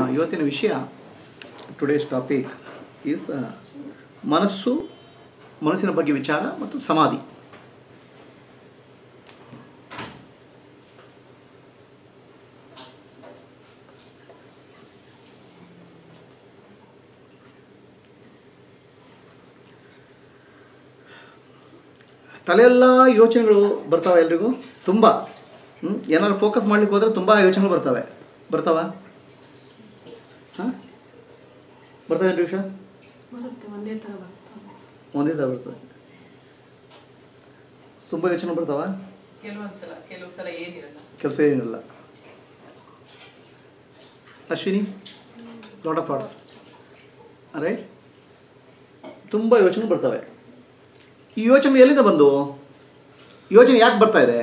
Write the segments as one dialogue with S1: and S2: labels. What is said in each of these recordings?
S1: ಇವತ್ತಿನ ವಿಷಯ today's topic is ಮನಸ್ಸು ಮನಸ್ಸಿನ ಬಗ್ಗೆ ವಿಚಾರ ಮತ್ತು ಸಮಾಧಿ ತಲೆಯೆಲ್ಲ ಯೋಚನೆಗಳು ಬರ್ತಾವೆ ಎಲ್ರಿಗೂ ತುಂಬ ಹ್ಞೂ ಏನಾದ್ರು ಫೋಕಸ್ ಮಾಡ್ಲಿಕ್ಕೆ ಹೋದರೆ ತುಂಬ ಯೋಚನೆಗಳು ಬರ್ತವೆ ಬರ್ತಾವ ಹಾಂ ಬರ್ತವೆ ವಿಷ
S2: ಬರುತ್ತೆ ಒಂದೇ ಥರ ಬರುತ್ತೆ
S1: ಒಂದೇ ಥರ ಬರ್ತದೆ ತುಂಬ ಯೋಚನೆ ಬರ್ತಾವ
S3: ಕೆಲವೊಂದ್ಸಲ ಕೆಲವು ಸಲ ಏನಿರಲ್ಲ
S1: ಕೆಲಸ ಏನಿಲ್ಲ Ashwini lot of thoughts right ತುಂಬ ಯೋಚನೆ ಬರ್ತವೆ ಈ ಯೋಚನೆ ಎಲ್ಲಿಂದ ಬಂದು ಯೋಚನೆ ಯಾಕೆ ಬರ್ತಾ ಇದೆ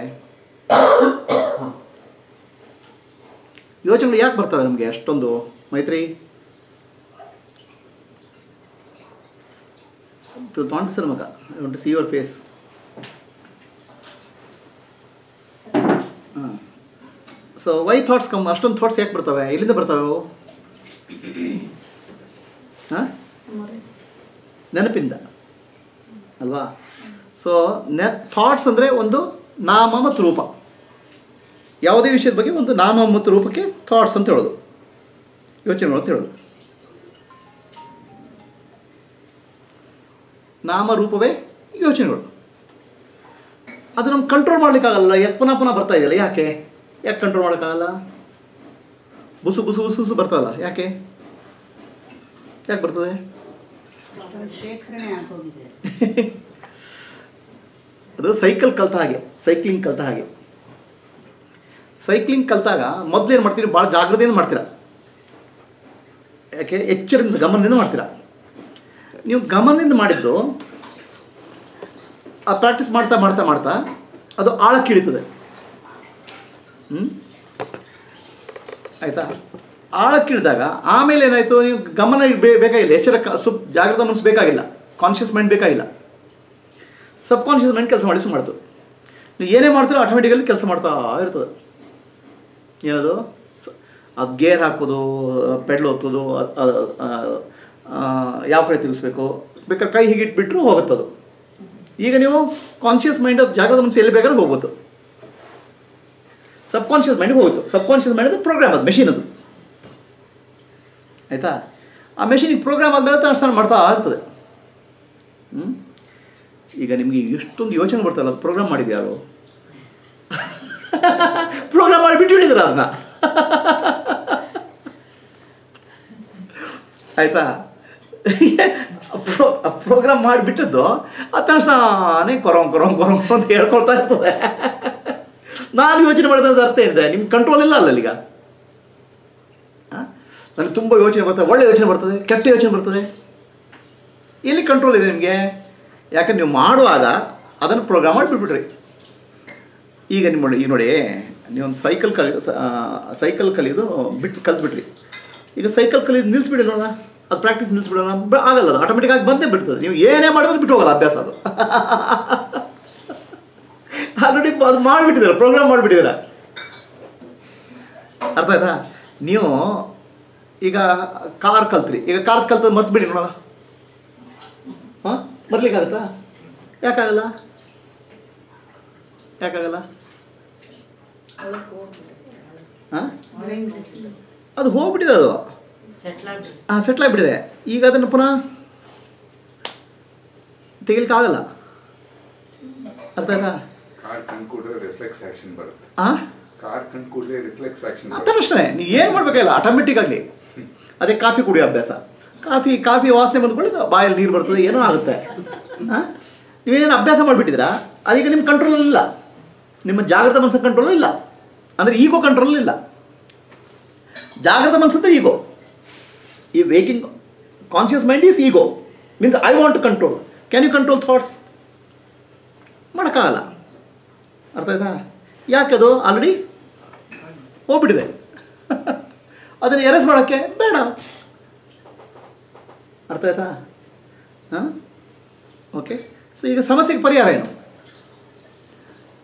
S1: ಯೋಚನೆಗಳು ಯಾಕೆ ಬರ್ತವೆ ನಮಗೆ ಅಷ್ಟೊಂದು ಮೈತ್ರಿ ನಾಟ್ ಸರ್ ಮಗ I want to see your face ಹಾಂ ಸೊ ವೈ ಥಾಟ್ಸ್ ಕಮ್ ಅಷ್ಟೊಂದು ಥಾಟ್ಸ್ ಯಾಕೆ ಬರ್ತವೆ ಎಲ್ಲಿಂದ ಬರ್ತವೆ ಅವು ಹಾಂ ನೆನಪಿಂದ ಅಲ್ವಾ ಸೊ ನೆ ಥಾಟ್ಸ್ ಅಂದರೆ ಒಂದು ನಾಮ ಮತ್ತು ರೂಪ ಯಾವುದೇ ವಿಷಯದ ಬಗ್ಗೆ ಒಂದು ನಾಮ ಮತ್ತು ರೂಪಕ್ಕೆ ಥಾಟ್ಸ್ ಅಂತ ಹೇಳೋದು ಯೋಚನೆಗಳು ಅಂತ ಹೇಳೋದು ನಾಮ ರೂಪವೇ ಯೋಚನೆಗಳು ಅದು ನಮ್ಗೆ ಕಂಟ್ರೋಲ್ ಮಾಡ್ಲಿಕ್ಕಾಗಲ್ಲ ಯಾಕೆ ಪುನಃ ಪುನಃ ಬರ್ತಾ ಇದೆಯಲ್ಲ ಯಾಕೆ ಯಾಕೆ ಕಂಟ್ರೋಲ್ ಮಾಡೋಕ್ಕಾಗಲ್ಲ ಬುಸು ಬುಸು ಬುಸು ಬುಸು ಬರ್ತದಲ್ಲ ಯಾಕೆ ಯಾಕೆ ಬರ್ತದೆ
S4: ಶೇಖರಣೆ ಆಗೋಗಿದೆ
S1: ಅದು ಸೈಕಲ್ ಕಲ್ತ ಹಾಗೆ ಸೈಕ್ಲಿಂಗ್ ಕಲ್ತ ಹಾಗೆ ಸೈಕ್ಲಿಂಗ್ ಕಲ್ತಾಗ ಮೊದಲು ಏನು ಮಾಡ್ತೀರಿ ಭಾಳ ಜಾಗ್ರತೆಯಿಂದ ಮಾಡ್ತೀರಾ ಯಾಕೆ ಎಚ್ಚರದಿಂದ ಗಮನದಿಂದ ಮಾಡ್ತೀರಾ ನೀವು ಗಮನದಿಂದ ಮಾಡಿದ್ದು ಆ ಪ್ರಾಕ್ಟೀಸ್ ಮಾಡ್ತಾ ಮಾಡ್ತಾ ಮಾಡ್ತಾ ಅದು ಆಳಕ್ಕೆ ಇಳಿತದೆ ಹ್ಞೂ ಆಯಿತಾ ಆಳಕ್ಕೆ ಇಳಿದಾಗ ಆಮೇಲೆ ಏನಾಯಿತು ನೀವು ಗಮನ ಬೇ- ಬೇಕಾಗಿಲ್ಲ ಎಚ್ಚರ ಕ- ಸುಪ್ ಜಾಗ್ರತೆ ಮನಸ್ಸು ಬೇಕಾಗಿಲ್ಲ ಕಾನ್ಷಿಯಸ್ ಮೈಂಡ್ ಬೇಕಾಗಿಲ್ಲ ಸಬ್ ಕಾನ್ಷಿಯಸ್ ಮೈಂಡ್ ಕೆಲಸ ಮಾಡಿ ಮಾಡ್ತು ನೀವು ಏನೇ ಮಾಡ್ತೀರೋ ಆಟೋಮೆಟಿಕಲಿ ಕೆಲಸ ಮಾಡ್ತಾ ಇರ್ತದೆ ಏನದು ಸ- ಅದು ಗೇರ್ ಹಾಕೋದು ಪೆಡ್ಲ್ ಒತ್ತೋದು ಅದ್- ಅದ್- ಆ- ಆ, ಯಾವ ಕಡೆ ತಿರುಗಿಸ್ಬೇಕು ಬೇಕಾದ್ರೆ ಕೈ ಹೀಗೆ ಇಟ್ಬಿಟ್ರು ಹೋಗುತ್ತದು ಈಗ ನೀವು ಕಾನ್ಷಿಯಸ್ ಮೈಂಡ್ ಜಾಗದ ಮನಸ್ಸು ಎಲ್ಲಿ ಬೇಕಾದ್ರೆ ಹೋಗ್ಬೋದು ಸಬ್ ಕಾನ್ಷಿಯಸ್ ಮೈಂಡ್ಗೆ ಹೋಗುತ್ತೆ ಸಬ್ ಕಾನ್ಷಿಯಸ್ ಮೈಂಡ್ ಅದು ಪ್ರೋಗ್ರಾಮ್ ಅದು ಮೆಷಿನ್ ಅದು ಆಯಿತಾ ಆ ಮೆಷಿನಿಗೆ ಪ್ರೋಗ್ರಾಮ್ ಆದಮೇಲೆ ಟ್ರಾನ್ಸ್ಫರ್ ಮಾಡ್ತಾ ಇರ್ತದೆ ಹ್ಞೂ ಈಗ ನಿಮಗೆ ಎಷ್ಟೊಂದು ಯೋಚನೆ ಬರ್ತಲ್ಲ ಅದು ಪ್ರೋಗ್ರಾಮ್ ಮಾಡಿದ್ಯಾರು ಪ್ರೋಗ್ರಾಮ್ ಮಾಡಿ ಬಿಟ್ಟು ಬಿಟ್ಟಿದ್ದೀರ ಅದನ್ನ ಆಯಿತಾ ಪ್ರೋಗ್ರಾಮ್ ಮಾಡಿಬಿಟ್ಟದ್ದು ಆ ತಕ್ಷಣನೇ ಕೊರೋಂಗ್ ಕೊರೋಂಗ್ ಕೊರೋಂಗ್ ಅಂತ ಹೇಳ್ಕೊಳ್ತಾ ಇರ್ತದೆ ನಾನು ಯೋಚನೆ ಮಾಡಿದ ಅರ್ಥ ಇದೆ ನಿಮ್ಮ ಕಂಟ್ರೋಲ್ ಇಲ್ಲ ಅಲ್ಲ ಈಗ ನನಗೆ ತುಂಬ ಯೋಚನೆ ಬರ್ತದೆ ಒಳ್ಳೆ ಯೋಚನೆ ಬರ್ತದೆ ಕೆಟ್ಟ ಯೋಚನೆ ಬರ್ತದೆ ಎಲ್ಲಿ ಕಂಟ್ರೋಲ್ ಇದೆ ನಿಮಗೆ ಯಾಕಂದ್ರೆ ನೀವು ಮಾಡುವಾಗ ಅದನ್ನು ಪ್ರೋಗ್ರಾಮ್ ಮಾಡಿ ಬಿಟ್ಬಿಟ್ರಿ ಈಗ ನಿಮ್ಮ ನೋಡಿ ಈಗ ನೋಡಿ ನೀವೊಂದು ಸೈಕಲ್ ಕಲಿ ಸೈಕಲ್ ಕಲಿಯೋದು ಬಿಟ್ಟು ಕಲ್ತ್ಬಿಟ್ರಿ ಈಗ ಸೈಕಲ್ ಕಲಿಯೋದು ನಿಲ್ಲಿಸ್ಬಿಡಿ ನೋಡೋಣ ಅದು ಪ್ರಾಕ್ಟೀಸ್ ನಿಲ್ಲಿಸ್ಬಿಡೋಣ ಬ- ಆಗಲ್ಲ ಅದು ಆಟೋಮೆಟಿಕ್ ಆಗಿ ಬಂದೇ ಬಿಡ್ತದೆ ನೀವು ಏನೇ ಮಾಡಿದ್ರು ಬಿಟ್ಟು ಹೋಗಲ್ಲ ಅಭ್ಯಾಸ ಅದು ಆಲ್ರೆಡಿ ಅದು ಮಾಡಿಬಿಟ್ಟಿದ್ದೀರ ಪ್ರೋಗ್ರಾಮ್ ಮಾಡಿಬಿಟ್ಟಿದ್ದೀರ ಅರ್ಥ ಆಯ್ತಾ ನೀವು ಈಗ ಕಾರ್ ಕಲ್ತ್ರಿ ಈಗ ಕಾರ್ ಕಲ್ತ ಮರ್ತು ಬಿಡಿ ನೋಡೋಣ ಹಾಂ ಬರ್ಲಿಕ್ಕಾಗತ್ತಾ ಯಾಕಾಗಲ್ಲ ಯಾಕಾಗಲ್ಲ ಹಾಂ ಅದು ಹೋಗ್ಬಿಟ್ಟಿದೆ ಅದು
S4: ಸೆಟ್ಲ್ ಆಗಿ
S1: ಹಾಂ ಸೆಟ್ಲ್ ಆಗಿಬಿಟ್ಟಿದೆ ಈಗ ಅದನ್ನು ಪುನಃ ತೆಗಿಲಿಕ್ಕಾಗಲ್ಲ ಅರ್ಥ ಆಯ್ತಾ
S5: ಕಾರ್ ಕಂಡು ಕೂಡಲೇ ರಿಫ್ಲೆಕ್ಸ್ ಆಕ್ಷನ್ ಬರುತ್ತೆ
S1: ಹಾಂ
S5: ಕಾರ್ ಕಂಡು ಕೂಡಲೇ ರಿಫ್ಲೆಕ್ಸ್ ಆಕ್ಷನ್
S1: ಆ ಥರ ಅಷ್ಟೇ ನೀವು ಏನು ಮಾಡಬೇಕಿಲ್ಲ ಆಟೋಮೆಟಿಕ್ ಆಗಲಿ ಅದೇ ಕಾಫಿ ಕುಡಿಯೋ ಅಭ್ಯಾಸ ಕಾಫಿ ಕಾಫಿ ವಾಸನೆ ಬಂದ್ಕೊಳ್ಳಿ ಬಾಯಲ್ಲಿ ನೀರು ಬರ್ತದೆ ಏನೋ ಆಗುತ್ತೆ ಹಾಂ ನೀವೇನು ಅಭ್ಯಾಸ ಮಾಡಿಬಿಟ್ಟಿದ್ದೀರಾ ಅದೀಗ ನಿಮ್ಮ ಕಂಟ್ರೋಲ್ ಇಲ್ಲ ನಿಮ್ಮ ಜಾಗೃತ ಮನಸ್ಸಿನ ಕಂಟ್ರೋಲ್ ಇಲ್ಲ ಅಂದರೆ ಈಗೋ ಕಂಟ್ರೋಲ್ ಇಲ್ಲ ಜಾಗೃತ ಮನಸ್ಸಂದ್ರೆ ಈಗೋ ಈ waking conscious mind is ego means I want to control can you control thoughts ಮಾಡೋಕ್ಕಾಗಲ್ಲ ಅರ್ಥ ಆಯ್ತಾ ಯಾಕದು ಆಲ್ರೆಡಿ ಹೋಗ್ಬಿಟ್ಟಿದೆ ಅದನ್ನು ಎರೆಸ್ ಮಾಡೋಕ್ಕೆ ಬೇಡ ಅರ್ಥ ಆಯ್ತಾ ಹಾಂ ಓಕೆ ಸೊ ಈಗ ಸಮಸ್ಯೆಗೆ ಪರಿಹಾರ ಏನು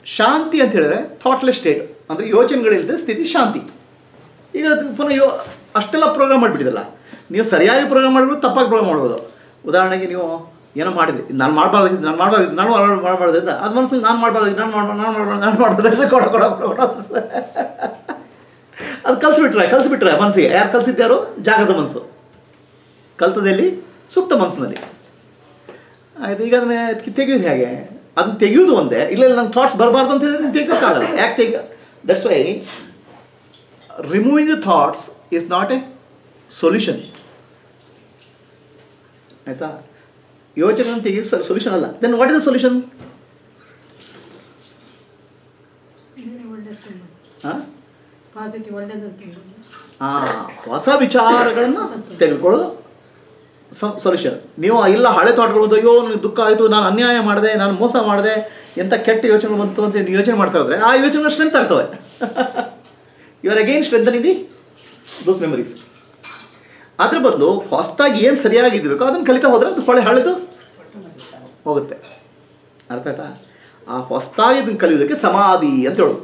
S1: ಶಾಂತಿ ಅಂತ ಹೇಳಿದ್ರೆ ಥಾಟ್ಲೆಸ್ ಸ್ಟೇಟ್ ಅಂದರೆ ಯೋಚನೆಗಳಿಲ್ಲದೆ ಸ್ಥಿತಿ ಶಾಂತಿ ಈಗ ಅದು ಪುನಃ ಯೋ ಅಷ್ಟೆಲ್ಲ ಪ್ರೋಗ್ರಾಮ್ ಮಾಡಿಬಿಟ್ಟಿದಲ್ಲ ನೀವು ಸರಿಯಾಗಿ ಪ್ರೋಗ್ರಾಮ್ ಮಾಡ್ಬೋದು ತಪ್ಪಾಗಿ ಪ್ರೋಗ್ರಾಮ್ ಮಾಡ್ಬೋದು ಉದಾಹರಣೆಗೆ ನೀವು ಏನೋ ಮಾಡಿದ್ರಿ ನಾನು ಮಾಡಬಾರ್ದು ನಾನು ಮಾಡಬಾರ್ದು ನಾನು ಮಾಡಬಾರ್ದು ಅದು ಮನಸ್ಸಲ್ಲಿ ನಾನು ಮಾಡಬಾರ್ದು ನಾನು ಮಾಡ್ಬಾರ್ದು ನಾನು ಮಾಡ್ಬಾರ್ದು ನಾನು ಮಾಡಬಾರ್ದು ಕೊಡ ಕೊಡ ಕೊಡ ಕೊಡ ಅನ್ಸುತ್ತೆ. ಅದು ಕಲಿಸ್ಬಿಟ್ರೆ ಕಲಿಸ್ಬಿಟ್ರೆ ಮನಸ್ಸಿಗೆ ಯಾರು ಕಲಿಸಿದ್ಯಾರು ಜಾಗದ ಮನಸ್ಸು ಕಲ್ತದಲ್ಲಿ ಸುಪ್ತ ಮನಸ್ಸಿನಲ್ಲಿ ಆಯ್ತು ಈಗ ಅದನ್ನ ತೆಗೆಯೋದು ಹೇಗೆ ಅದನ್ನ ತೆಗೆಯೋದು ಒಂದೇ ಇಲ್ಲ ಇಲ್ಲ ನಂಗೆ ಥಾಟ್ಸ್ ಬರಬಾರ್ದು ಅಂತ ಹೇಳಿದ್ರೆ ತೆಗಿಯೋಕ್ಕಾಗಲ್ಲ ಯಾಕೆ ತೆಗಿ that's why removing the thoughts is not a solution ಆಯಿತಾ ಯೋಚನೆ ತೆಗೆಯೋ ಸೊಲ್ಯೂಷನ್ ಅಲ್ಲ then what is the solution
S2: ಇದನ್ನೇ ಒಳ್ಳೆ ತುಂಬ
S1: ಹಾಂ
S2: ಪಾಸಿಟಿವ್ ಒಳ್ಳೇದು ತುಂಬ
S1: ಆ, ಹೊಸ ವಿಚಾರಗಳನ್ನು ತೆಗೆದುಕೊಳ್ಳೋದು ಸೊಲ್ಯೂಷನ್ ನೀವು ಇಲ್ಲ ಹಳೆ ಥಾಟ್ಗಳು ಅಯ್ಯೋ ನನಗೆ ದುಃಖ ಆಯಿತು ನಾನು ಅನ್ಯಾಯ ಮಾಡಿದೆ ನಾನು ಮೋಸ ಮಾಡಿದೆ ಎಂಥ ಕೆಟ್ಟ ಯೋಚನೆ ಬಂತು ಅಂತ ನೀವು ಯೋಚನೆ ಮಾಡ್ತಾ ಹೋದ್ರೆ ಆ ಯೋಚನೆ ಸ್ಟ್ರೆಂತ್ ಆಗ್ತವೆ you are again strengthening the those memories ಅದ್ರ ಬದಲು ಹೊಸದಾಗಿ ಏನು ಸರಿಯಾಗಿದ್ಬೇಕು ಅದನ್ನು ಕಲಿತಾ ಹೋದ್ರೆ ಅದು ಹೊಳೆ ಹಳೆದು ಹೋಗುತ್ತೆ ಅರ್ಥ ಆಯ್ತಾ ಆ ಹೊಸದಾಗಿ ಇದನ್ನು ಕಲಿಯೋದಕ್ಕೆ ಸಮಾಧಿ ಅಂತ ಹೇಳೋದು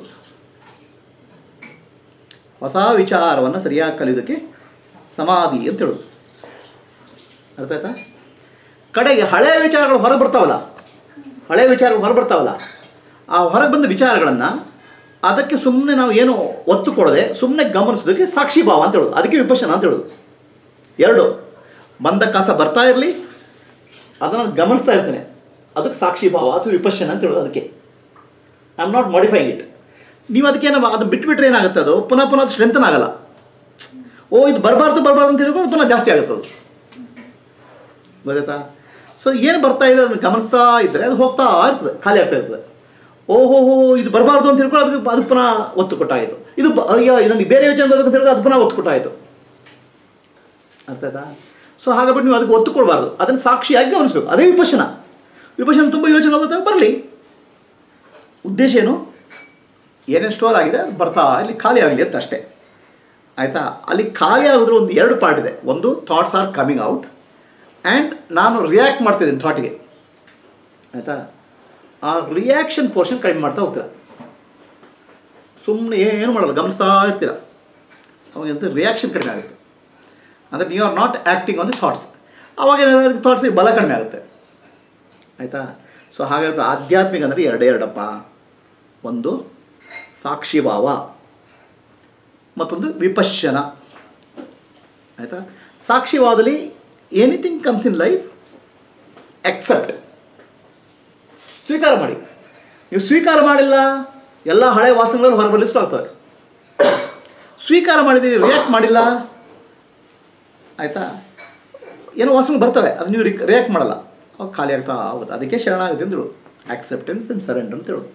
S1: ಹೊಸ ವಿಚಾರವನ್ನು ಸರಿಯಾಗಿ ಕಲಿಯೋದಕ್ಕೆ ಸಮಾಧಿ ಅಂತ ಹೇಳೋದು ಅರ್ಥ ಆಯ್ತಾ ಕಡೆಗೆ ಹಳೆಯ ವಿಚಾರಗಳು ಹೊರಗೆ ಬರ್ತಾವಲ್ಲ ಹಳೆಯ ವಿಚಾರಗಳು ಹೊರಗೆ ಬರ್ತಾವಲ್ಲ ಆ ಹೊರಗೆ ಬಂದ ವಿಚಾರಗಳನ್ನು ಅದಕ್ಕೆ ಸುಮ್ಮನೆ ನಾವು ಏನು ಒತ್ತು ಕೊಡದೆ ಸುಮ್ಮನೆ ಗಮನಿಸೋದಕ್ಕೆ ಸಾಕ್ಷಿ ಭಾವ ಅಂತ ಹೇಳೋದು ಅದಕ್ಕೆ ವಿಪಶನ ಅಂತ ಹೇಳೋದು ಎರಡು ಬಂದ ಕಾಸ ಬರ್ತಾ ಇರಲಿ ಅದನ್ನು ಗಮನಿಸ್ತಾ ಇರ್ತೇನೆ ಅದಕ್ಕೆ ಸಾಕ್ಷಿ ಭಾವ ಅಥವಾ ವಿಪಶನ ಅಂತ ಹೇಳೋದು ಅದಕ್ಕೆ I am not modifying it ನೀವು ಅದಕ್ಕೆ ನಾವು ಅದು ಬಿಟ್ಬಿಟ್ರೆ ಏನಾಗುತ್ತೆ ಅದು ಪುನಃ ಪುನಃ ಅದು ಸ್ಟ್ರೆಂತನ್ ಆಗಲ್ಲ ಓ ಇದು ಬರಬಾರ್ದು ಬರಬಾರ್ದು ಅಂತ ಹೇಳಿದ್ರೆ ಅದು ಪುನಃ ಜಾಸ್ತಿ ಆಗುತ್ತೆ ಅದು ಗೊತ್ತಾಯ್ತಾ ಸೊ ಏನು ಬರ್ತಾ ಇದೆ ಅದನ್ನು ಗಮನಿಸ್ತಾ ಇದ್ದರೆ ಅದು ಹೋಗ್ತಾ ಇರ್ತದೆ ಖಾಲಿ ಆಗ್ತಾ ಇರ್ತದೆ ಓಹೋ ಹೋ ಇದು ಬರಬಾರ್ದು ಅಂತ ಹೇಳ್ಕೊಂಡು ಅದಕ್ಕೆ ಅದಕ್ಕೆ ಪುನಃ ಒತ್ತು ಕೊಟ್ಟಾಯಿತು ಇದು ಬ- ಅಯ್ಯೋ ನನಗೆ ಬೇರೆ ಯೋಚನೆ ಬರಬೇಕು ಅಂತ ಹೇಳಿದ್ರೆ ಅದು ಪುನಃ ಒತ್ತು ಕೊಟ್ಟಾಯಿತು ಅರ್ಥ ಆಯ್ತಾ ಸೊ ಹಾಗಾಗ್ಬಿಟ್ಟು ನೀವು ಅದಕ್ಕೆ ಒತ್ತು ಕೊಡಬಾರ್ದು ಅದನ್ನು ಸಾಕ್ಷಿಯಾಗಿ ಗಮನಿಸ್ಬೇಕು ಅದೇ ವಿಪಶನ ವಿಪಶನ ತುಂಬ ಯೋಚನೆ ಬರ್ತವೆ ಬರಲಿ ಉದ್ದೇಶ ಏನು ಏನೇನು ಸ್ಟೋರ್ ಆಗಿದೆ ಅದು ಬರ್ತಾ ಇಲ್ಲಿ ಖಾಲಿ ಆಗಲಿ ಅಂತ ಅಷ್ಟೇ ಆಯಿತಾ ಅಲ್ಲಿ ಖಾಲಿ ಆಗೋದ್ರ ಒಂದು ಎರಡು ಪಾರ್ಟ್ ಇದೆ ಒಂದು thoughts are coming out and ನಾನು ರಿಯಾಕ್ಟ್ ಮಾಡ್ತಿದ್ದೀನಿ ಥಾಟಿಗೆ ಆಯಿತಾ ಆ ರಿಯಾಕ್ಷನ್ ಪೋರ್ಷನ್ ಕಡಿಮೆ ಮಾಡ್ತಾ ಹೋಗ್ತೀರ ಸುಮ್ಮನೆ ಏನು ಮಾಡಲ್ಲ ಗಮನಿಸ್ತಾ ಇರ್ತೀರ ಅವಾಗಂತ ರಿಯಾಕ್ಷನ್ ಕಡಿಮೆ ಆಗುತ್ತೆ ಅಂದರೆ you are not acting on the thoughts ಅವಾಗ ಏನಾದ್ರು ಥಾಟ್ಸಿಗೆ ಬಲ ಕಡಿಮೆ ಆಗುತ್ತೆ ಆಯಿತಾ ಸೊ ಹಾಗಾಗಿ ಆಧ್ಯಾತ್ಮಿಕ ಅಂದರೆ ಎರಡೇ ಎರಡಪ್ಪ ಒಂದು ಸಾಕ್ಷಿ ಭಾವ ಮತ್ತೊಂದು ವಿಪಶ್ಯನ ಆಯಿತಾ ಸಾಕ್ಷಿ ಭಾವದಲ್ಲಿ anything comes in life accept ಸ್ವೀಕಾರ ಮಾಡಿ ನೀವು ಸ್ವೀಕಾರ ಮಾಡಿಲ್ಲ ಎಲ್ಲ ಹಳೆ ವಾಸನೆಗಳು ಹೊರಬರಲಿಕ್ಕೆ ಶುರು ಆಗ್ತವೆ ಸ್ವೀಕಾರ ಮಾಡಿದ್ದೀರಿ ರಿಯಾಕ್ಟ್ ಮಾಡಿಲ್ಲ ಆಯಿತಾ ಏನೋ ವಾಸನೆ ಬರ್ತವೆ ಅದು ನೀವು ರಿಯಾಕ್ಟ್ ಮಾಡಲ್ಲ ಅವಾಗ ಖಾಲಿ ಆಗ್ತಾ ಹೋಗುತ್ತೆ ಅದಕ್ಕೆ ಶರಣಾಗುತ್ತೆ ಅಂತ ಹೇಳೋದು ಆಕ್ಸೆಪ್ಟೆನ್ಸ್ ಆ್ಯಂಡ್ ಸರೆಂಡರ್ ಅಂತ ಹೇಳೋದು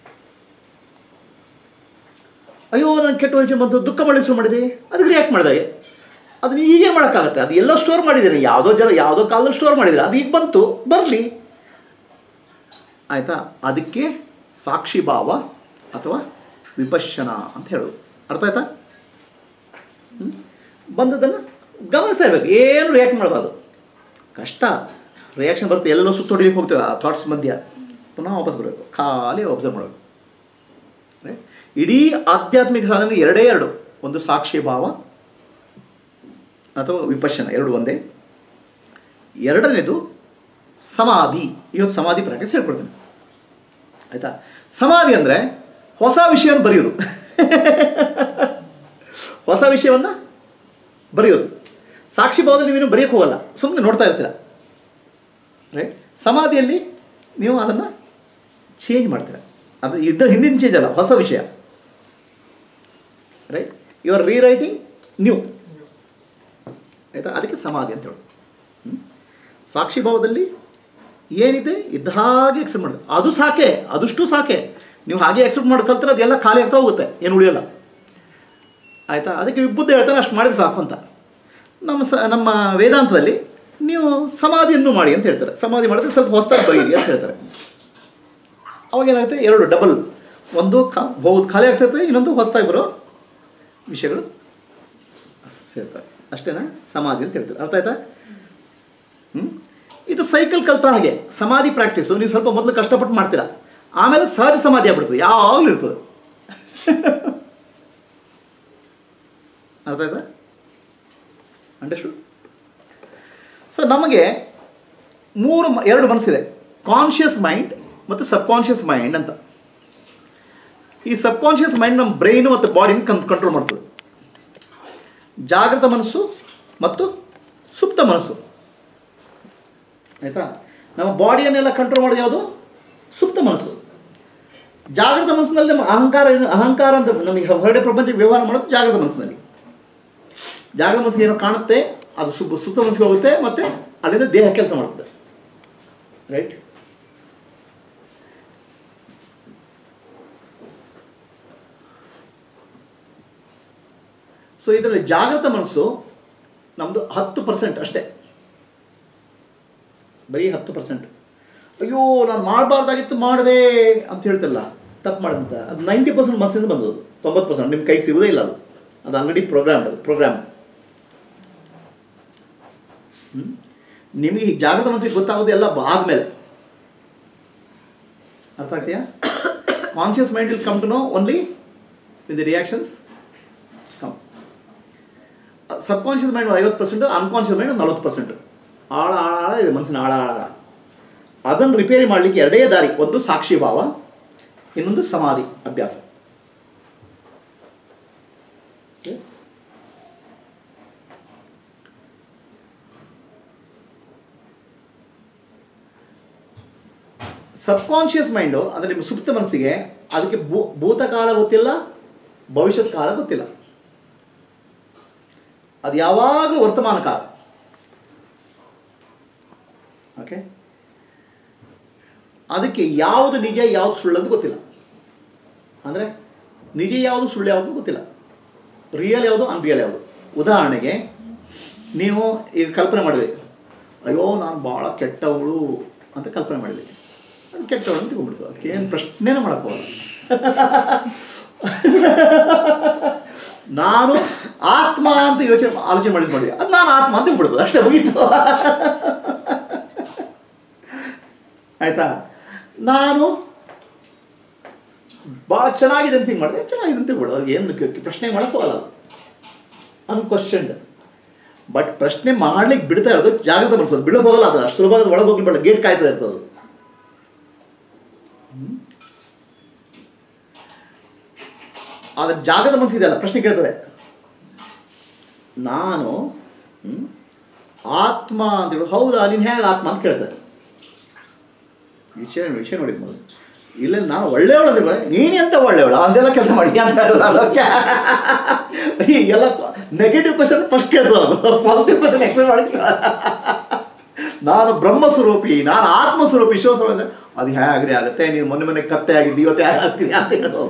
S1: ಅಯ್ಯೋ ನಾನು ಕೆಟ್ಟ ಯೋಚನೆ ಬಂತು ದುಃಖ ಮಾಡಲಿಕ್ಕೆ ಶುರು ಮಾಡಿದ್ರಿ ಅದಕ್ಕೆ ರಿಯಾಕ್ಟ್ ಮಾಡಿದಾಗೆ ಅದನ್ನ ಈಗೇ ಮಾಡೋಕ್ಕಾಗತ್ತೆ ಅದು ಎಲ್ಲೋ ಸ್ಟೋರ್ ಮಾಡಿದ್ದೀರಿ ಯಾವುದೋ ಜನ ಯಾವುದೋ ಕಾಲದಲ್ಲಿ ಸ್ಟೋರ್ ಮಾಡಿದ್ದೀರಿ ಅದು ಈಗ ಬಂತು ಬರಲಿ ಆಯಿತಾ ಅದಕ್ಕೆ ಸಾಕ್ಷಿ ಭಾವ ಅಥವಾ ವಿಪಶ್ಯನ ಅಂತ ಹೇಳೋದು ಅರ್ಥ ಆಯ್ತಾ ಹ್ಮ್? ಬಂದದ್ದನ್ನು ಗಮನಿಸ್ತಾ ಇರಬೇಕು ಏನು ರಿಯಾಕ್ಟ್ ಮಾಡಬಾರ್ದು ಕಷ್ಟ ರಿಯಾಕ್ಷನ್ ಬರುತ್ತೆ ಎಲ್ಲೋ ಸುತ್ತೊಡಿಲಿಕ್ಕೆ ಹೋಗ್ತೇವೆ ಆ ಥಾಟ್ಸ್ ಮಧ್ಯ ಪುನಃ ವಾಪಸ್ ಬರಬೇಕು ಖಾಲಿ ಅಬ್ಸರ್ವ್ ಮಾಡಬೇಕು Right? ಇಡೀ ಆಧ್ಯಾತ್ಮಿಕ ಸಾಧನೆ ಎರಡೇ ಎರಡು ಒಂದು ಸಾಕ್ಷಿ ಭಾವ ಅಥವಾ ವಿಪಶ್ಯನ ಎರಡು ಒಂದೇ ಎರಡನೇದು ಸಮಾಧಿ ಇವತ್ತು ಸಮಾಧಿ ಪ್ರಾಕ್ಟೀಸ್ ಹೇಳ್ಕೊಡ್ತೇನೆ ಆಯಿತಾ ಸಮಾಧಿ ಅಂದರೆ ಹೊಸ ವಿಷಯವನ್ನು ಬರೆಯೋದು ಹೊಸ ವಿಷಯವನ್ನು ಬರೆಯೋದು ಸಾಕ್ಷಿ ಭಾವದಲ್ಲಿ ನೀವೇನು ಬರೆಯೋಕ್ಕೆ ಹೋಗಲ್ಲ ಸುಮ್ಮನೆ ನೋಡ್ತಾ ಇರ್ತೀರ ರೈಟ್ ಸಮಾಧಿಯಲ್ಲಿ ನೀವು ಅದನ್ನು ಚೇಂಜ್ ಮಾಡ್ತೀರ ಅದು ಇದ್ರ ಹಿಂದಿನ ಚೇಂಜ್ ಅಲ್ಲ ಹೊಸ ವಿಷಯ right you are rewriting new ಆಯಿತಾ ಅದಕ್ಕೆ ಸಮಾಧಿ ಅಂತ ಹೇಳೋದು ಹ್ಮ್? ಸಾಕ್ಷಿ ಭಾವದಲ್ಲಿ ಏನಿದೆ ಇದ್ದ ಹಾಗೆ ಎಕ್ಸೆಪ್ಟ್ ಮಾಡೋದು ಅದು ಸಾಕೆ ಅದಷ್ಟು ಸಾಕೆ ನೀವು ಹಾಗೆ ಎಕ್ಸೆಪ್ಟ್ ಮಾಡಿ ಕಲ್ತ್ರೆ ಅದೆಲ್ಲ ಖಾಲಿ ಆಗ್ತಾ ಹೋಗುತ್ತೆ ಏನು ಉಳಿಯೋಲ್ಲ ಆಯಿತಾ ಅದಕ್ಕೆ ಬುದ್ಧ ಹೇಳ್ತಾನೆ ಅಷ್ಟು ಮಾಡಿದ್ರೆ ಸಾಕು ಅಂತ ನಮ್ಮ ಸ ನಮ್ಮ ವೇದಾಂತದಲ್ಲಿ ನೀವು ಸಮಾಧಿಯನ್ನು ಮಾಡಿ ಅಂತ ಹೇಳ್ತಾರೆ ಸಮಾಧಿ ಮಾಡಿದ್ರೆ ಸ್ವಲ್ಪ ಹೊಸದಾಗಿ ಬೈರಿ ಅಂತ ಹೇಳ್ತಾರೆ ಅವಾಗ ಏನಾಗುತ್ತೆ ಎರಡು ಡಬಲ್ ಒಂದು ಖಾ ಹೋಗೋದು ಖಾಲಿ ಆಗ್ತಿರ್ತದೆ ಇನ್ನೊಂದು ಹೊಸದಾಗಿ ಬರೋ ವಿಷಯಗಳು ಸೇರ್ತವೆ ಅಷ್ಟೇನಾ ಸಮಾಧಿ ಅಂತ ಹೇಳ್ತಾರೆ ಅರ್ಥ ಆಯ್ತಾ ಹ್ಞೂ ಇದು ಸೈಕಲ್ ಕಲ್ತ ಹಾಗೆ ಸಮಾಧಿ ಪ್ರಾಕ್ಟೀಸು ನೀವು ಸ್ವಲ್ಪ ಮೊದಲು ಕಷ್ಟಪಟ್ಟು ಮಾಡ್ತೀರಾ ಆಮೇಲೆ ಸಹಜ ಸಮಾಧಿ ಆಗ್ಬಿಡ್ತದೆ ಯಾವಾಗಲೂ ಇರ್ತದೆ ಅರ್ಥ ಆಯ್ತಾ ಅಂಡರ್ಸ್ಟುಡ್ ಸೊ ನಮಗೆ ಮೂರು ಮ- ಎರಡು ಮನಸ್ಸಿದೆ ಕಾನ್ಷಿಯಸ್ ಮೈಂಡ್ ಮತ್ತು ಸಬ್ಕಾನ್ಷಿಯಸ್ ಮೈಂಡ್ ಅಂತ ಈ ಸಬ್ಕಾನ್ಷಿಯಸ್ ಮೈಂಡ್ ನಮ್ಮ ಬ್ರೈನ್ ಮತ್ತು ಬಾಡಿನ ಕನ್ ಕಂಟ್ರೋಲ್ ಮಾಡ್ತದೆ ಜಾಗೃತ ಮನಸ್ಸು ಮತ್ತು ಸುಪ್ತ ಮನಸ್ಸು ಆಯಿತಾ ನಮ್ಮ ಬಾಡಿಯನ್ನೆಲ್ಲ ಕಂಟ್ರೋಲ್ ಮಾಡೋದು ಯಾವುದು ಸುಪ್ತ ಮನಸ್ಸು ಜಾಗೃತ ಮನಸ್ಸಿನಲ್ಲಿ ನಮ್ಮ ಅಹಂಕಾರ ಏನು- ಅಹಂಕಾರ ಅಂತ ನಮಗೆ ಹೊರಗಡೆ ಪ್ರಪಂಚಕ್ಕೆ ವ್ಯವಹಾರ ಮಾಡೋದು ಜಾಗೃತ ಮನಸ್ಸಿನಲ್ಲಿ ಜಾಗೃತ ಮನಸ್ಸಿಗೆ ಏನೋ ಕಾಣುತ್ತೆ ಅದು ಸುಪ್ತ ಸುಪ್ತ ಮನಸ್ಸಿಗೆ ಹೋಗುತ್ತೆ ಮತ್ತು ಅದರಿಂದ ದೇಹ ಕೆಲಸ ಮಾಡುತ್ತೆ ರೈಟ್ ಸೊ ಇದರಲ್ಲಿ ಜಾಗೃತ ಮನಸ್ಸು ನಮ್ಮದು ಹತ್ತು ಪರ್ಸೆಂಟ್ ಅಷ್ಟೇ ಬರೀ ಹತ್ತು ಪರ್ಸೆಂಟ್ ಅಯ್ಯೋ ನಾನು ಮಾಡಬಾರ್ದಾಗಿತ್ತು ಮಾಡಿದೆ ಅಂತ ಹೇಳ್ತಿಲ್ಲ ತಪ್ಪು ಮಾಡಿದಂತ ಅದು ನೈಂಟಿ ಪರ್ಸೆಂಟ್ ಮನಸ್ಸಿಂದ ಬಂದದ್ದು ತೊಂಬತ್ತು ಪರ್ಸೆಂಟ್ ನಿಮ್ಮ ಕೈಗೆ ಸಿಗೋದೇ ಇಲ್ಲ ಅದು ಅದು ಆಲ್ರೆಡಿ ಪ್ರೋಗ್ರಾಮ್ ಅದು ಪ್ರೋಗ್ರಾಮ್ ನಿಮಗೆ ಈ ಜಾಗೃತ ಮನಸ್ಸಿಗೆ ಗೊತ್ತಾಗೋದು ಎಲ್ಲ ಆದಮೇಲೆ ಅರ್ಥ ಆಗ್ತೀಯಾ conscious mind will come to know only with the reactions come subconscious mind ಐವತ್ತು ಪರ್ಸೆಂಟ್ ಅನ್ಕಾನ್ಷಿಯಸ್ ಮೈಂಡ್ ನಲ್ವತ್ತು ಪರ್ಸೆಂಟ್ ಆಳ ಆಳ ಆಳ ಇದೆ ಮನಸ್ಸಿನ ಆಳ ಆಳ ಆಳ. ಅದನ್ನು ರಿಪೇರಿ ಮಾಡಲಿಕ್ಕೆ ಎರಡೇ ದಾರಿ ಒಂದು ಸಾಕ್ಷಿ ಭಾವ ಇನ್ನೊಂದು ಸಮಾಧಿ ಅಭ್ಯಾಸ Okay? ಸಬ್ಕಾನ್ಷಿಯಸ್ ಮೈಂಡು ಅಂದರೆ ನಿಮ್ಮ ಸುಪ್ತ ಮನಸ್ಸಿಗೆ ಅದಕ್ಕೆ ಭೂ ಭೂತಕಾಲ ಗೊತ್ತಿಲ್ಲ ಭವಿಷ್ಯತ್ ಕಾಲ ಗೊತ್ತಿಲ್ಲ ಅದು ಯಾವಾಗಲೂ ವರ್ತಮಾನ ಕಾಲ ಓಕೆ ಅದಕ್ಕೆ ಯಾವುದು ನಿಜ ಯಾವುದು ಸುಳ್ಳು ಅಂತ ಗೊತ್ತಿಲ್ಲ ಅಂದರೆ ನಿಜ ಯಾವುದು ಸುಳ್ಳು ಯಾವುದು ಗೊತ್ತಿಲ್ಲ ರಿಯಲ್ ಯಾವುದು ಅನ್ರಿಯಲ್ ಯಾವುದು ಉದಾಹರಣೆಗೆ ನೀವು ಈಗ ಕಲ್ಪನೆ ಮಾಡಿದೆ ಅಯ್ಯೋ ನಾನು ಭಾಳ ಕೆಟ್ಟವಳು ಅಂತ ಕಲ್ಪನೆ ಮಾಡಿದೆ ನಾನು ಕೆಟ್ಟವಳು ಅಂತ ತಿಳ್ಕೊಂಡ್ಬಿಡ್ತು ಅದಕ್ಕೆ ಏನು ಪ್ರಶ್ನೆನೇ ಮಾಡೋಕ್ಕೋಗಲ್ಲ ನಾನು ಆತ್ಮ ಅಂತ ಯೋಚನೆ ಆಲೋಚನೆ ಮಾಡಿದ್ ಮಾಡಿ ಅದು ನಾನು ಆತ್ಮ ಅಂತ ಬಿಡ್ಬೋದು ಅಷ್ಟೇ ಮುಗೀತು ಆಯ್ತಾ ನಾನು ಭಾಳ ಚೆನ್ನಾಗಿದೆ ಅಂತ ಹಿಂಗೆ ಮಾಡಿದೆ ಚೆನ್ನಾಗಿದೆ ಅಂತ ಬಿಡೋದು ಅದು ಏನು ಕ- ಪ್ರಶ್ನೆ ಮಾಡೋಕ್ಕೋಗಲ್ಲ ಅದು ಕ್ವಶನ್ ಬಟ್ ಪ್ರಶ್ನೆ ಮಾಡ್ಲಿಕ್ಕೆ ಬಿಡ್ತಾ ಇರೋದು ಜಾಗೃತ ಮನಸ್ಸು ಬಿಡೋ ಹೋಗಲ್ಲ ಅದು ಅಷ್ಟು ಸುಲಭವಾದ ಒಳಗೆ ಹೋಗ್ಲಿ ಬೇಡ ಗೇಟ್ ಕಾಯ್ತಾ ಇರ್ತದೆ ಅದು ಹ್ಮ್? ಆದ್ರೆ ಜಾಗದ ಮನಸ್ಸಿದೆ ಅಲ್ಲ ಪ್ರಶ್ನೆ ಕೇಳ್ತದೆ ನಾನು ಹ್ಮ್, ಆತ್ಮ ಅಂತ ಹೇಳೋದು ಹೌದಾ ನೀನು ಹೇಗೆ ಆತ್ಮ ಅಂತ ಕೇಳ್ತಾರೆ ವಿಷಯ ವಿಷಯ ನೋಡಿದ್ ಮೊದಲು ಇಲ್ಲ ನಾನು ಒಳ್ಳೆಯವಳು ಅಂದ್ರೆ ನೀನು ಎಂತ ಒಳ್ಳೆಯವಳು ಅದೆಲ್ಲ ಕೆಲಸ ಮಾಡಿ ಅಂತ ಹೇಳೋದು ಅದಕ್ಕೆ ಈಗೆಲ್ಲ ನೆಗೆಟಿವ್ ಕ್ವಶನ್ ಫಸ್ಟ್ ಕೇಳ್ತದೆ ಅದು ಪಾಸಿಟಿವ್ ಕ್ವಶನ್ ಎಕ್ಸೆಪ್ಟ್ ಮಾಡಿ ನಾನು ಬ್ರಹ್ಮ ಸ್ವರೂಪಿ ನಾನು ಆತ್ಮ ಸ್ವರೂಪಿ ವಿಶ್ವ ಸ್ವರೂಪಿ ಅಂದ್ರೆ ಅದು ಹೇಗ್ರಿ ಆಗುತ್ತೆ ನೀನು ಮೊನ್ನೆ ಮೊನ್ನೆ ಕತ್ತೆ ಆಗಿದ್ದು ಇವತ್ತು ಹೇಗೆ ಆಗ್ತೀನಿ ಅಂತ ಹೇಳೋದು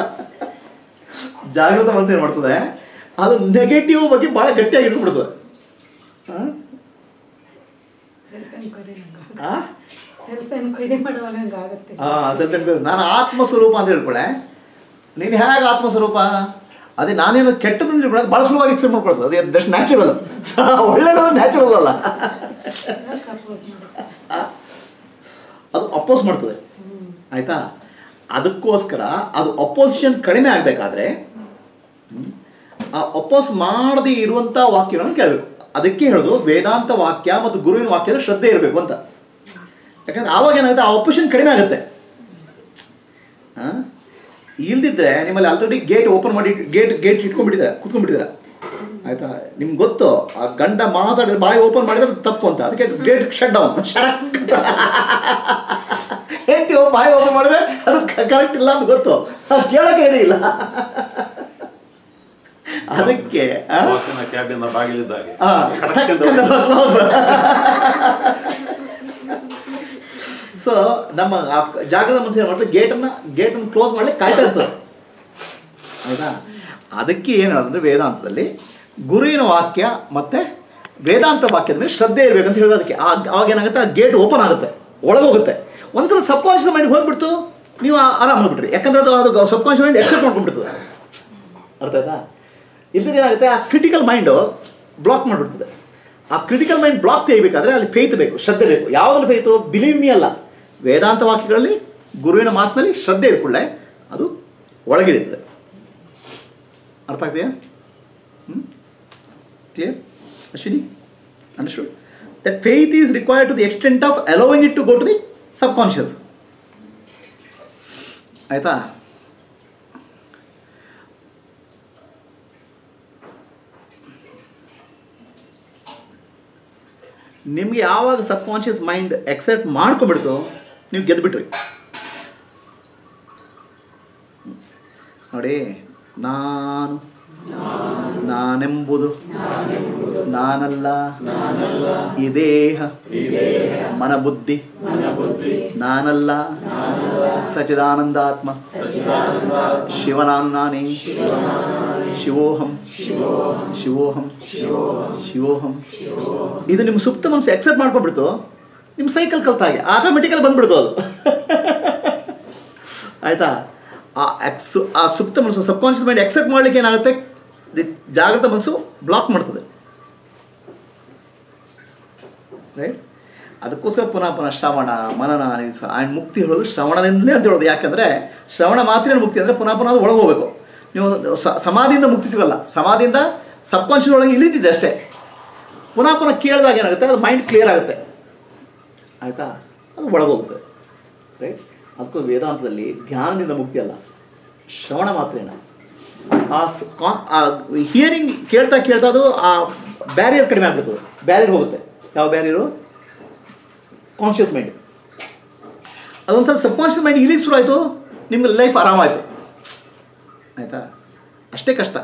S1: ಜಾಗೃತ ಮನಸ್ಸು ಏನು ಮಾಡ್ತದೆ ಅದು ನೆಗೆಟಿವ್ ಬಗ್ಗೆ ಭಾಳ ಗಟ್ಟಿಯಾಗಿ ಇಟ್ಬಿಡ್ತದೆ ಹಾಂ
S2: ಸೆಲ್ಫ್ ಎನ್ಕ್ವೈರಿ ನಂಗೆ
S1: ಹಾಂ
S2: ಸೆಲ್ಫ್ ಎನ್ಕ್ವೈರಿ ಮಾಡುವಾಗ ನಂಗೆ ಆಗುತ್ತೆ
S1: ಆ, ಅದನ್ನ ಬಿಡು. ನಾನು ಆತ್ಮ ಸ್ವರೂಪ ಅಂತ ಹೇಳ್ಕೊಳೆ ನೀನು ಹೇಗೆ ಆತ್ಮ ಸ್ವರೂಪ ಅದೇ ನಾನೇನು ಕೆಟ್ಟದಂದ್ರೆ ಹೇಳ್ಕೊಳೋದು ಭಾಳ ಸುಲಭವಾಗಿ ಎಕ್ಸೆಪ್ಟ್ ಮಾಡ್ಕೊಳ್ತದೆ ಅದೇ ದಟ್ಸ್ ನ್ಯಾಚುರಲ್ ಒಳ್ಳೇದಾದ್ರೆ ನ್ಯಾಚುರಲ್ ಅಲ್ಲ
S2: ಪ್ರಪೋಸ್ ಮಾಡುತ್ತೆ
S1: ಅದು ಅಪೋಸ್ ಮಾಡ್ತದೆ ಆಯ್ತಾ ಅದಕ್ಕೋಸ್ಕರ ಅದು ಅಪೋಸಿಷನ್ ಕಡಿಮೆ ಆಗಬೇಕಾದ್ರೆ ಆ ಅಪೋಸ್ ಮಾಡದೇ ಇರುವಂಥ ವಾಕ್ಯಗಳನ್ನು ಕೇಳಬೇಕು ಅದಕ್ಕೆ ಹೇಳೋದು ವೇದಾಂತ ವಾಕ್ಯ ಮತ್ತು ಗುರುವಿನ ವಾಕ್ಯದ ಶ್ರದ್ಧೆ ಇರಬೇಕು ಅಂತ ಯಾಕಂದ್ರೆ ಆವಾಗ ಏನಾಗುತ್ತೆ ಆ ಅಪೋಸಿಷನ್ ಕಡಿಮೆ ಆಗುತ್ತೆ ಆ? ಇಲ್ದಿದ್ರೆ ನಿಮ್ಮಲ್ಲಿ ಆಲ್ರೆಡಿ ಗೇಟ್ ಓಪನ್ ಮಾಡಿ ಗೇಟ್ ಗೇಟ್ ಇಟ್ಕೊಂಡ್ಬಿಟ್ಟಿದ್ದಾರೆ ಕುತ್ಕೊಂಡ್ಬಿಟ್ಟಿದ್ದಾರೆ ಆಯ್ತಾ ನಿಮ್ಗೆ ಗೊತ್ತು ಆ ಗಂಡ ಮಾತಾಡಿದ್ರೆ ಬಾಯಿ ಓಪನ್ ಮಾಡಿದ್ರೆ ಅದು ತಪ್ಪು ಅಂತ ಅದಕ್ಕೆ ಗೇಟ್ ಶಟ್ ಡೌನ್ ಶಡಕ್ ಹೇಳ್ತೀವೋ ಬಾಯಿ ಓಪನ್ ಮಾಡಿದ್ರೆ ಅದು ಕರೆಕ್ಟ್ ಇಲ್ಲ ಅಂತ ಗೊತ್ತು ಅದು ಕೇಳಕ್ಕೆ ಹೇಳಿ ಇಲ್ಲ ಅದಕ್ಕೆ ಆ?
S6: ಬಾಸಿನ ಕ್ಯಾಬಿನ ಬಾಗಿಲಿದ್ದಾಗೆ
S1: ಆ, close. ಸೊ ನಮ್ಮ ಆ ಜಾಗದ ಮನಸ್ಸು ಏನು ಮಾಡ್ತಾರೆ ಗೇಟನ್ನು ಗೇಟನ್ನು ಕ್ಲೋಸ್ ಮಾಡ್ಲಿಕ್ಕೆ ಕಾಯ್ತಾ ಇರ್ತದೆ ಆಯ್ತಾ ಅದಕ್ಕೆ ಏನು ಹೇಳೋದಂದ್ರೆ ವೇದಾಂತದಲ್ಲಿ ಗುರುವಿನ ವಾಕ್ಯ ಮತ್ತೆ ವೇದಾಂತ ವಾಕ್ಯದ ಮೇಲೆ ಶ್ರದ್ಧೆ ಇರಬೇಕು ಅಂತ ಹೇಳೋದು ಅದಕ್ಕೆ ಆ- ಆವಾಗ ಏನಾಗುತ್ತೆ ಆ ಗೇಟ್ ಓಪನ್ ಆಗುತ್ತೆ ಒಳಗೆ ಹೋಗುತ್ತೆ ಒಂದ್ಸಲ ಸಬ್ಕಾನ್ಷಿಯಸ್ ಮೈಂಡ್ ಹೋಗ್ಬಿಡ್ತು ನೀವು ಆ- ಆರಾಮ್ ಹೋಗ್ಬಿಟ್ರಿ ಯಾಕಂದ್ರೆ ಅದು ಅದು ಸಬ್ಕಾನ್ಷಿಯಸ್ ಮೈಂಡ್ ಎಕ್ಸೆಪ್ಟ್ ಮಾಡ್ಕೊಂಡ್ಬಿಡ್ತದೆ ಅರ್ಥ ಆಯ್ತಾ ಇದ್ರೆ ಏನಾಗುತ್ತೆ ಆ ಕ್ರಿಟಿಕಲ್ ಮೈಂಡು ಬ್ಲಾಕ್ ಮಾಡಿಬಿಡ್ತದೆ ಆ ಕ್ರಿಟಿಕಲ್ ಮೈಂಡ್ ಬ್ಲಾಕ್ ತೆಗಿಬೇಕಾದ್ರೆ ಅಲ್ಲಿ ಫೇತ್ ಬೇಕು ಶ್ರದ್ಧೆ ಬೇಕು ಯಾವುದ್ರಲ್ಲಿ ಫೇತು ಬಿಲೀವ್ ಮೀ ಅಲ್ಲ ವೇದಾಂತ ವಾಕ್ಯಗಳಲ್ಲಿ ಗುರುವಿನ ಮಾತಿನಲ್ಲಿ ಶ್ರದ್ಧೆ ಇಟ್ಕೊಳ್ಳೆ ಅದು ಒಳಗಿಳಿತದೆ ಅರ್ಥ ಆಗ್ತೀಯಾ ಹ್ಞೂ clear Ashwini understood that faith is required to the extent of allowing it to go to the subconscious ಆಯಿತಾ ನಿಮಗೆ ಯಾವಾಗ ಸಬ್ ಕಾನ್ಷಿಯಸ್ ಮೈಂಡ್ ಎಕ್ಸೆಪ್ಟ್ ಮಾಡ್ಕೊಂಡ್ಬಿಡ್ತು ನೀವು ಗೆದ್ದುಬಿಟ್ರಿ ನೋಡಿ ನಾನು ನಾನೆಂಬುದು ನಾನಲ್ಲ ಈ ದೇಹ ಮನಬುದ್ಧಿ ನಾನಲ್ಲ ಸಚಿದಾನಂದಾತ್ಮ ಶಿವನಾನ್ ನಾನೇ ಶಿವೋಹಂ ಶಿವೋಹಂ ಶಿವೋಹಂ ಇದು ನಿಮ್ಮ ಸುಪ್ತ ಮನಸ್ಸು ಎಕ್ಸೆಪ್ಟ್ ಮಾಡ್ಕೊಂಡ್ಬಿಡ್ತು ನಿಮ್ಮ ಸೈಕಲ್ ಕಲ್ತಾಗೆ ಆಟೋಮೆಟಿಕಲ್ ಬಂದ್ಬಿಡ್ತು ಅದು ಆಯ್ತಾ ಆ ಎಕ್ಸ್ ಆ ಸುಪ್ತ ಮನಸ್ಸು ಸಬ್ಕಾನ್ಷಿಯಸ್ ಮೈಂಡ್ ಎಕ್ಸೆಪ್ಟ್ ಮಾಡ್ಲಿಕ್ಕೆ ಏನಾಗುತ್ತೆ ದಿ- ಜಾಗೃತ ಮನಸ್ಸು ಬ್ಲಾಕ್ ಮಾಡ್ತದೆ ರೈಟ್ ಅದಕ್ಕೋಸ್ಕರ ಪುನಃ ಪುನಃ ಶ್ರವಣ ಮನನ ಆ್ಯಂಡ್ ಮುಕ್ತಿ ಹೇಳೋದು ಶ್ರವಣದಿಂದಲೇ ಅಂತ ಹೇಳೋದು ಯಾಕಂದರೆ ಶ್ರವಣ ಮಾತ್ರ ಮುಕ್ತಿ ಅಂದರೆ ಪುನಃ ಪುನಃ ಅದು ಒಳಗೆ ಹೋಗಬೇಕು ನೀವು ಸ- ಸಮಾಧಿಯಿಂದ ಮುಕ್ತಿ ಸಿಗಲ್ಲ ಸಮಾಧಿಯಿಂದ ಸಬ್ಕಾನ್ಷಿಯಸ್ ಒಳಗೆ ಇಳಿದಿದೆ ಅಷ್ಟೇ ಪುನಃ ಪುನಃ ಕೇಳಿದಾಗ ಏನಾಗುತ್ತೆ ಅದು ಮೈಂಡ್ ಕ್ಲಿಯರ್ ಆಗುತ್ತೆ ಆಯಿತಾ ಅದು ಒಳಗೋಗುತ್ತೆ ರೈಟ್ ಅದಕ್ಕೂ ವೇದಾಂತದಲ್ಲಿ ಧ್ಯಾನದಿಂದ ಮುಕ್ತಿ ಅಲ್ಲ ಶ್ರವಣ ಮಾತ್ರೇನ ಆ ಸ್- ಕಾ- ಆ ಹಿಯರಿಂಗ್ ಕೇಳ್ತಾ ಕೇಳ್ತಾ ಅದು ಆ ಬ್ಯಾರಿಯರ್ ಕಡಿಮೆ ಆಗ್ಬಿಡ್ತದೆ ಬ್ಯಾರಿಯರ್ ಹೋಗುತ್ತೆ ಯಾವ ಬ್ಯಾರಿಯರು ಕಾನ್ಷಿಯಸ್ ಮೈಂಡ್ ಅದೊಂದು ಸಲ ಸಬ್ಕಾನ್ಷಿಯಸ್ ಮೈಂಡ್ ಇಳಿ ಶುರು ಆಯಿತು ನಿಮ್ಗೆ ಲೈಫ್ ಆರಾಮಾಯಿತು ಆಯಿತಾ ಅಷ್ಟೇ ಕಷ್ಟ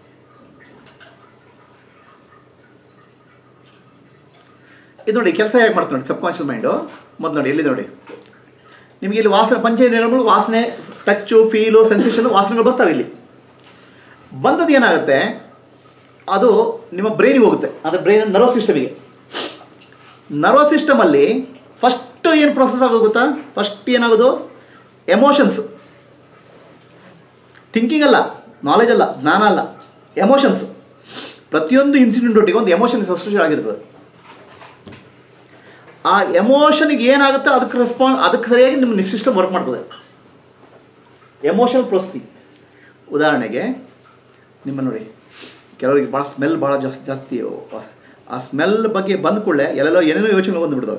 S1: ಇದು ನೋಡಿ ಕೆಲಸ ಹೇಗೆ ಮಾಡ್ತಾರೆ ನೋಡಿ ಸಬ್ಕಾನ್ಷಿಯಸ್ ಮೈಂಡು ಮೊದಲು ನೋಡಿ ಎಲ್ಲಿ ನೋಡಿ ನಿಮಗೆ ಇಲ್ಲಿ ವಾಸನೆ ಪಂಚೇಂದ್ರಿಯಗಳು ವಾಸನೆ ಟಚ್ಚು ಫೀಲು ಸೆನ್ಸೇಷನ್ ವಾಸನೆಗಳು ಬರ್ತಾವೆ ಇಲ್ಲಿ ಬಂದದ್ದು ಏನಾಗುತ್ತೆ ಅದು ನಿಮ್ಮ ಬ್ರೈನಿಗೆ ಹೋಗುತ್ತೆ ಅಂದರೆ ಬ್ರೈನ್ ನರ್ವಸ್ ಸಿಸ್ಟಮಿಗೆ ನರ್ವಸ್ ಸಿಸ್ಟಮಲ್ಲಿ ಫಸ್ಟ್ ಏನು ಪ್ರೊಸೆಸ್ ಆಗೋದು ಗೊತ್ತಾ ಫಸ್ಟ್ ಏನಾಗೋದು ಎಮೋಷನ್ಸ್ ಥಿಂಕಿಂಗ್ ಅಲ್ಲ ನಾಲೆಜ್ ಅಲ್ಲ ಜ್ಞಾನ ಅಲ್ಲ ಎಮೋಷನ್ಸ್ ಪ್ರತಿಯೊಂದು ಇನ್ಸಿಡೆಂಟ್ ಒಟ್ಟಿಗೆ ಒಂದು ಎಮೋಷನ್ಸ್ ಅಸೋಸಿಯೇಟ್ ಆಗಿರ್ತದೆ ಆ ಎಮೋಷನ್ಗೆ ಏನಾಗುತ್ತೋ ಅದಕ್ಕೆ ರೆಸ್ಪಾನ್ಸ್ ಅದಕ್ಕೆ ಸರಿಯಾಗಿ ನಿಮ್ಮ ಸಿಸ್ಟಮ್ ವರ್ಕ್ ಮಾಡ್ತದೆ ಎಮೋಷನಲ್ ಪ್ರೊಸೆಸಿಂಗ್ ಉದಾಹರಣೆಗೆ ನಿಮ್ಮ ನೋಡಿ ಕೆಲವರಿಗೆ ಭಾಳ ಸ್ಮೆಲ್ ಭಾಳ ಜಾಸ್ತಿ ಜಾಸ್ತಿ ಆ ಸ್ಮೆಲ್ ಬಗ್ಗೆ ಬಂದ ಕೂಡಲೇ ಎಲ್ಲೆಲ್ಲೋ ಏನೇನೋ ಯೋಚನೆ ಬಂದುಬಿಡ್ತವೆ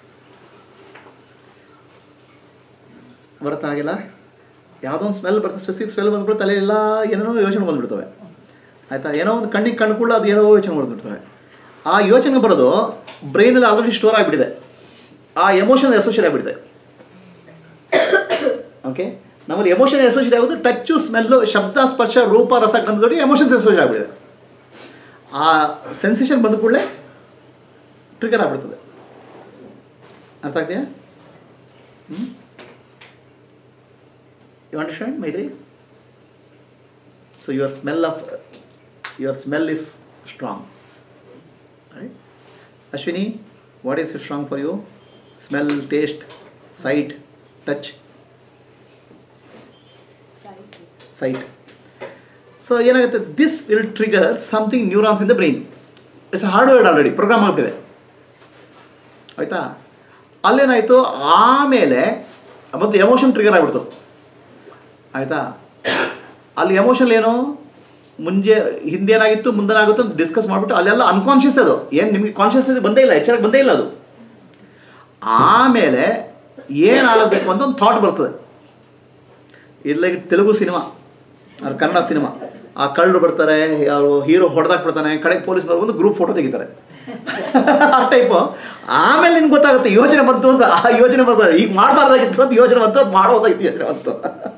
S1: ಬರುತ್ತಾ ಆಗಿಲ್ಲ ಯಾವುದೋ ಒಂದು ಸ್ಮೆಲ್ ಬರ್ತದೆ ಸ್ಪೆಸಿಫಿಕ್ ಸ್ಮೆಲ್ ಬಂದ್ಬಿಟ್ಟು ತಲೆಯೆಲ್ಲ ಏನೇನೋ ಯೋಚನೆ ಬಂದುಬಿಡ್ತವೆ ಆಯಿತಾ ಏನೋ ಒಂದು ಕಣ್ಣಿಗೆ ಕಣ್ಣು ಕೂಡ ಅದು ಏನೋ ಯೋಚನೆ ಬಂದುಬಿಡ್ತವೆ ಆ ಯೋಚನೆ ಬರೋದು ಬ್ರೈನಲ್ಲಿ ಆಲ್ರೆಡಿ ಸ್ಟೋರ್ ಆಗಿಬಿಟ್ಟಿದೆ ಆ ಎಮೋಷನ್ ಅಸೋಸಿಯೇಟ್ ಆಗಿಬಿಟ್ಟಿದೆ ಓಕೆ ನಮ್ಮಲ್ಲಿ ಎಮೋಷನ್ ಅಸೋಸಿಯೇಟ್ ಆಗೋದು ಟಚ್ಚು ಸ್ಮೆಲ್ಲು ಶಬ್ದ ಸ್ಪರ್ಶ ರೂಪ ರಸ ಗಂಧದೊಡಿ ಎಮೋಷನ್ಸ್ ಅಸೋಸಿಯೇಟ್ ಆಗಿಬಿಟ್ಟಿದೆ ಆ ಸೆನ್ಸೇಷನ್ ಬಂದ ಕೂಡಲೇ ಟ್ರಿಗರ್ ಆಗ್ಬಿಡ್ತದೆ ಅರ್ಥ ಆಗ್ತೀಯಾ you understand Maithri so your smell of your smell is strong right Ashwini what is strong for you smell taste sight touch sight so ಏನಾಗುತ್ತೆ this will trigger something neurons in the brain it's hardwired already program ಆಗ್ಬಿಟ್ಟಿದೆ ಆಯಿತಾ ಅಲ್ಲೇನಾಯಿತು ಆಮೇಲೆ ಮತ್ತು emotion trigger ಆಗಿಬಿಡ್ತು ಆಯಿತಾ ಅಲ್ಲಿ emotion ಏನು ಮುಂಜೆ ಹಿಂದೇನಾಗಿತ್ತು ಮುಂದೇನಾಗುತ್ತೋ ಅಂತ ಡಿಸ್ಕಸ್ ಮಾಡಿಬಿಟ್ಟು ಅಲ್ಲೆಲ್ಲ ಅನ್ಕಾನ್ಷಿಯಸ್ ಅದು ಏನು ನಿಮಗೆ ಕಾನ್ಷಿಯಸ್ನೆಸ್ ಬಂದೇ ಇಲ್ಲ ಎಚ್ಚರಕ್ಕೆ ಬಂದೇ ಇಲ್ಲ ಅದು ಆಮೇಲೆ ಏನಾಗಬೇಕು ಅಂತ ಒಂದು ಥಾಟ್ ಬರ್ತದೆ ಇಲ್ಲ ತೆಲುಗು ಸಿನಿಮಾ ಅವ್ರ ಕನ್ನಡ ಸಿನಿಮಾ ಆ ಕಳ್ಳರು ಬರ್ತಾರೆ ಯಾರು ಹೀರೋ ಹೊಡೆದಾಕ್ಬಿಡ್ತಾನೆ ಕಡೆಗೆ ಪೊಲೀಸ್ನವ್ರು ಒಂದು ಗ್ರೂಪ್ ಫೋಟೋ ತೆಗಿತಾರೆ ಆ ಟೈಪು ಆಮೇಲೆ ನಿನ್ಗೆ ಗೊತ್ತಾಗುತ್ತೆ ಯೋಚನೆ ಬಂತು ಅಂತ ಆ ಯೋಚನೆ ಬರ್ತದೆ ಈಗ ಮಾಡಬಾರ್ದಾಗಿತ್ತು ಅಂತ ಯೋಚನೆ ಬಂತು ಅದು ಮಾಡ್ಬೋದಾಗಿತ್ತು ಯೋಚನೆ ಬಂತು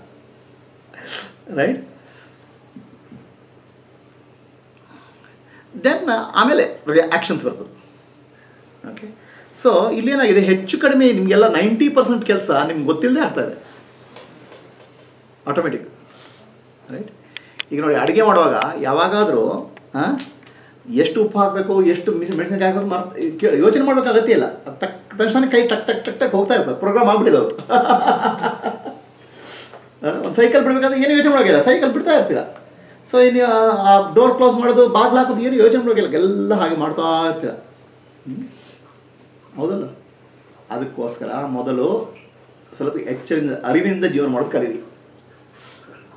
S1: ರೈಟ್ ದೆನ್ ಆಮೇಲೆ ಆ್ಯಕ್ಷನ್ಸ್ ಬರ್ತದೆ ಓಕೆ ಸೊ ಇಲ್ಲೇನಾಗಿದೆ ಹೆಚ್ಚು ಕಡಿಮೆ ನಿಮಗೆಲ್ಲ ನೈಂಟಿ ಪರ್ಸೆಂಟ್ ಕೆಲಸ ನಿಮ್ಗೆ ಗೊತ್ತಿಲ್ಲದೆ ಆಗ್ತಾ ಇದೆ ಆಟೋಮೆಟಿಕ್ ರೈಟ್ ಈಗ ನೋಡಿ ಅಡುಗೆ ಮಾಡುವಾಗ ಯಾವಾಗಾದರೂ ಎಷ್ಟು ಉಪ್ಪು ಹಾಕಬೇಕು ಎಷ್ಟು ಮೆಣಸಿನ್ಕಾಯಿ ಹಾಕೋದು ಮರ್ ಕೇಳಿ ಯೋಚನೆ ಮಾಡ್ಬೇಕು ಅಗತ್ಯ ಇಲ್ಲ ಅದು ತಕ್ ತಕ್ಷಣ ಕೈ ಟಕ್ ಟಕ್ ಟಕ್ ಟಕ್ ಹೋಗ್ತಾ ಇರ್ತದೆ ಪ್ರೋಗ್ರಾಮ್ ಆಗ್ಬಿಟ್ಟಿದೆ ಅದು ಒಂದು ಸೈಕಲ್ ಬಿಡಬೇಕಾದ್ರೆ ಏನು ಯೋಚನೆ ಮಾಡೋಗಿಲ್ಲ ಸೈಕಲ್ ಬಿಡ್ತಾ ಇರ್ತೀರ ಸೊ ಇನ್ನು ಆ- ಆ ಡೋರ್ ಕ್ಲೋಸ್ ಮಾಡೋದು ಬಾಗಿಲು ಹಾಕೋದು ಏನು ಯೋಚನೆ ಮಾಡೋಗಿಲ್ಲ ಎಲ್ಲ ಹಾಗೆ ಮಾಡ್ತಾ ಇರ್ತೀರ ಹ್ಮ್? ಹೌದಲ್ಲ ಅದಕ್ಕೋಸ್ಕರ ಮೊದಲು ಸ್ವಲ್ಪ ಎಚ್ಚರಿಂದ ಅರಿವಿನಿಂದ ಜೀವನ ಮಾಡೋದು ಕಲೀರಿ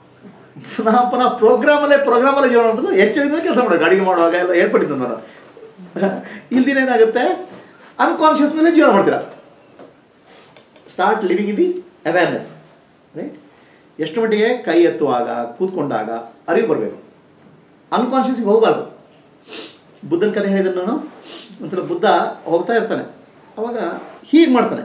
S1: ಪುನಃ ಪುನಃ ಪ್ರೋಗ್ರಾಮಲ್ಲೇ ಪ್ರೋಗ್ರಾಮಲ್ಲೇ ಜೀವನ ಮಾಡೋದು ಎಚ್ಚರಿಂದ ಕೆಲಸ ಮಾಡೋದು ಅಡುಗೆ ಮಾಡುವಾಗ ಎಲ್ಲ ಹೇಳ್ಕೊಟ್ಟಿದ್ದೆ ನಾನು ಇಲ್ದಿನ ಏನಾಗುತ್ತೆ ಅನ್ಕಾನ್ಷಿಯಸ್ನಲ್ಲೇ ಜೀವನ ಮಾಡ್ತೀರಾ start living in the awareness right ಎಷ್ಟು ಮಟ್ಟಿಗೆ ಕೈ ಎತ್ತುವಾಗ ಕೂತ್ಕೊಂಡಾಗ ಅರಿವು ಬರಬೇಕು ಅನ್ಕಾನ್ಷಿಯಸ್ಗೆ ಹೋಗಬಾರ್ದು ಬುದ್ಧನ ಕಥೆ ಹೇಳಿದ್ರೆ ನಾನು ಒಂದ್ಸಲ ಬುದ್ಧ ಹೋಗ್ತಾ ಇರ್ತಾನೆ ಅವಾಗ ಹೀಗೆ ಮಾಡ್ತಾನೆ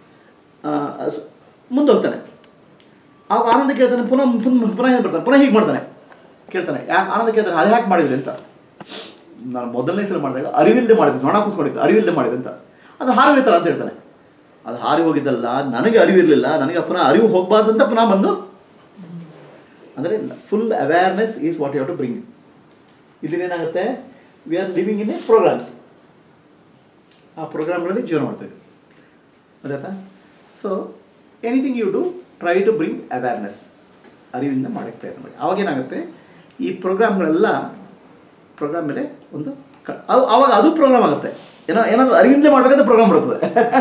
S1: ಮುಂದೆ ಹೋಗ್ತಾನೆ ಆವಾಗ ಆನಂದ ಕೇಳ್ತಾನೆ ಪುನಃ ಪುನಃ ಪುನಃ ಏನು ಬರ್ತಾನೆ ಪುನಃ ಹೀಗೆ ಮಾಡ್ತಾನೆ ಕೇಳ್ತಾನೆ ಯಾಕೆ ಆನಂದ ಕೇಳ್ತಾನೆ ಅದು ಯಾಕೆ ಮಾಡಿದ್ರಿ ಅಂತ ನಾನು ಮೊದಲನೇ ಸಲ ಮಾಡಿದಾಗ ಅರಿವಿಲ್ಲದೆ ಮಾಡಿದ್ದೆ ನೊಣ ಕೂತ್ಕೊಂಡಿದ್ದೆ ಅರಿವಿಲ್ಲದೆ ಮಾಡಿದೆ ಅಂತ ಅದು ಹಾರಿ ಹೋಯ್ತಲ್ಲ ಅಂತ ಹೇಳ್ತಾನೆ ಅದು ಹಾರಿ ಹೋಗಿದ್ದಲ್ಲ ನನಗೆ ಅರಿವಿರಲಿಲ್ಲ ನನಗೆ ಪುನಃ ಅರಿವು ಹೋಗಬಾರ್ದು ಅಂತ ಪುನಃ ಬಂದು ಅಂದರೆ full awareness is what you to bring ಇಲ್ಲಿ ಏನಾಗುತ್ತೆ we are living in a programs ಆ ಪ್ರೋಗ್ರಾಮ್ಗಳಲ್ಲಿ ಜೀವನ ಮಾಡ್ತೇವೆ ಅದಾಯ್ತಾ so anything you do try to bring awareness ಅರಿವಿಂದ ಮಾಡೋಕ್ಕೆ ಪ್ರಯತ್ನ ಮಾಡಿ ಅವಾಗೇನಾಗುತ್ತೆ ಈ ಪ್ರೋಗ್ರಾಮ್ಗಳೆಲ್ಲ ಪ್ರೋಗ್ರಾಮ್ ಮೇಲೆ ಒಂದು ಕ- ಅವು ಅವಾಗ ಅದು ಪ್ರೋಗ್ರಾಮ್ ಆಗುತ್ತೆ ಏನೋ ಏನಾದರೂ ಅರಿವಿಂದ ಮಾಡಬೇಕಂತ ಪ್ರೋಗ್ರಾಮ್ ಬರ್ತದೆ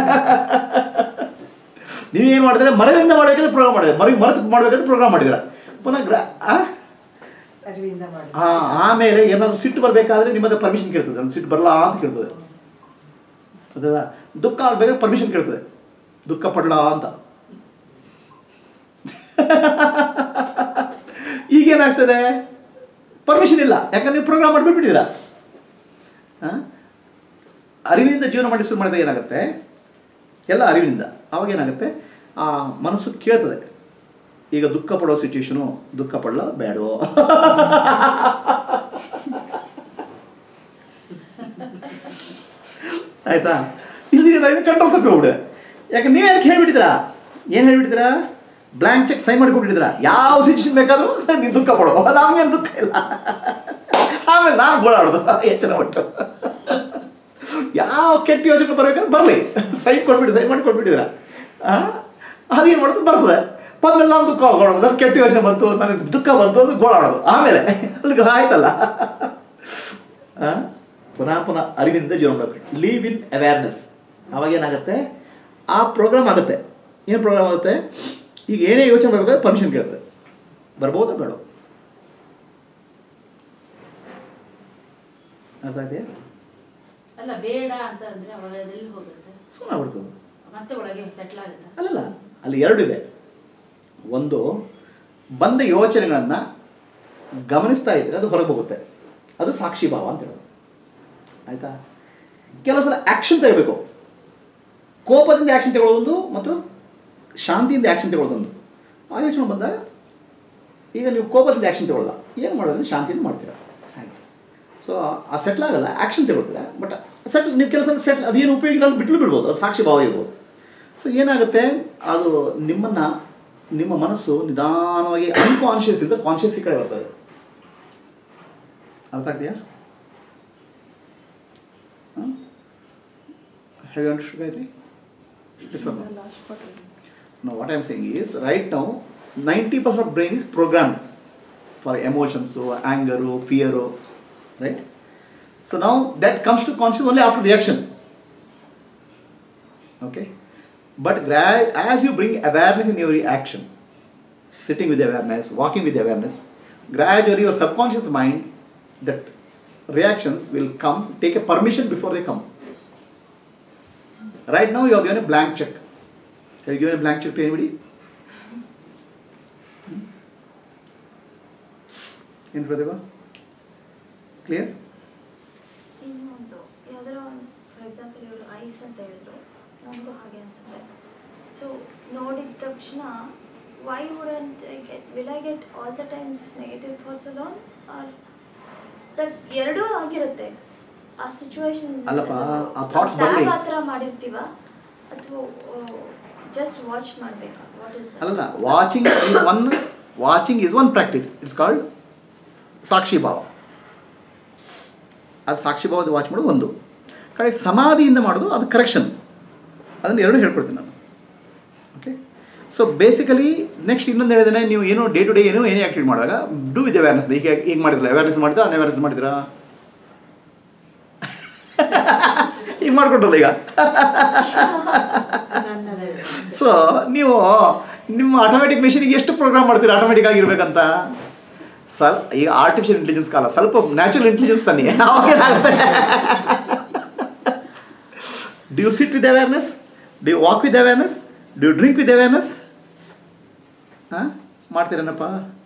S1: ನೀವೇನು ಮಾಡಿದ್ರೆ ಮರವಿಂದ ಮಾಡಬೇಕಂದ್ರೆ ಪ್ರೋಗ್ರಾಮ್ ಮಾಡಿದ್ರೆ ಮರವಿ ಮರೆತು ಮಾಡಬೇಕಂತ ಪ್ರೋಗ್ರಾಮ್ ಮಾಡಿದ್ದೀರ ಪುನಃ ಗ್ರಾ ಆ?
S7: ಅರಿವಿಂದ ಮಾಡಿ
S1: ಆ, ಆಮೇಲೆ ಏನಾದ್ರು ಸಿಟ್ಟು ಬರಬೇಕಾದ್ರೆ ನಿಮ್ಮ ಹತ್ರ ಪರ್ಮಿಷನ್ ಕೇಳ್ತದೆ ನನ್ನ ಸಿಟ್ಟು ಬರಲ್ಲ ಅಂತ ಕೇಳ್ತದೆ ಅದಲ್ಲ ದುಃಖ ಆಗ್ಬೇಕಾದ್ರೆ ಪರ್ಮಿಷನ್ ಕೇಳ್ತದೆ ದುಃಖ ಪಡ್ಲಾ ಅಂತ ಈಗೇನಾಗ್ತದೆ ಪರ್ಮಿಷನ್ ಇಲ್ಲ ಯಾಕಂದ್ರೆ ನೀವು ಪ್ರೋಗ್ರಾಮ್ ಮಾಡಿಬಿಟ್ಟಿದ್ದೀರಾ ಅರಿವಿನಿಂದ ಜೀವನ ಮಾಡಿ ಶುರು ಮಾಡಿದಾಗ ಏನಾಗುತ್ತೆ ಎಲ್ಲ ಅರಿವಿನಿಂದ ಅವಾಗ ಏನಾಗುತ್ತೆ ಆ ಮನಸ್ಸು ಕೇಳ್ತದೆ ಈಗ ದುಃಖ ಪಡೋ ಸಿಚುವೇಶನು ದುಃಖ ಪಡಲ ಬೇಡೋ ಆಯ್ತಾ ಇಲ್ಲಿ ಏನಾಗಿದೆ ಕಂಟ್ರೋಲ್ ತಪ್ಪಿಬಿಡು ಯಾಕೆ ನೀವೇ ಅದಕ್ಕೆ ಹೇಳ್ಬಿಟ್ಟಿದ್ದೀರಾ ಏನು ಹೇಳ್ಬಿಟ್ಟಿದ್ದೀರಾ ಬ್ಲ್ಯಾಂಕ್ ಚೆಕ್ ಸೈನ್ ಮಾಡಿ ಕೊಟ್ಟಿದ್ದೀರಾ ಯಾವ ಸಿಚುವೇಶನ್ ಬೇಕಾದರೂ ನೀನು ದುಃಖ ಪಡೋ ನಮಗೇನು ದುಃಖ ಇಲ್ಲ ಆಮೇಲೆ ನಾನು ಗೋಳಾಡೋದು ಎಚ್ಚರ ಒಟ್ಟು ಯಾವ ಕೆಟ್ಟ ಯೋಚನೆ ಬರ್ಬೇಕಾದ್ರೆ ಬರಲಿ ಸೈನ್ ಕೊಟ್ಬಿಟ್ಟು ಸೈನ್ ಮಾಡಿ ಕೊಟ್ಬಿಟ್ಟಿದ್ದೀರಾ ಅದೇನು ಮಾಡೋದು ಬರ್ತದೆ ಬಂದ್ಮೇಲೆ ನಾನು ದುಃಖ ಹೋಗೋಣ ನನ್ನ ಕೆಟ್ಟ ಯೋಚನೆ ಬಂತು ನನಗೆ ದುಃಖ ಬಂತು ಅದು ಗೋಳಾಡೋದು ಆಮೇಲೆ ಅಲ್ಲಿಗೆ ಆಯ್ತಲ್ಲ ಆ? ಪುನಃ ಪುನಃ ಅರಿವಿಂದ ಜೀವನ ಮಾಡಬೇಕು ಲೀವ್ ಇನ್ ಅವೇರ್ನೆಸ್ ಅವಾಗ ಏನಾಗುತ್ತೆ ಆ ಪ್ರೋಗ್ರಾಮ್ ಆಗುತ್ತೆ ಏನು ಪ್ರೋಗ್ರಾಮ್ ಆಗುತ್ತೆ ಈಗ ಏನೇ ಯೋಚನೆ ಮಾಡಬೇಕಾದ್ರೆ ಪರ್ಮಿಷನ್ ಕೇಳ್ತದೆ ಬರ್ಬೋದಾ ಬೇಡ ಅರ್ಥ ಇದೆಯಾ
S4: ಅಲ್ಲ ಬೇಡ ಅಂತ ಅಂದ್ರೆ ಅವಾಗ ಅದೆಲ್ಲಿ ಹೋಗುತ್ತೆ
S1: ಸುಮ್ಮನೆ ಆಗ್ಬಿಡ್ತದೆ
S4: ಮತ್ತೆ ಒಳಗೆ ಸೆಟ್ಲ್ ಆಗುತ್ತಾ
S1: ಅಲ್ಲಲ್ಲ ಅಲ್ಲಿ ಎರಡಿದೆ ಒಂದು ಬಂದ ಯೋಚನೆಗಳನ್ನು ಗಮನಿಸ್ತಾ ಇದ್ರೆ ಅದು ಹೊರಗೆ ಹೋಗುತ್ತೆ ಅದು ಸಾಕ್ಷಿ ಭಾವ ಅಂತ ಹೇಳೋದು ಆಯ್ತಾ ಕೆಲವು ಸಲ ಆ್ಯಕ್ಷನ್ ತೆಗಬೇಕು ಕೋಪದಿಂದ ಆ್ಯಕ್ಷನ್ ತಗೊಳ್ಳೋದೊಂದು ಮತ್ತು ಶಾಂತಿಯಿಂದ ಆ್ಯಕ್ಷನ್ ತಗೊಳ್ಳೋದೊಂದು ಆ ಯೋಚನೆ ಬಂದಾಗ ಈಗ ನೀವು ಕೋಪದಿಂದ ಆ್ಯಕ್ಷನ್ ತಗೊಳ್ಳಲ್ಲ ಏನು ಮಾಡೋದು ಶಾಂತಿಯಿಂದ ಮಾಡ್ತೀರಾ ಹಾಗೆ ಸೊ ಆ ಸೆಟ್ಲ್ ಆಗಲ್ಲ ಆ್ಯಕ್ಷನ್ ತಗೊಳ್ತೀರಾ ಬಟ್ ಸೆಟ್ಲ್ ನೀವು ಕೆಲಸ ಸೆಟ್ಲ್ ಅದೇನು ಉಪಯೋಗ ಇಲ್ಲ ಅಂತ ಬಿಟ್ಲು ಬಿಡ್ಬೋದು ಅದು ಸಾಕ್ಷಿ ಭಾವ ಇರ್ಬೋದು ಸೊ ಏನಾಗುತ್ತೆ ಅದು ನಿಮ್ಮನ್ನು ನಿಮ್ಮ ಮನಸ್ಸು ನಿಧಾನವಾಗಿ ಅನ್ಕಾನ್ಷಿಯಸ್ ಇಂದ ಕಾನ್ಷಿಯಸ್ ಕಡೆ ಬರ್ತದೆ ಅರ್ಥ ಆಗ್ತೀಯಾ ಹೇಗೆ understood Gayathri This one. Now what I am saying is right now 90% of brain is programmed for emotions, so anger, fear, right? So now that comes to consciousness only after reaction. Okay? But gra- as you bring awareness in every action, sitting with awareness, walking with awareness, gradually your subconscious mind, that reactions will come, take a permission before they come. Right now you have given a blank check. Have you given a blank check to anybody? ಏನು Pratibha clear
S8: ಇನ್ನೊಂದು ಯಾವ್ದಾರ ಒಂದು for example ಇವರು ice ಅಂತ ಹೇಳಿದ್ರು ನನಗೂ ಹಾಗೆ ಅನ್ಸುತ್ತೆ ಸೊ ನೋಡಿದ ತಕ್ಷಣ why would get will I get all the times negative thoughts alone or that ಎರಡೂ ಆಗಿರುತ್ತೆ ಆ ಸಿಚುವೇಶನ್ಸ್
S1: ಅಲ್ಲಪ್ಪ, ಆ thoughts ಬರ್ಲಿ.
S8: ಆ ಥರ ಮಾಡಿರ್ತೀವ ಅಥವಾ ಜಸ್ಟ್ ವಾಚ್ ಮಾಡಬೇಕಾ ವಾಟ್ ಇಸ್
S1: ಅಲ್ಲ watching is one watching is one practice it's called ಸಾಕ್ಷಿ ಭಾವ ಅದು ಸಾಕ್ಷಿ ಭಾವದ ವಾಚ್ ಮಾಡೋದು ಒಂದು ಕಡೆ ಸಮಾಧಿಯಿಂದ ಮಾಡೋದು ಅದು ಕರೆಕ್ಷನ್ ಅದನ್ನು ಎರಡು ಹೇಳ್ಕೊಡ್ತೀನಿ ನಾನು ಓಕೆ ಸೊ ಬೇಸಿಕಲಿ ನೆಕ್ಸ್ಟ್ ಇನ್ನೊಂದು ಹೇಳಿದ್ರೆ ನೀವು ಏನೋ ಡೇ ಟು ಡೇ ಏನೋ ಏನೇ ಆ್ಯಕ್ಟಿವಿಟಿ ಮಾಡಿದಾಗ ಡೂ ವಿತ್ ಅವೇರ್ನೆಸ್ ಈಗ ಈಗ ಮಾಡಿದ್ರಲ್ಲ ಅವೇರ್ನೆಸ್ ಮಾಡಿದ್ರಾ ಅನ್ಅವೇರ್ನೆಸ್ ಮಾಡಿದ್ರಾ ಈಗ ಮಾಡ್ಕೊಂಡ್ರಲ್ಲ ಈಗ
S4: ನನ್ನದೇ
S1: ಸೊ ನೀವು ನಿಮ್ಮ ಆಟೋಮೆಟಿಕ್ ಮೆಷಿನಿಗೆ ಎಷ್ಟು ಪ್ರೋಗ್ರಾಮ್ ಮಾಡ್ತೀರಾ ಆಟೋಮೆಟಿಕ್ ಆಗಿರ್ಬೇಕಂತ ಸ್ವಲ್ ಈಗ ಆರ್ಟಿಫಿಷಿಯಲ್ ಇಂಟೆಲಿಜೆನ್ಸ್ ಕಾಲ ಸ್ವಲ್ಪ ನ್ಯಾಚುರಲ್ ಇಂಟೆಲಿಜೆನ್ಸ್ ತಾನೆ ಅವಾಗ ಏನಾಗುತ್ತೆ do you sit with awareness do you walk with awareness do you drink with awareness ಹಾಂ ಮಾಡ್ತೀರೇನಪ್ಪ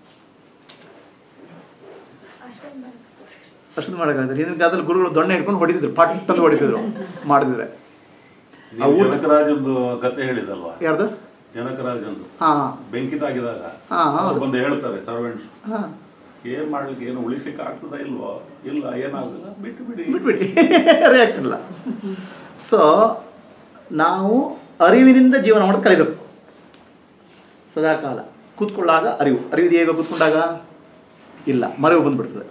S8: ಅಷ್ಟೊಂದು ಮಾಡಿ
S1: ಅಷ್ಟೊಂದು ಮಾಡೋಕ್ಕಾಗತ್ತೆ ಹಿಂದಿನ ಕಾಲದಲ್ಲಿ ಗುರುಗಳು ದೊಣ್ಣೆ ಹಿಡ್ಕೊಂಡು ಹೊಡಿತಿದ್ರು ಪಾಟ್ ತಂದು ಹೊಡಿತಿದ್ರು ಮಾಡಿದ್ರೆ
S6: ನೀವು ಜನಕರಾಜಂದು ಕತೆ ಹೇಳಿದಲ್ವಾ
S1: ಯಾರ್ದು
S6: ಜನಕರಾಜಂದು
S1: ಹಾಂ
S6: ಬೆಂಕಿ ತಾಗಿದಾಗ
S1: ಹಾ, ಹೌದು.
S6: ಅವ್ರು ಬಂದು ಹೇಳ್ತಾರೆ ಸರ್ವೆಂಟ್ಸ್
S1: ಹಾಂ
S6: ಏನ್ ಮಾಡ್ಲಿಕ್ಕೆ ಏನು ಉಳಿಸ್ಲಿಕ್ಕೆ ಆಗ್ತದಾ ಇಲ್ವೋ ಇಲ್ಲ ಏನಾಗುದಿಲ್ಲ ಬಿಟ್ಟು ಬಿಡಿ
S1: ಬಿಟ್ಬಿಡಿ ರಿಯಾಕ್ಷನ್ ಇಲ್ಲ ಸೊ ನಾವು ಅರಿವಿನಿಂದ ಜೀವನ ಮಾಡೋದು ಕಲಿಬೇಕು ಸದಾಕಾಲ ಕೂತ್ಕೊಳ್ಳಾಗ ಅರಿವು ಅರಿವು ಹೇಗೆ ಕೂತ್ಕೊಂಡಾಗ ಇಲ್ಲ ಮರೆವು ಬಂದ್ಬಿಡ್ತದೆ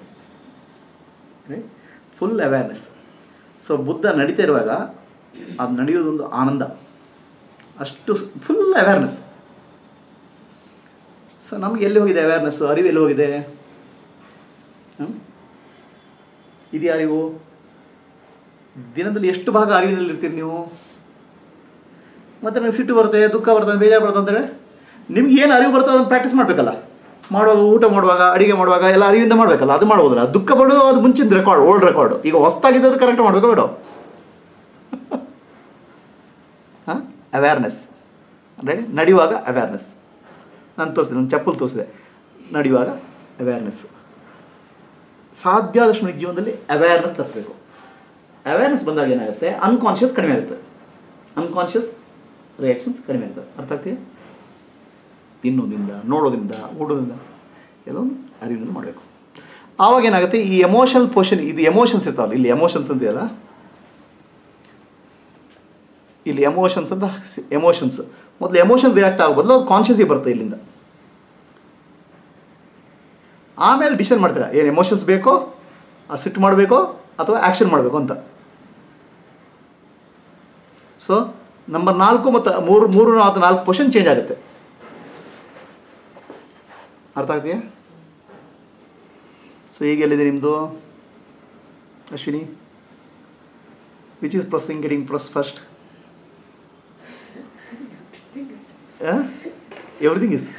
S1: ಫುಲ್ ಅವೇರ್ನೆಸ್ ಸೊ ಬುದ್ಧ ನಡೀತಾ ಇರುವಾಗ ಅದು ನಡೆಯೋದೊಂದು ಆನಂದ ಅಷ್ಟು ಫುಲ್ ಅವೇರ್ನೆಸ್ ಸೊ ನಮ್ಗೆ ಎಲ್ಲಿ ಹೋಗಿದೆ ಅವೇರ್ನೆಸ್ಸು ಅರಿವು ಎಲ್ಲಿ ಹೋಗಿದೆ ಹ್ಮ್? ಇದೆಯಾ ಅರಿವು ದಿನದಲ್ಲಿ ಎಷ್ಟು ಭಾಗ ಅರಿವಿನಲ್ಲಿ ಇರ್ತೀರಿ ನೀವು ಮತ್ತೆ ನನಗೆ ಸಿಟ್ಟು ಬರುತ್ತೆ ದುಃಖ ಬರ್ತದೆ ಬೇಜಾರು ಬರ್ತದೆ ಅಂತೇಳಿ ನಿಮ್ಗೆ ಏನು ಅರಿವು ಬರ್ತದೆ ಅದನ್ನು ಪ್ರಾಕ್ಟೀಸ್ ಮಾಡಬೇಕಲ್ಲ ಮಾಡುವಾಗ ಊಟ ಮಾಡುವಾಗ ಅಡಿಗೆ ಮಾಡುವಾಗ ಎಲ್ಲ ಅರಿವಿಂದ ಮಾಡಬೇಕಲ್ಲ ಅದು ಮಾಡ್ಬೋದಲ್ಲ ದುಃಖ ಪಡೋದು ಅದು ಮುಂಚಿನ ರೆಕಾರ್ಡ್ ಓಲ್ಡ್ ರೆಕಾರ್ಡ್ ಈಗ ಹೊಸ್ತಾಗಿದ್ದದು ಕರೆಕ್ಟ್ ಮಾಡಬೇಕು ಬೇಡ ಹಾಂ ಅವೇರ್ನೆಸ್ ಅಂದರೆ ನಡೆಯುವಾಗ ಅವೇರ್ನೆಸ್ ನಾನು ತೋರಿಸಿದೆ ನನ್ನ ಚಪ್ಪಲ್ ತೋರಿಸಿದೆ ನಡೆಯುವಾಗ ಅವೇರ್ನೆಸ್ ಸಾಧ್ಯ ಆದಷ್ಟು ನಿಜ ಜೀವನದಲ್ಲಿ ಅವೇರ್ನೆಸ್ ತರಿಸ್ಬೇಕು ಅವೇರ್ನೆಸ್ ಬಂದಾಗ ಏನಾಗುತ್ತೆ ಅನ್ಕಾನ್ಷಿಯಸ್ ಕಡಿಮೆ ಆಗುತ್ತೆ ಅನ್ಕಾನ್ಷಿಯಸ್ ರಿಯಾಕ್ಷನ್ಸ್ ಕಡಿಮೆ ಆಗ್ತದೆ ಅರ್ಥ ಆಗ್ತೀಯ ತಿನ್ನೋದ್ರಿಂದ ನೋಡೋದ್ರಿಂದ ಓಡೋದ್ರಿಂದ ಎಲ್ಲವನ್ನು ಅರಿವಿನಲ್ಲಿ ಮಾಡಬೇಕು ಆವಾಗ ಏನಾಗುತ್ತೆ ಈ ಎಮೋಷನಲ್ ಪೋಷನ್ ಇದು ಎಮೋಷನ್ಸ್ ಇರ್ತಾವಲ್ಲ ಇಲ್ಲಿ ಎಮೋಷನ್ಸ್ ಅಂತೆಯಲ್ಲ ಇಲ್ಲಿ ಎಮೋಷನ್ಸ್ ಅಂತ ಎಮೋಷನ್ಸ್ ಮೊದಲು ಎಮೋಷನ್ ರಿಯಾಕ್ಟ್ ಆಗೋ ಬದಲು ಅದು ಕಾನ್ಷಿಯಸ್ಗೆ ಬರುತ್ತೆ ಇಲ್ಲಿಂದ ಆಮೇಲೆ ಡಿಸಿಷನ್ ಮಾಡ್ತೀರಾ ಏನು ಎಮೋಷನ್ಸ್ ಬೇಕೋ ಆ ಸಿಟ್ಟು ಮಾಡಬೇಕೋ ಅಥವಾ ಆ್ಯಕ್ಷನ್ ಮಾಡಬೇಕು ಅಂತ ಸೊ ನಂಬರ್ ನಾಲ್ಕು ಮತ್ತು ಮೂರು ಮೂರು ಅಥವಾ ನಾಲ್ಕು ಪೊಷನ್ ಚೇಂಜ್ ಆಗುತ್ತೆ ಅರ್ಥ ಆಗ್ತೀಯಾ ಸೊ ಈಗ ಎಲ್ಲಿದೆ ನಿಮ್ಮದು Ashwini which is processing getting pros first everything is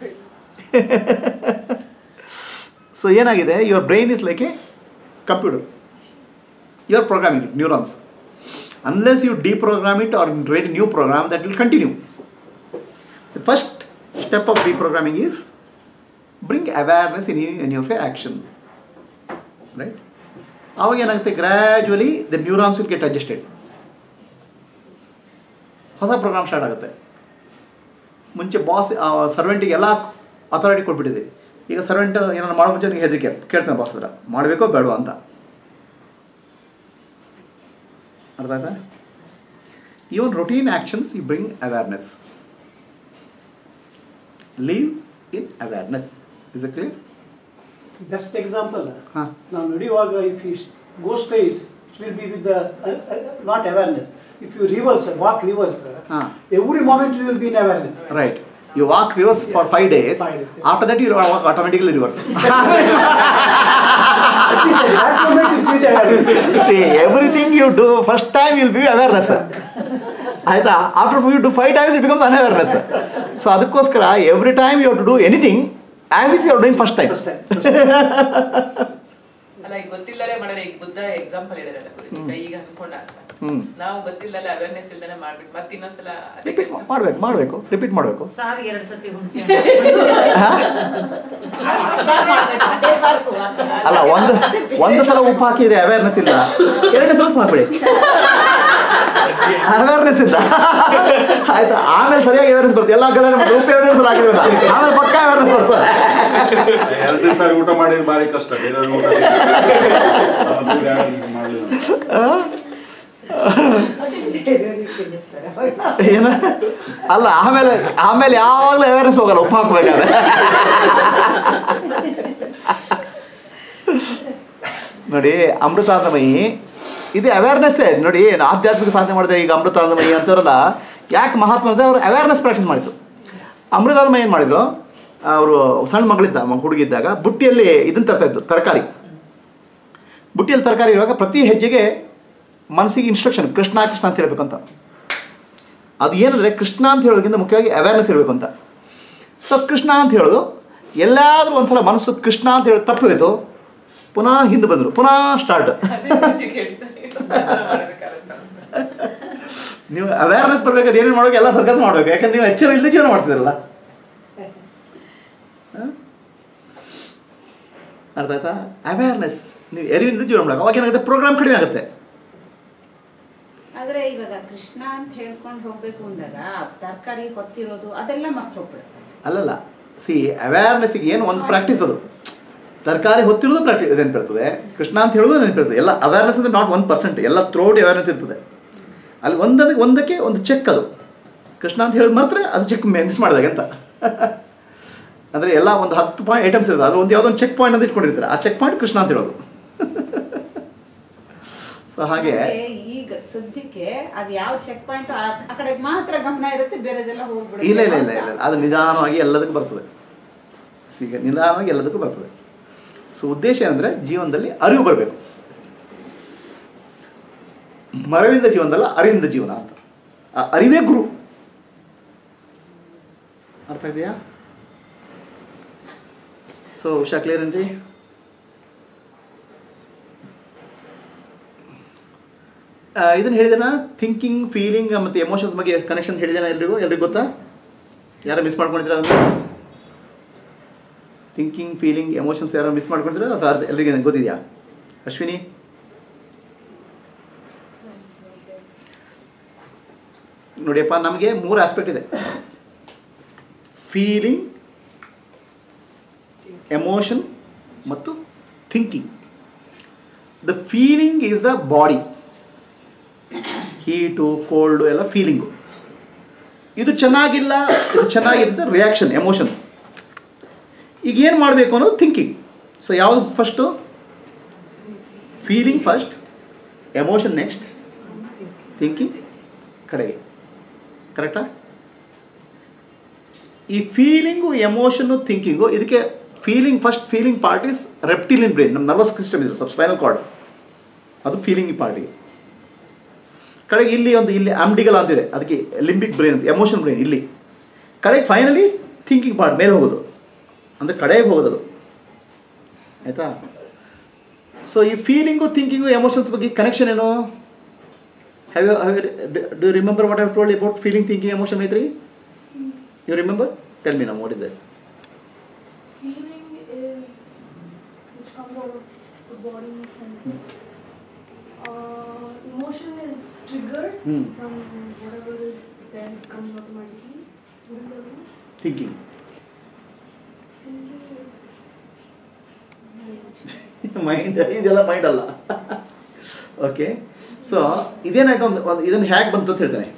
S1: so ಏನಾಗಿದೆ your brain is like a computer you are programming it neurons unless you deprogram it are create a new program that will continue the first step of deprogramming is bring awareness in, you- in your action right ಆವಾಗ ಏನಾಗುತ್ತೆ gradually the neurons will get adjusted ಹೊಸ program start ಆಗುತ್ತೆ ಮುಂಚೆ boss ಸರ್ವೆಂಟಿಗೆ ಎಲ್ಲ authority ಕೊಟ್ಬಿಟ್ಟಿದೆ ಈಗ servant ಏನಾರು ಮಾಡೋ ಮುಂಚೆ ನನಗೆ ಹೆದರಿಕೆ ಕೇಳ್ತಾನೆ ಬಾಸ್ ಹತ್ರ ಮಾಡಬೇಕೋ ಬೇಡವಾ ಅಂತ ಅರ್ಥ ಆಯ್ತಾ even routine actions you bring awareness leave in awareness is a clear
S9: best example
S1: ಹಾಂ
S9: ನಾವು ನಡೆಯುವಾಗ if you go straight it will be with the not awareness if you reverse walk reverse
S1: ಹಾ.
S9: Every moment you will be in awareness
S1: right you walk reverse for five days
S9: Five days, yeah.
S1: After that you walk automatically reverse
S9: At least at that moment it's with awareness.
S1: C everything you do first time will be awareness ಆಯ್ತಾ after you do five times it becomes unawareness so ಅದಕ್ಕೋಸ್ಕರ every time you to do anything as if you are doing first time
S9: First time.
S3: ಅಲ್ಲ ಈಗ ಗೊತ್ತಿಲ್ಲದೆ ಮಾಡಿದ್ರೆ ಈಗ Buddha example ಹೇಳಿರಲ್ಲ ಗುರುಜಿ ಕೈಗೆ ಅನ್ಕೊಂಡ ಅಂತ
S1: ಹ್ಮ್.
S3: ನಾವು ಗೊತ್ತಿಲ್ಲದೆ ಅವೇರ್ನೆಸ್ ಇಲ್ದೇನೆ ಮಾಡ್ಬಿಟ್ಟು ಮತ್ತೆ ಇನ್ನೊಂದ್ಸಲ ಅದೇ
S1: ರಿಪೀಟ್
S3: ಕೆಲ್ಸ.
S1: ಮಾಡಬೇಕು ಮಾಡಬೇಕು ರಿಪೀಟ್ ಮಾಡಬೇಕು
S4: ಸಾವಿಗೆ ಎರಡು ಸತಿ ಹುಣಸೆ ಅದೇ ಸಾಕು
S1: ಅಲ್ಲ ಒಂದು ಒಂದು ಸಲ ಉಪ್ಪು ಹಾಕಿದ್ರೆ ಅವೇರ್ನೆಸ್ ಇಲ್ಲ ಎರಡನೇ ಸಲ ಉಪ್ಪು ಹಾಕ್ಬಿಡಿ ಅವೇರ್ನೆಸ್ ಇಲ್ಲ ಆಯ್ತಾ ಆಮೇಲೆ ಸರಿಯಾಗಿ ಅವೇರ್ನೆಸ್ ಬರುತ್ತೆ ಎಲ್ಲ ಗಲಾಟೆ ಮಾಡಿ ಉಪ್ಪು ಎರಡು ಸಲ ಹಾಕಿದ್ರಲ್ಲ ಆಮೇಲೆ ಪಕ್ಕ ಅವೇರ್ನೆಸ್ ಬರ್ತದೆ
S6: ಎರಡು ಸಾರಿ ಊಟ ಮಾಡಿದ್ರೆ ಭಾರಿ ಕಷ್ಟ ಬೇರೆ ಊಟ ಅವತ್ತು ಯಾರು ಮಾಡ್ಲಿಲ್ಲ
S7: ಬೇರೆಯವ್ರಿಗೆ ತಿನ್ನಿಸ್ತಾರೆ
S1: ಏನು ಅಲ್ಲ ಆಮೇಲೆ ಆಮೇಲೆ ಯಾವಾಗಲೂ ಅವೇರ್ನೆಸ್ ಹೋಗಲ್ಲ ಉಪ್ಪು ಹಾಕ್ಬೇಕಾದ್ರೆ ನೋಡಿ ಅಮೃತಾನಂದಮಯಿ ಇದು ಅವೇರ್ನೆಸ್ಸೇ ನೋಡಿ ಏನು ಆಧ್ಯಾತ್ಮಿಕ ಸಾಧನೆ ಮಾಡಿದೆ ಈಗ ಅಮೃತಾನಂದಮಯಿ ಅಂತಾರಲ್ಲ ಯಾಕೆ ಮಹಾತ್ಮ ಅಂದರೆ ಅವರು ಅವೇರ್ನೆಸ್ ಪ್ರಾಕ್ಟೀಸ್ ಮಾಡಿದ್ರು ಅಮೃತಾನಂದಮಯಿ ಏನು ಮಾಡಿದ್ರು ಅವರು ಸಣ್ಣ ಮಗಳಿದ್ದ ಮ- ಹುಡುಗಿದ್ದಾಗ ಬುಟ್ಟಿಯಲ್ಲಿ ಇದನ್ನು ತರ್ತಾ ಇದ್ರು ತರಕಾರಿ ಬುಟ್ಟಿಯಲ್ಲಿ ತರಕಾರಿ ಇರುವಾಗ ಪ್ರತಿ ಹೆಜ್ಜೆಗೆ ಮನಸ್ಸಿಗೆ ಇನ್ಸ್ಟ್ರಕ್ಷನ್ ಕೃಷ್ಣ ಕೃಷ್ಣ ಅಂತ ಹೇಳ್ಬೇಕಂತ ಅದು ಏನಂದರೆ ಕೃಷ್ಣ ಅಂತ ಹೇಳೋದಕ್ಕಿಂತ ಮುಖ್ಯವಾಗಿ ಅವೇರ್ನೆಸ್ ಇರಬೇಕು ಅಂತ ಸೊ ಕೃಷ್ಣ ಅಂತ ಹೇಳೋದು ಎಲ್ಲಾದರೂ ಒಂದ್ಸಲ ಮನಸ್ಸು ಕೃಷ್ಣ ಅಂತ ಹೇಳಿ ತಪ್ಪು ಹೋಯ್ತು ಪುನಃ ಹಿಂದೆ ಬಂದರು ಪುನಃ ಸ್ಟಾರ್ಟ್
S3: ಅದೇ ಗುರುಜಿ ಕೇಳ್ತಾರೆ ಮಾಡ್ಬೇಕಾಗುತ್ತೆ ಅಂತ.
S1: ನೀವು ಅವೇರ್ನೆಸ್ ಬರ್ಬೇಕಾದ್ರೆ ಏನೇನು ಮಾಡೋಕೆ ಎಲ್ಲ ಸರ್ಕಸ್ ಮಾಡ್ಬೇಕು ಯಾಕಂದ್ರೆ ನೀವು ಎಚ್ಚರ ಇಲ್ಲದೆ ಜೀವನ ಮಾಡ್ತಿದ್ದೀರಲ್ಲ ಹ? ಅರ್ಥ ಆಯ್ತಾ ಅವೇರ್ನೆಸ್ ನೀವು ಎರಿವಿಂದ ಜೀವನ ಮಾಡಬೇಕು ಅವಾಗ ಏನಾಗುತ್ತೆ ಪ್ರೋಗ್ರಾಮ್ ಕಡಿಮೆ ಆಗುತ್ತೆ
S10: ಆದ್ರೆ ಇವಾಗ ಕೃಷ್ಣ ಅಂತ ಹೇಳ್ಕೊಂಡು ಹೋಗ್ಬೇಕು ಅಂದಾಗ ತರಕಾರಿ ಹೊತ್ತಿರೋದು ಅದೆಲ್ಲ ಮರ್ತು ಹೋಗ್ಬಿಡುತ್ತೆ
S1: ಅಲ್ಲಲ್ಲ ಸಿ ಅವೇರ್ನೆಸ್ಸಿಗೆ ಏನು ಒಂದು ಪ್ರಾಕ್ಟೀಸ್ ಅದು ತರಕಾರಿ ಹೊತ್ತಿರೋದು ಪ್ರಾಕ್ಟೀಸ್ ನೆನಪಿರ್ತದೆ ಕೃಷ್ಣ ಅಂತ ಹೇಳೋದು ನೆನಪಿರ್ತದೆ ಎಲ್ಲ ಅವೇರ್ನೆಸ್ ಅಂದರೆ ನಾಟ್ ಒನ್ ಪರ್ಸೆಂಟ್ ಎಲ್ಲ ಥ್ರೋಡ್ ಅವೇರ್ನೆಸ್ ಇರ್ತದೆ ಅಲ್ಲಿ ಒಂದಕ್ಕೆ ಒಂದಕ್ಕೆ ಒಂದು ಚೆಕ್ ಅದು ಕೃಷ್ಣ ಅಂತ ಹೇಳಿದ ಮಾತ್ರ ಅದು ಚೆಕ್ ಮಿಸ್ ಮಾಡಿದಾಗ ಅಂತ ಅಂದರೆ ಎಲ್ಲ ಒಂದು ಹತ್ತು ಪಾಯಿಂಟ್ ಐಟಮ್ಸ್ ಇರ್ತದೆ ಅದು ಒಂದು ಯಾವುದೋ ಒಂದು ಚೆಕ್ ಪಾಯಿಂಟ್ ಅಂತ ಇಟ್ಕೊಂಡಿರ್ತಾರೆ ಆ ಚೆಕ್ ಪಾಯಿಂಟ್ ಕೃಷ್ಣ ಅಂತ ಹೇಳೋದು ಸೊ ಹಾಗೆ
S10: ಹಾಗೆ ಈಗ ಸದ್ಯಕ್ಕೆ ಅದು ಯಾವ ಚೆಕ್ ಪಾಯಿಂಟ್ ಆ ಕಡೆ ಮಾತ್ರ ಗಮನ ಇರುತ್ತೆ ಬೇರೆದೆಲ್ಲ ಹೋಗ್ಬಿಡುತ್ತೆ
S1: ಇಲ್ಲ ಇಲ್ಲ ಇಲ್ಲ ಇಲ್ಲ ಇಲ್ಲ. ಅದು ನಿಧಾನವಾಗಿ ಎಲ್ಲದಕ್ಕೂ ಬರ್ತದೆ ಈಗ ನಿಧಾನವಾಗಿ ಎಲ್ಲದಕ್ಕೂ ಬರ್ತದೆ ಸೊ ಉದ್ದೇಶ ಏನಂದರೆ ಜೀವನದಲ್ಲಿ ಅರಿವು ಬರಬೇಕು ಮರವಿಂದ ಜೀವನದಲ್ಲ ಅರಿವಿಂದ ಜೀವನ ಅಂತ ಆ ಅರಿವೇ ಗುರು ಅರ್ಥ ಇದೆಯಾ ಸೊ ಉಷಾ ಕ್ಲಿಯರ್ ಏನ್ರಿ ಇದನ್ನು ಹೇಳಿದೆನಾ ಥಿಂಕಿಂಗ್ ಫೀಲಿಂಗ್ ಮತ್ತು ಎಮೋಷನ್ಸ್ ಬಗ್ಗೆ ಕನೆಕ್ಷನ್ ಹೇಳಿದೇನಾ ಎಲ್ರಿಗೂ ಎಲ್ರಿಗೂ ಗೊತ್ತಾ ಯಾರು ಮಿಸ್ ಮಾಡ್ಕೊಂಡಿದ್ದೀರಾ ಅದನ್ನು ಥಿಂಕಿಂಗ್ ಫೀಲಿಂಗ್ ಎಮೋಷನ್ಸ್ ಯಾರು ಮಿಸ್ ಮಾಡ್ಕೊಂಡಿದ್ದೀರಾ ಅಥವಾ ಅರ್ಧ ಎಲ್ರಿಗೆ ಗೊತ್ತಿದೆಯಾ ಅಶ್ವಿನಿ ನೋಡಿಯಪ್ಪ ನಮಗೆ ಮೂರು ಆಸ್ಪೆಕ್ಟ್ ಇದೆ ಫೀಲಿಂಗ್ ಎಮೋಷನ್ ಮತ್ತು thinking the feeling is the body heat cold ಎಲ್ಲ ಫೀಲಿಂಗು ಇದು ಚೆನ್ನಾಗಿಲ್ಲ ಇದು ಚೆನ್ನಾಗಿದೆ ರಿಯಾಕ್ಷನ್ ಎಮೋಷನ್ ಈಗ ಏನು ಮಾಡಬೇಕು ಅನ್ನೋದು ಥಿಂಕಿಂಗ್ ಸೊ ಯಾವುದು first feeling first emotion next thinking ಕಡೆಗೆ ಕರೆಕ್ಟಾ ಈ ಫೀಲಿಂಗು ಎಮೋಷನ್ನು ಥಿಂಕಿಂಗು ಇದಕ್ಕೆ feeling first feeling part is reptilian brain ನಮ್ಮ ನರ್ವಸ್ ಸಿಸ್ಟಮ್ ಇದೆ ಸಬ್ ಸ್ಪೈನಲ್ ಕಾರ್ಡ್ ಅದು ಫೀಲಿಂಗ್ ಪಾರ್ಟಿಗೆ ಕಡೆಗೆ ಇಲ್ಲಿ ಒಂದು ಇಲ್ಲಿ ಆಮ್ಡಿಗಲ್ ಅಂತಿದೆ ಅದಕ್ಕೆ ಲಿಂಬಿಕ್ ಬ್ರೈನ್ ಅಂತ ಎಮೋಷನ್ ಬ್ರೈನ್ ಇಲ್ಲಿ ಕಡೆಗೆ ಫೈನಲಿ ಥಿಂಕಿಂಗ್ ಪಾರ್ಟ್ ಮೇಲೆ ಹೋಗೋದು ಅಂದರೆ ಕಡೆಗೆ ಹೋಗೋದು ಅದು ಆಯಿತಾ ಸೊ ಈ ಫೀಲಿಂಗು ಥಿಂಕಿಂಗು ಎಮೋಷನ್ಸ್ ಬಗ್ಗೆ ಕನೆಕ್ಷನ್ ಏನು have you have do remember what have told about feeling thinking emotion ಐತ್ರಿ ಯು ರಿಮೆಂಬರ್ ಟೆಲ್ ಮಿ ನಮ್ what is that
S11: Feeling is which comes out of the body senses. Uh, emotion is triggered
S1: Hmm.
S11: from whatever is there, it comes automatically. What is the other one?
S1: Thinking
S11: Thinking is.
S1: Mind ಇದೆಲ್ಲ mind ಅಲ್ಲ okay so ಇದೇನಾಯ್ತು ಒಂದು ಒಂದು ಇದನ್ನು ಹೇಗೆ ಬಂತು ಅಂತ ಹೇಳ್ತೇನೆ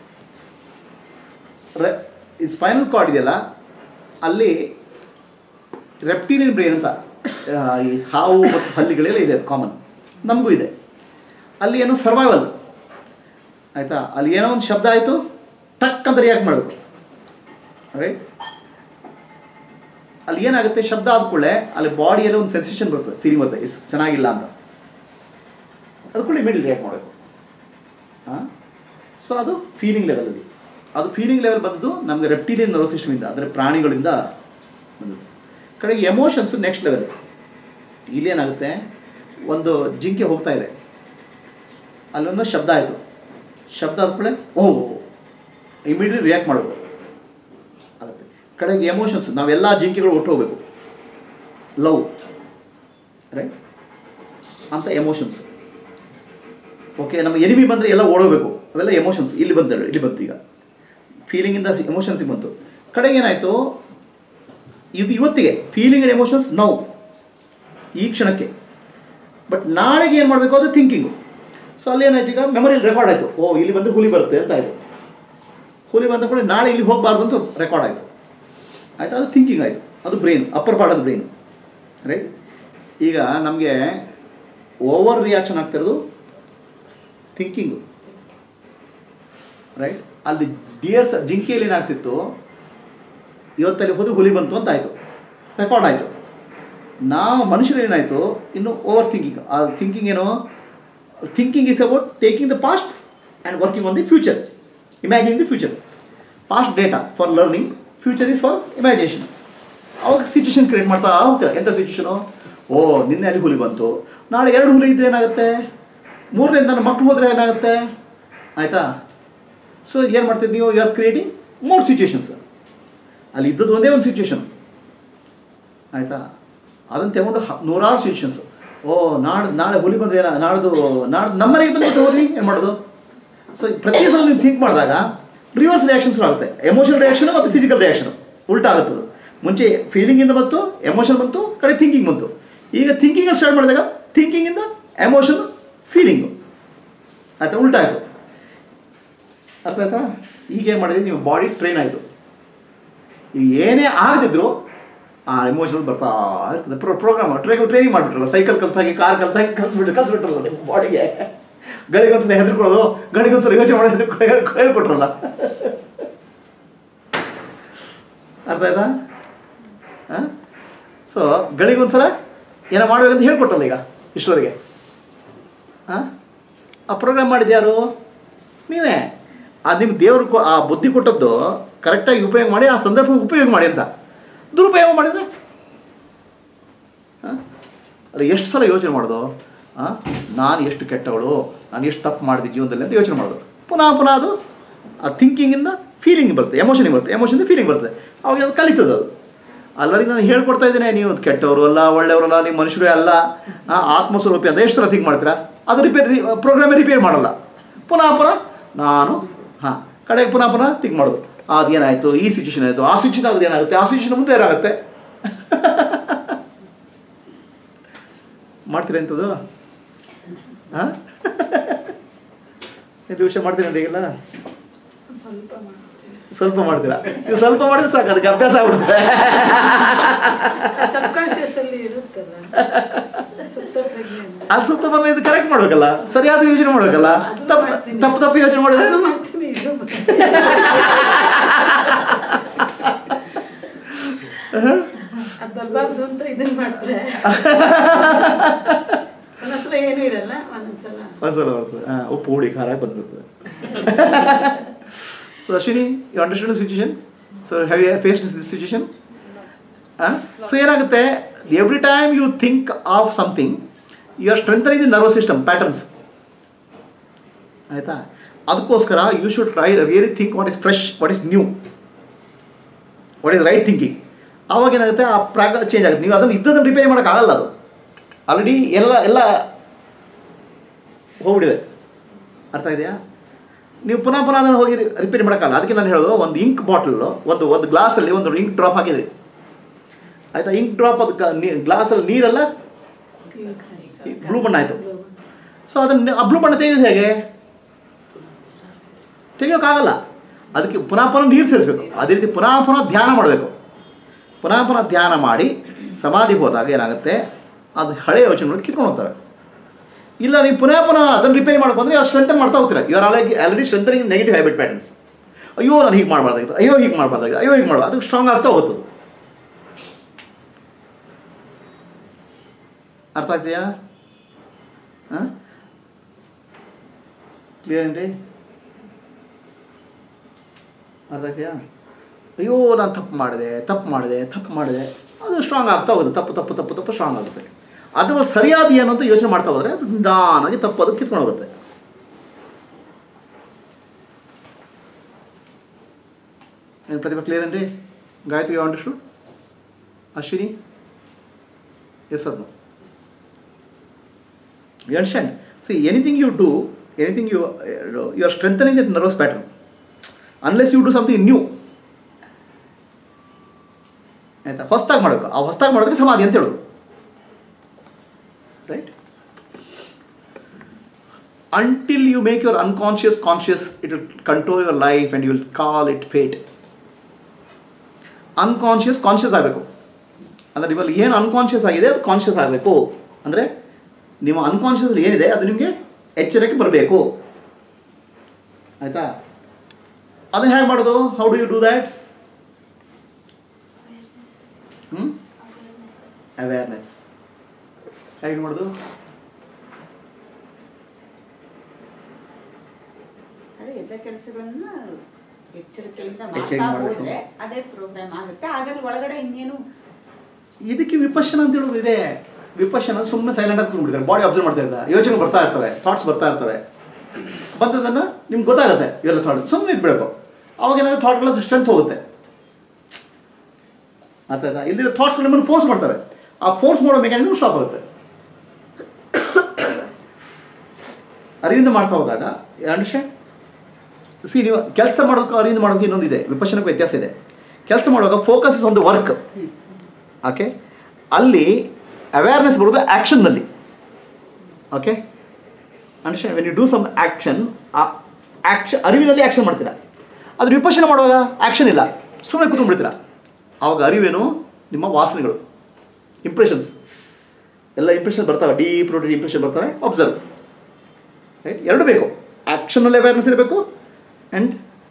S1: ರೆ ಈ ಸ್ಪೈನಲ್ ಕಾರ್ಡ್ ಇದೆಯಲ್ಲ ಅಲ್ಲಿ ರೆಪ್ಟೀರಿಯನ್ ಬ್ರೈನ್ ಅಂತ ಆ, ಈ ಹಾವು ಮತ್ತು ಹಲ್ಲಿಗಳೆಲ್ಲ ಇದೆ ಕಾಮನ್ ನಮಗೂ ಇದೆ ಅಲ್ಲಿ ಏನೋ ಸರ್ವೈವಲ್ ಆಯಿತಾ ಅಲ್ಲಿ ಏನೋ ಒಂದು ಶಬ್ದ ಆಯಿತು ಟಕ್ ಅಂತ ರಿಯಾಕ್ಟ್ ಮಾಡಬೇಕು ರೈಟ್ ಅಲ್ಲಿ ಏನಾಗುತ್ತೆ ಶಬ್ದ ಆದ ಕೂಡಲೇ ಅಲ್ಲಿ ಬಾಡಿಯಲ್ಲಿ ಒಂದು ಸೆನ್ಸೇಷನ್ ಬರ್ತದೆ ಫೀಲಿಂಗ್ ಬರ್ತದೆ ಇಸ್ ಚೆನ್ನಾಗಿಲ್ಲ ಅಂತ ಅದು ಕೂಡ ಇಮಿಡಿಯೇಟ್ ರಿಯಾಕ್ಟ್ ಮಾಡಬೇಕು ಹಾಂ ಸೊ ಅದು ಫೀಲಿಂಗ್ ಲೆವೆಲಲ್ಲಿ ಅದು ಫೀಲಿಂಗ್ ಲೆವೆಲ್ ಬಂದದ್ದು ನಮಗೆ ರೆಪ್ಟೀರಿಯನ್ ನರ್ವ್ ಸಿಸ್ಟಮಿಂದ ಅಂದರೆ ಪ್ರಾಣಿಗಳಿಂದ ಬಂದದ್ದು ಕಡೆಗೆ ಎಮೋಷನ್ಸು ನೆಕ್ಸ್ಟ್ ಲೆವೆಲ್ ಇಲ್ಲಿ ಏನಾಗುತ್ತೆ ಒಂದು ಜಿಂಕೆ ಹೋಗ್ತಾ ಇದೆ ಅಲ್ಲೊಂದು ಶಬ್ದ ಆಯಿತು ಶಬ್ದ ಆದ ಕೂಡಲೇ ಓಹ್ ಇಮಿಡಿಯೇಟ್ ರಿಯಾಕ್ಟ್ ಮಾಡಬೇಕು ಆಗುತ್ತೆ ಕಡೆಗೆ ಎಮೋಷನ್ಸ್ ನಾವೆಲ್ಲ ಜಿಂಕೆಗಳು ಒಟ್ಟು ಹೋಗ್ಬೇಕು ಲವ್ ರೈಟ್ ಅಂತ ಎಮೋಷನ್ಸ್ ಓಕೆ ನಮ್ಮ ಎನಿಮಿ ಬಂದರೆ ಎಲ್ಲ ಓಡೋಗ್ಬೇಕು ಅವೆಲ್ಲ ಎಮೋಷನ್ಸ್ ಇಲ್ಲಿ ಬಂದ ಇಲ್ಲಿ ಬಂತು ಈಗ ಫೀಲಿಂಗಿಂದ ಎಮೋಷನ್ಸಿಗೆ ಬಂತು ಕಡೆಗೆ ಏನಾಯಿತು ಇದು ಇವತ್ತಿಗೆ ಫೀಲಿಂಗ್ ಆ್ಯಂಡ್ ಎಮೋಷನ್ಸ್ ನೌ ಈ ಕ್ಷಣಕ್ಕೆ ಬಟ್ ನಾಳೆಗೆ ಏನು ಮಾಡಬೇಕು ಅದು ಥಿಂಕಿಂಗು ಸೊ ಅಲ್ಲಿ ಏನಾಯ್ತು ಈಗ ಮೆಮೊರಿಯಲ್ಲಿ ರೆಕಾರ್ಡ್ ಆಯಿತು ಓ ಇಲ್ಲಿ ಬಂದರೆ ಹುಲಿ ಬರುತ್ತೆ ಅಂತ ಆಯಿತು ಹುಲಿ ಬಂದ ಕೂಡ ನಾಳೆ ಇಲ್ಲಿ ಹೋಗಬಾರ್ದು ಅಂತ ರೆಕಾರ್ಡ್ ಆಯಿತು ಆಯಿತು ಅದು ಥಿಂಕಿಂಗ್ ಆಯಿತು ಅದು brain upper part of brain right ಈಗ ನಮಗೆ ಓವರ್ ರಿಯಾಕ್ಷನ್ ಆಗ್ತಿರೋದು ಥಿಂಕಿಂಗು ರೈಟ್ ಅಲ್ಲಿ ಡಿಯರ್ಸ್ ಜಿಂಕೆಯಲ್ಲಿ ಏನಾಗ್ತಿತ್ತು ಇವತ್ತಲ್ಲಿ ಹೋದ್ರೆ ಹುಲಿ ಬಂತು ಅಂತ ಆಯಿತು ರೆಕಾರ್ಡ್ ಆಯಿತು ನಾವು ಮನುಷ್ಯರು ಏನಾಯಿತು ಇನ್ನು ಓವರ್ ಥಿಂಕಿಂಗ್ ಆ ಥಿಂಕಿಂಗ್ ಏನು thinking is about taking the past and working on the future imagining the future past data for learning future is for imagination ಅವಾಗ ಸಿಚುವೇಶನ್ ಕ್ರಿಯೇಟ್ ಮಾಡ್ತಾ ಹೋಗ್ತಾರೆ ಎಂಥ ಸಿಚುವೇಶನು ಓ ನಿನ್ನೆ ಅಲ್ಲಿ ಹುಲಿ ಬಂತು ನಾಳೆ ಎರಡು ಹುಲಿ ಇದ್ರೆ ಏನಾಗುತ್ತೆ ಮೂರನೇ ನನ್ನ ಮಕ್ಕಳು ಹೋದರೆ ಏನಾಗುತ್ತೆ ಆಯಿತಾ ಸೊ ಏನು ಮಾಡ್ತೀರಿ ನೀವು you are creating more situations ಅಲ್ಲಿ ಇದ್ದದ್ದು ಒಂದೇ ಒಂದು ಸಿಚುಯೇಷನ್ ಆಯಿತಾ ಅದನ್ನು ತಗೊಂಡು ಹ- ನೂರಾರು ಸಿಚುಯೇಷನ್ಸ್ ಓ ನಾಳೆ ನಾಳೆ ಹುಲಿ ಬಂದ್ರೆ ಏನ ನಾಡ್ದು ನಾಡ್ದು ನಮ್ಮನೆಗೆ ಬಂದ್ಬಿಟ್ಟು ಹೋಗ್ರಿ ಏನು ಮಾಡೋದು ಸೊ ಪ್ರತಿ ಸಲ ನೀವು ಥಿಂಕ್ ಮಾಡಿದಾಗ ರಿವರ್ಸ್ ರಿಯಾಕ್ಷನ್ಸ್ ಆಗುತ್ತೆ ಎಮೋಷನಲ್ ರಿಯಾಕ್ಷನ್ ಮತ್ತು ಫಿಸಿಕಲ್ ರಿಯಾಕ್ಷನ್ ಉಲ್ಟಾ ಆಗುತ್ತೆ ಅದು ಮುಂಚೆ ಫೀಲಿಂಗಿಂದ ಬಂತು ಎಮೋಷನ್ ಬಂತು ಕಡೆ ಥಿಂಕಿಂಗ್ ಬಂತು ಈಗ ಥಿಂಕಿಂಗ್ ಸ್ಟಾರ್ಟ್ ಮಾಡಿದಾಗ ಥಿಂಕಿಂಗಿಂದ ಎಮೋಷನ್ ಫೀಲಿಂಗು ಆಯ್ತಾ ಉಲ್ಟಾ ಆಯಿತು ಅರ್ಥ ಆಯ್ತಾ ಈಗ ಏನು ಮಾಡಿದ್ರಿ ನೀವು ಬಾಡಿ ಟ್ರೈನ್ ಆಯಿತು ನೀವು ಏನೇ ಆಗದಿದ್ರು ಆ ಎಮೋಷನಲ್ ಬರ್ತಾ ಇರ್ತದೆ ಪ್ರೋ ಪ್ರೋಗ್ರಾಮ್ ಟ್ರೈ ಟ್ರೈನಿಂಗ್ ಮಾಡಿಬಿಟ್ರಲ್ಲ ಸೈಕಲ್ ಕಲ್ತಾಗಿ ಕಾರ್ ಕಲ್ತಾಗಿ ಕಲ್ಸ್ಬಿಟ್ಟು ಕಲ್ಸ್ಬಿಟ್ರಲ್ಲ ನಿಮ್ಮ ಬಾಡಿಗೆ ಗಳಿಗೊಂದ್ಸಲ ಹೆದರ್ಕೊಳ್ಳೋದು ಗಳಿಗೊಂದ್ಸಲ ಯೋಚನೆ ಮಾಡೋದು ಹೆದರ್ಕೊ- ಹೇಳ್ಕೊಟ್ರಲ್ಲ ಅರ್ಥ ಆಯ್ತಾ ಹಾಂ ಸೊ ಗಳಿಗೊಂದ್ಸಲ ಏನೋ ಮಾಡ್ಬೇಕಂತ ಹೇಳ್ಕೊಟ್ರಲ್ಲ ಈಗ ಇಷ್ಟೊತ್ತಿಗೆ ಹಾಂ ಆ ಪ್ರೋಗ್ರಾಮ್ ಮಾಡಿದ್ದು ಯಾರು ನೀವೇ ಅದು ನಿಮ್ಮ ದೇವರು ಕೊ- ಆ ಬುದ್ಧಿ ಕೊಟ್ಟದ್ದು ಕರೆಕ್ಟಾಗಿ ಉಪಯೋಗ ಮಾಡಿ ಆ ಸಂದರ್ಭ ಉಪಯೋಗ ಮಾಡಿ ಅಂತ ದುರುಪಯೋಗ ಮಾಡಿದರೆ ಹಾಂ ಅದು ಎಷ್ಟು ಸಲ ಯೋಚನೆ ಮಾಡೋದು ಹಾಂ ನಾನು ಎಷ್ಟು ಕೆಟ್ಟವಳು ನಾನು ಎಷ್ಟು ತಪ್ಪು ಮಾಡಿದೆ ಜೀವನದಲ್ಲಿ ಅಂತ ಯೋಚನೆ ಮಾಡೋದು ಪುನಃ ಪುನಃ ಅದು ಆ ಥಿಂಕಿಂಗಿಂದ ಫೀಲಿಂಗ್ ಬರುತ್ತೆ ಎಮೋಷನಿಗೆ ಬರುತ್ತೆ ಎಮೋಷನಿಂದ ಫೀಲಿಂಗ್ ಬರುತ್ತೆ ಅವಾಗ ಅದು ಕಲಿತದೆ ಅದು ಅಲ್ಲರಿಗೆ ನಾನು ಹೇಳ್ಕೊಡ್ತಾ ಇದ್ದೇನೆ ನೀವು ಕೆಟ್ಟವರು ಅಲ್ಲ ಒಳ್ಳೆಯವರಲ್ಲ ನೀವು ಮನುಷ್ಯರೇ ಅಲ್ಲ ಆ, ಆತ್ಮಸ್ವರೂಪಿ ಅಂತ ಎಷ್ಟು ಸಲ ಥಿಂಕ್ ಮಾಡ್ತೀರಾ ಅದು ರಿಪೇರ್ ಪ್ರೋಗ್ರಾಮೇ ರಿಪೇರ್ ಮಾಡಲ್ಲ ಪುನಃ ಪುನಃ ನಾನು ಹಾಂ ಕಡೆಗೆ ಪುನಃ ಪುನಃ ಥಿಂಕ್ ಮಾಡೋದು ಅದೇನಾಯಿತು ಈ ಸಿಚುವೇಶನ್ ಆಯಿತು ಆ ಸಿಚುವೇಶನ್ ಆದ್ರೆ ಏನಾಗುತ್ತೆ ಆ ಸಿಚುವೇಶನ್ ಮುಂದೆ ಏನಾಗುತ್ತೆ ಮಾಡ್ತೀರಾ ಎಂಥದ್ದು ಹಾಂ ಇದು ವಿಷಯ ಮಾಡ್ತೀರಾ ಈಗೆಲ್ಲ
S2: ಸ್ವಲ್ಪ ಮಾಡ್ತೀನಿ
S1: ಸ್ವಲ್ಪ ಮಾಡ್ತೀರಾ ನೀವು ಸ್ವಲ್ಪ ಮಾಡಿದ್ರೆ ಸಾಕು ಅದಕ್ಕೆ ಅಭ್ಯಾಸ ಆಗ್ಬಿಡುತ್ತೆ
S2: ಸಬ್ ಕಾನ್ಶಿಯಸ್ ಅಲ್ಲಿ ಇರುತ್ತಲ್ಲ ಸುತ್ತ ಪ್ರಜ್ಞೆ ಅಂತ.
S1: ಅಲ್ಲಿ ಸುತ್ತ ಬಂದ್ರೆ ಇದು ಕರೆಕ್ಟ್ ಮಾಡ್ಬೇಕಲ್ಲ ಸರಿಯಾದ ಯೋಚನೆ ಮಾಡ್ಬೇಕಲ್ಲ
S2: ಅದನ್ನು
S1: ತಪ್ಪು
S2: ಮಾಡ್ತೀನಿ.
S1: ತಪ್ಪು ತಪ್ಪು ಯೋಚನೆ ಮಾಡಿದ್ರೆ
S2: ಅದನ್ನು ಮಾಡ್ತೀನಿ ಇದು ಮಾಡ್ತೀನಿ. ಅದ್ ಬರ್ಬಾರ್ದು ಅಂತ ಇದನ್ನ ಮಾಡ್ತಾರೆ ಒಂದೊಂದ್ಸಲ ಏನೂ ಇರಲ್ಲ ಒಂದೊಂದ್ಸಲ
S1: ಒಂದ್ಸಲ ಬರ್ತದೆ ಹಾಂ ಉಪ್ಪು ಹುಳಿ ಖಾರ ಬಂದ್ಬಿಡ್ತದೆ so Ashwini you understand situation so have you faced this situation so ಏನಾಗುತ್ತೆ every time you think of something you are strengthening the nervous system patterns ಆಯಿತಾ ಅದಕ್ಕೋಸ್ಕರ you should try really think what is fresh what is new what is right thinking ಆವಾಗ ಏನಾಗುತ್ತೆ ಆ ಪ್ರಾಗ change ಆಗುತ್ತೆ ನೀವು ಅದನ್ನು ಇದ್ದದನ್ನು repair ಮಾಡೋಕ್ಕಾಗಲ್ಲ ಅದು ಆಲ್ರೆಡಿ ಎಲ್ಲ ಎಲ್ಲ ಹೋಗ್ಬಿಟ್ಟಿದೆ ಅರ್ಥ ಇದೆಯಾ ನೀವು ಪುನಃ ಪುನಃ ಅದನ್ನು ಹೋಗಿ ರಿಪೇರಿ ಮಾಡೋಕ್ಕಲ್ಲ ಅದಕ್ಕೆ ನಾನು ಹೇಳೋದು ಒಂದು ಇಂಕ್ ಬಾಟಲ್ ಒಂದು ಒಂದು ಗ್ಲಾಸಲ್ಲಿ ಒಂದು ಇಂಕ್ ಡ್ರಾಪ್ ಹಾಕಿದ್ರಿ ಆಯಿತಾ ಇಂಕ್ ಡ್ರಾಪ್ ಅದು ಗ್ಲಾಸಲ್ಲಿ ನೀರೆಲ್ಲ ಬ್ಲೂ ಬಣ್ಣ ಆಯಿತು ಸೊ ಅದನ್ನು ಆ ಬ್ಲೂ ಬಣ್ಣ ತೆಗೆಯೋದು ಹೇಗೆ ತೆಗಿಯೋಕ್ಕಾಗಲ್ಲ ಅದಕ್ಕೆ ಪುನಃ ಪುನಃ ನೀರು ಸೇರಿಸ್ಬೇಕು ಅದೇ ರೀತಿ ಪುನಃ ಪುನಃ ಧ್ಯಾನ ಮಾಡಬೇಕು ಪುನಃ ಪುನಃ ಧ್ಯಾನ ಮಾಡಿ ಸಮಾಧಿಗೆ ಹೋದಾಗ ಏನಾಗುತ್ತೆ ಅದು ಹಳೆಯ ಯೋಚನೆಗಳು ಕಿತ್ಕೊಂಡು ಹೋಗ್ತವೆ ಇಲ್ಲ ನೀವು ಪುನಃ ಪುನಃ ಅದನ್ನು ರಿಪೇರಿ ಮಾಡ್ಕೊಂಡ್ರೆ ಅದು ಸ್ಟ್ರೆಂಥನ್ ಮಾಡ್ತಾ ಹೋಗ್ತೀರಾ you are already already strengthening negative habit patterns ಅಯ್ಯೋ ನಾನು ಹೀಗೆ ಮಾಡಬಾರ್ದಾಗಿತ್ತು ಅಯ್ಯೋ ಹೀಗೆ ಮಾಡಬಾರ್ದಾಗಿತ್ತು ಅಯ್ಯೋ ಹೀಗೆ ಮಾಡಬಾರ್ದು ಅದು ಸ್ಟ್ರಾಂಗ್ ಆಗ್ತಾ ಹೋಗ್ತದೆ ಅರ್ಥ ಆಗ್ತೀಯಾ ಹಾಂ ಕ್ಲಿಯರ್ ಏನ್ರಿ ಅರ್ಥ ಆಗ್ತೀಯಾ ಅಯ್ಯೋ ನಾನು ತಪ್ಪು ಮಾಡಿದೆ ತಪ್ಪು ಮಾಡಿದೆ ತಪ್ಪು ಮಾಡಿದೆ ಅದು ಸ್ಟ್ರಾಂಗ್ ಆಗ್ತಾ ಹೋಗುತ್ತೆ ತಪ್ಪು ತಪ್ಪು ತಪ್ಪು ತಪ್ಪು ಸ್ಟ್ರಾಂಗ್ ಆಗುತ್ತೆ ಅಥವಾ ಸರಿಯಾದ ಏನು ಅಂತ ಯೋಚನೆ ಮಾಡ್ತಾ ಹೋದರೆ ಅದು ನಿಧಾನಾಗಿ ತಪ್ಪು ಅದು ಕಿತ್ಕೊಂಡು ಹೋಗುತ್ತೆ ಏನು ಪ್ರತಿಭಾ ಕ್ಲಿಯರ್ ಏನ್ರಿ Gayatri you understood Ashwini yes sir you understand see anything you do anything you you are strengthening that nervous pattern unless you do something new ಆಯ್ತಾ ಹೊಸ್ದಾಗಿ ಮಾಡಬೇಕು ಆ ಹೊಸ್ದಾಗಿ ಮಾಡೋದಕ್ಕೆ ಸಮಾಧಿ ಅಂತ ಹೇಳೋದು right until you make your unconscious conscious it will control your life and you will call it fate unconscious conscious ಆಗಬೇಕು ಅಂದರೆ ನಿಮ್ಮಲ್ಲಿ ಏನು ಅನ್ಕಾನ್ಷಿಯಸ್ ಆಗಿದೆ ಅದು ಕಾನ್ಷಿಯಸ್ ಆಗಬೇಕು ಅಂದರೆ ನಿಮ್ಮ ಅನ್ಕಾನ್ಷಿಯಸ್ ಏನಿದೆ ಅದು ನಿಮಗೆ ಎಚ್ಚರಿಕೆ ಬರಬೇಕು ಆಯಿತಾ ಅದನ್ನು ಹೇಗೆ ಮಾಡೋದು how do you do that ಹ್ಞೂ ಅವೇರ್ನೆಸ್ ಹೇಗೆ ಮಾಡೋದು
S10: ಅದೇ ಎಲ್ಲ ಕೆಲಸಗಳನ್ನ ಎಚ್ಚರಿಕೆಯಿಂದ
S1: ಎಚ್ಚರಿಕೆ
S10: ಮಾಡ್ತಾ
S1: ಮಾಡ್ಬೇಕು.
S10: ಹೋದ್ರೆ ಅದೇ ಪ್ರೋಗ್ರಾಮ್ ಆಗುತ್ತೆ ಹಾಗಾದ್ರೆ ಒಳಗಡೆ ಇನ್ನೇನು
S1: ಇದಕ್ಕೆ ವಿಪಶನ ಅಂತ ಹೇಳೋದು ಇದೆ ವಿಪಶನ ಸುಮ್ಮನೆ ಸೈಲೆಂಟ್ ಆಗಿ ಕೂತ್ಬಿಡ್ತಾರೆ ಬಾಡಿ ಅಬ್ಸರ್ವ್ ಮಾಡ್ತಾ ಇರ್ತಾರೆ ಯೋಚನೆ ಬರ್ತಾ ಇರ್ತವೆ ಥಾಟ್ಸ್ ಬರ್ತಾ ಇರ್ತವೆ ಬಂದದನ್ನು ನಿಮ್ಗೆ ಗೊತ್ತಾಗುತ್ತೆ ಇವೆಲ್ಲ ಥಾಟ್ ಸುಮ್ಮನೆ ಇದ್ಬಿಡಬೇಕು ಅವಾಗ ಏನಾಗುತ್ತೆ ಥಾಟ್ಗಳ ಸ್ಟ್ರೆಂತ್ ಹೋಗುತ್ತೆ ಅರ್ಥ ಆಯ್ತಾ ಇಲ್ಲಿರೋ ಥಾಟ್ಸ್ಗಳು ನಿಮ್ಮನ್ನು ಫೋರ್ಸ್ ಮಾಡ್ತವೆ ಆ ಫೋರ್ಸ್ ಮಾಡೋ ಮೆಕ್ಯಾನಿಸಮ್ ಸ್ಟಾಪ್ ಆಗುತ್ತೆ ಅರಿವಿಂದ ಮಾಡ್ತಾ ಹೋದಾಗ ಅಂಡರ್ಸ್ಟ್ಯಾಂಡ್ ಸಿ ನೀವು ಕೆಲಸ ಮಾಡೋಕೆ ಅರಿವಿಂದ ಮಾಡೋಕೆ ಇನ್ನೊಂದಿದೆ ವಿಪಶನಕ್ಕೆ ವ್ಯತ್ಯಾಸ ಇದೆ ಕೆಲಸ ಮಾಡುವಾಗ focus is on the work okay ಅಲ್ಲಿ ಅವೇರ್ನೆಸ್ ಬರೋದು ಆ್ಯಕ್ಷನ್ನಲ್ಲಿ okay understand when you do some action ಆ ಆ್ಯಕ್ಷನ್ ಅರಿವಿನಲ್ಲಿ ಆ್ಯಕ್ಷನ್ ಮಾಡ್ತೀರಾ ಅದು ವಿಪಶನ ಮಾಡುವಾಗ ಆ್ಯಕ್ಷನ್ ಇಲ್ಲ ಸುಮ್ಮನೆ ಕೂತ್ಕೊಂಡ್ಬಿಡ್ತೀರಾ ಆವಾಗ ಅರಿವೇನು ನಿಮ್ಮ ವಾಸನೆಗಳು ಇಂಪ್ರೆಷನ್ಸ್ ಎಲ್ಲ ಇಂಪ್ರೆಷನ್ ಬರ್ತವೆ ಡೀಪ್ ರೂಟೆಡ್ ಇಂಪ್ರೆಷನ್ ಬರ್ತವೆ ಅಬ್ಸರ್ವ್ ರೈಟ್ ಎರಡು ಬೇಕು ಆ್ಯಕ್ಷನಲ್ಲಿ ಅವೇರ್ನೆಸ್ ಇರಬೇಕು ಆ್ಯಂಡ್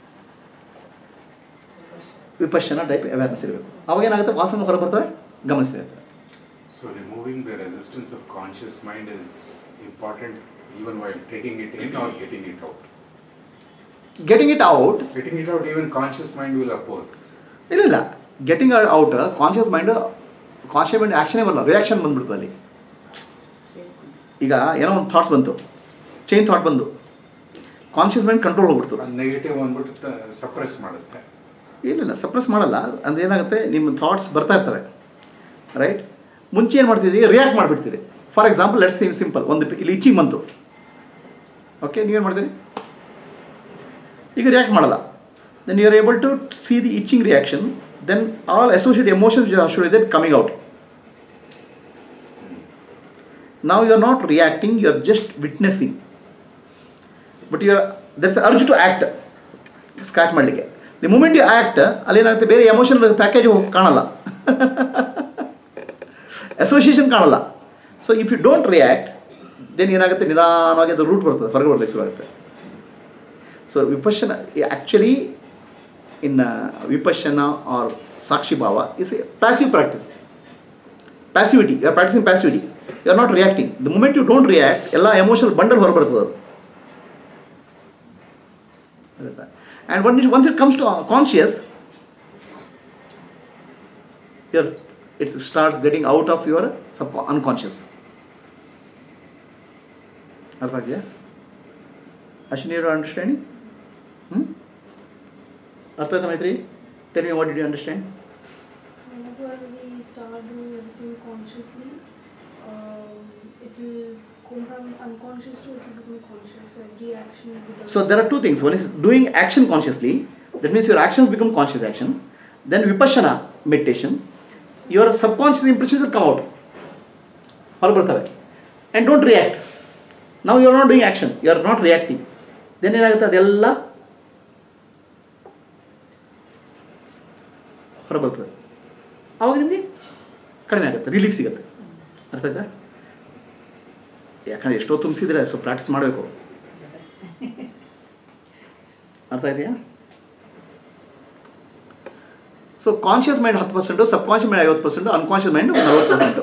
S1: ವಿಪಶನ ಟೈಪ್ ಅವೇರ್ನೆಸ್ ಇರಬೇಕು ಅವಾಗ ಏನಾಗುತ್ತೆ ವಾಸನೆ ಹೊರ ಬರ್ತವೆ ಗಮನಿಸಿದೆ ಅಂತ
S5: So removing the resistance of conscious mind is important even while taking it in or getting it out.
S1: Getting it out
S5: Getting it out, even conscious mind will oppose.
S1: ಇಲ್ಲ ಇಲ್ಲ getting out conscious mind conscious mind ಆ್ಯಕ್ಷನೇ ಬರಲ್ಲ reaction ಬಂದ್ಬಿಡ್ತದೆ ಅಲ್ಲಿ ಈಗ ಏನೋ ಒಂದು thoughts ಬಂತು ಚೈನ್ ಥಾಟ್ ಬಂದು ಕಾನ್ಷಿಯಸ್ ಮೈಂಡ್ ಕಂಟ್ರೋಲ್ ಹೋಗ್ಬಿಡ್ತು
S5: ಅದು ನೆಗೆಟಿವ್ ಅಂದ್ಬಿಟ್ಟು ಸಪ್ರೆಸ್ ಮಾಡುತ್ತೆ
S1: ಇಲ್ಲ ಇಲ್ಲ ಸಪ್ರೆಸ್ ಮಾಡಲ್ಲ ಅದು ಏನಾಗುತ್ತೆ ನಿಮ್ಮ ಥಾಟ್ಸ್ ಬರ್ತಾ ಇರ್ತವೆ ರೈಟ್ ಮುಂಚೆ ಏನು ಮಾಡ್ತಿದ್ರಿ ರಿಯಾಕ್ಟ್ ಮಾಡಿಬಿಡ್ತೀರಿ ಫಾರ್ ಎಕ್ಸಾಂಪಲ್ ಲೆಟ್ಸ್ ಸಿಂಪಲ್ ಒಂದು ಇಲ್ಲಿ ಇಚ್ಚಿಂಗ್ ಬಂತು ಓಕೆ ನೀವೇನು ಮಾಡ್ತೀರಿ ಈಗ ರಿಯಾಕ್ಟ್ ಮಾಡಲ್ಲ then you are able to see the itching reaction then all associate emotions should it coming out ನಾವು you are not reacting you are just witnessing but you are there's urge to act scratch ಮಾಡಲಿಕ್ಕೆ the moment you act ಅಲ್ಲೇನಾಗುತ್ತೆ ಬೇರೆ emotional package ಕಾಣಲ್ಲ association ಕಾಣಲ್ಲ so if you don't react then ಏನಾಗುತ್ತೆ ನಿಧಾನವಾಗಿ ಅದು root ಬರ್ತದೆ ಹೊರಗೆ ಬರ್ಲಿಕ್ಕೆ ಶುರು ಆಗುತ್ತೆ so Vipassana actually in ವಿಪಶನ R ಸಾಕ್ಷಿ ಭಾವ is a passive practice passivity you are practising passivity you are not reacting the moment you don't react ಎಲ್ಲ ಎಮೋಷನಲ್ ಬಂಡಲ್ ಹೊರಬರ್ತದೆ ಅದು and one it once it comes to conscious your it's starts getting out of your sub unconscious ಅರ್ಥ ಆಗಿದೆಯಾ Ashwini you understanding ಹ್ಞೂ ಅರ್ಥ ಆಯ್ತಾ Maitri tell me what did you understand
S11: Whenever we start doing everything consciously, um, it will go from unconscious to it will become conscious. So every action will be done.
S1: So there are two things. One is doing action consciously. That means your actions become conscious action. Then vipassana meditation. Your subconscious impressions will come out. ಹೊರಗೆ ಬರ್ತವೆ and don't react ನಾವು you are not doing action you are not reacting then ಏನಾಗುತ್ತೆ ಅದೆಲ್ಲ ಹೊರ ಬರ್ತದೆ ಆವಾಗ ನಿಮಗೆ ಕಡಿಮೆ ಆಗುತ್ತೆ ರಿಲೀಫ್ ಸಿಗುತ್ತೆ ಅರ್ಥ ಆಯ್ತಾ ಯಾಕಂದ್ರೆ ಎಷ್ಟೋ ತುಂಬಿಸಿದ್ರೆ ಸೊ ಪ್ರಾಕ್ಟೀಸ್ ಮಾಡಬೇಕು ಅರ್ಥ ಇದೆಯಾ ಸೊ ಕಾನ್ಷಿಯಸ್ ಮೈಂಡ್ ಹತ್ತು ಪರ್ಸೆಂಟು ಸಬ್ ಕಾನ್ಷಿಯಸ್ ಮೈಂಡ್ ಐವತ್ತು ಪರ್ಸೆಂಟು ಅನ್ಕಾನ್ಷಿಯಸ್ ಮೈಂಡ್ ನಲ್ವತ್ತು ಪರ್ಸೆಂಟು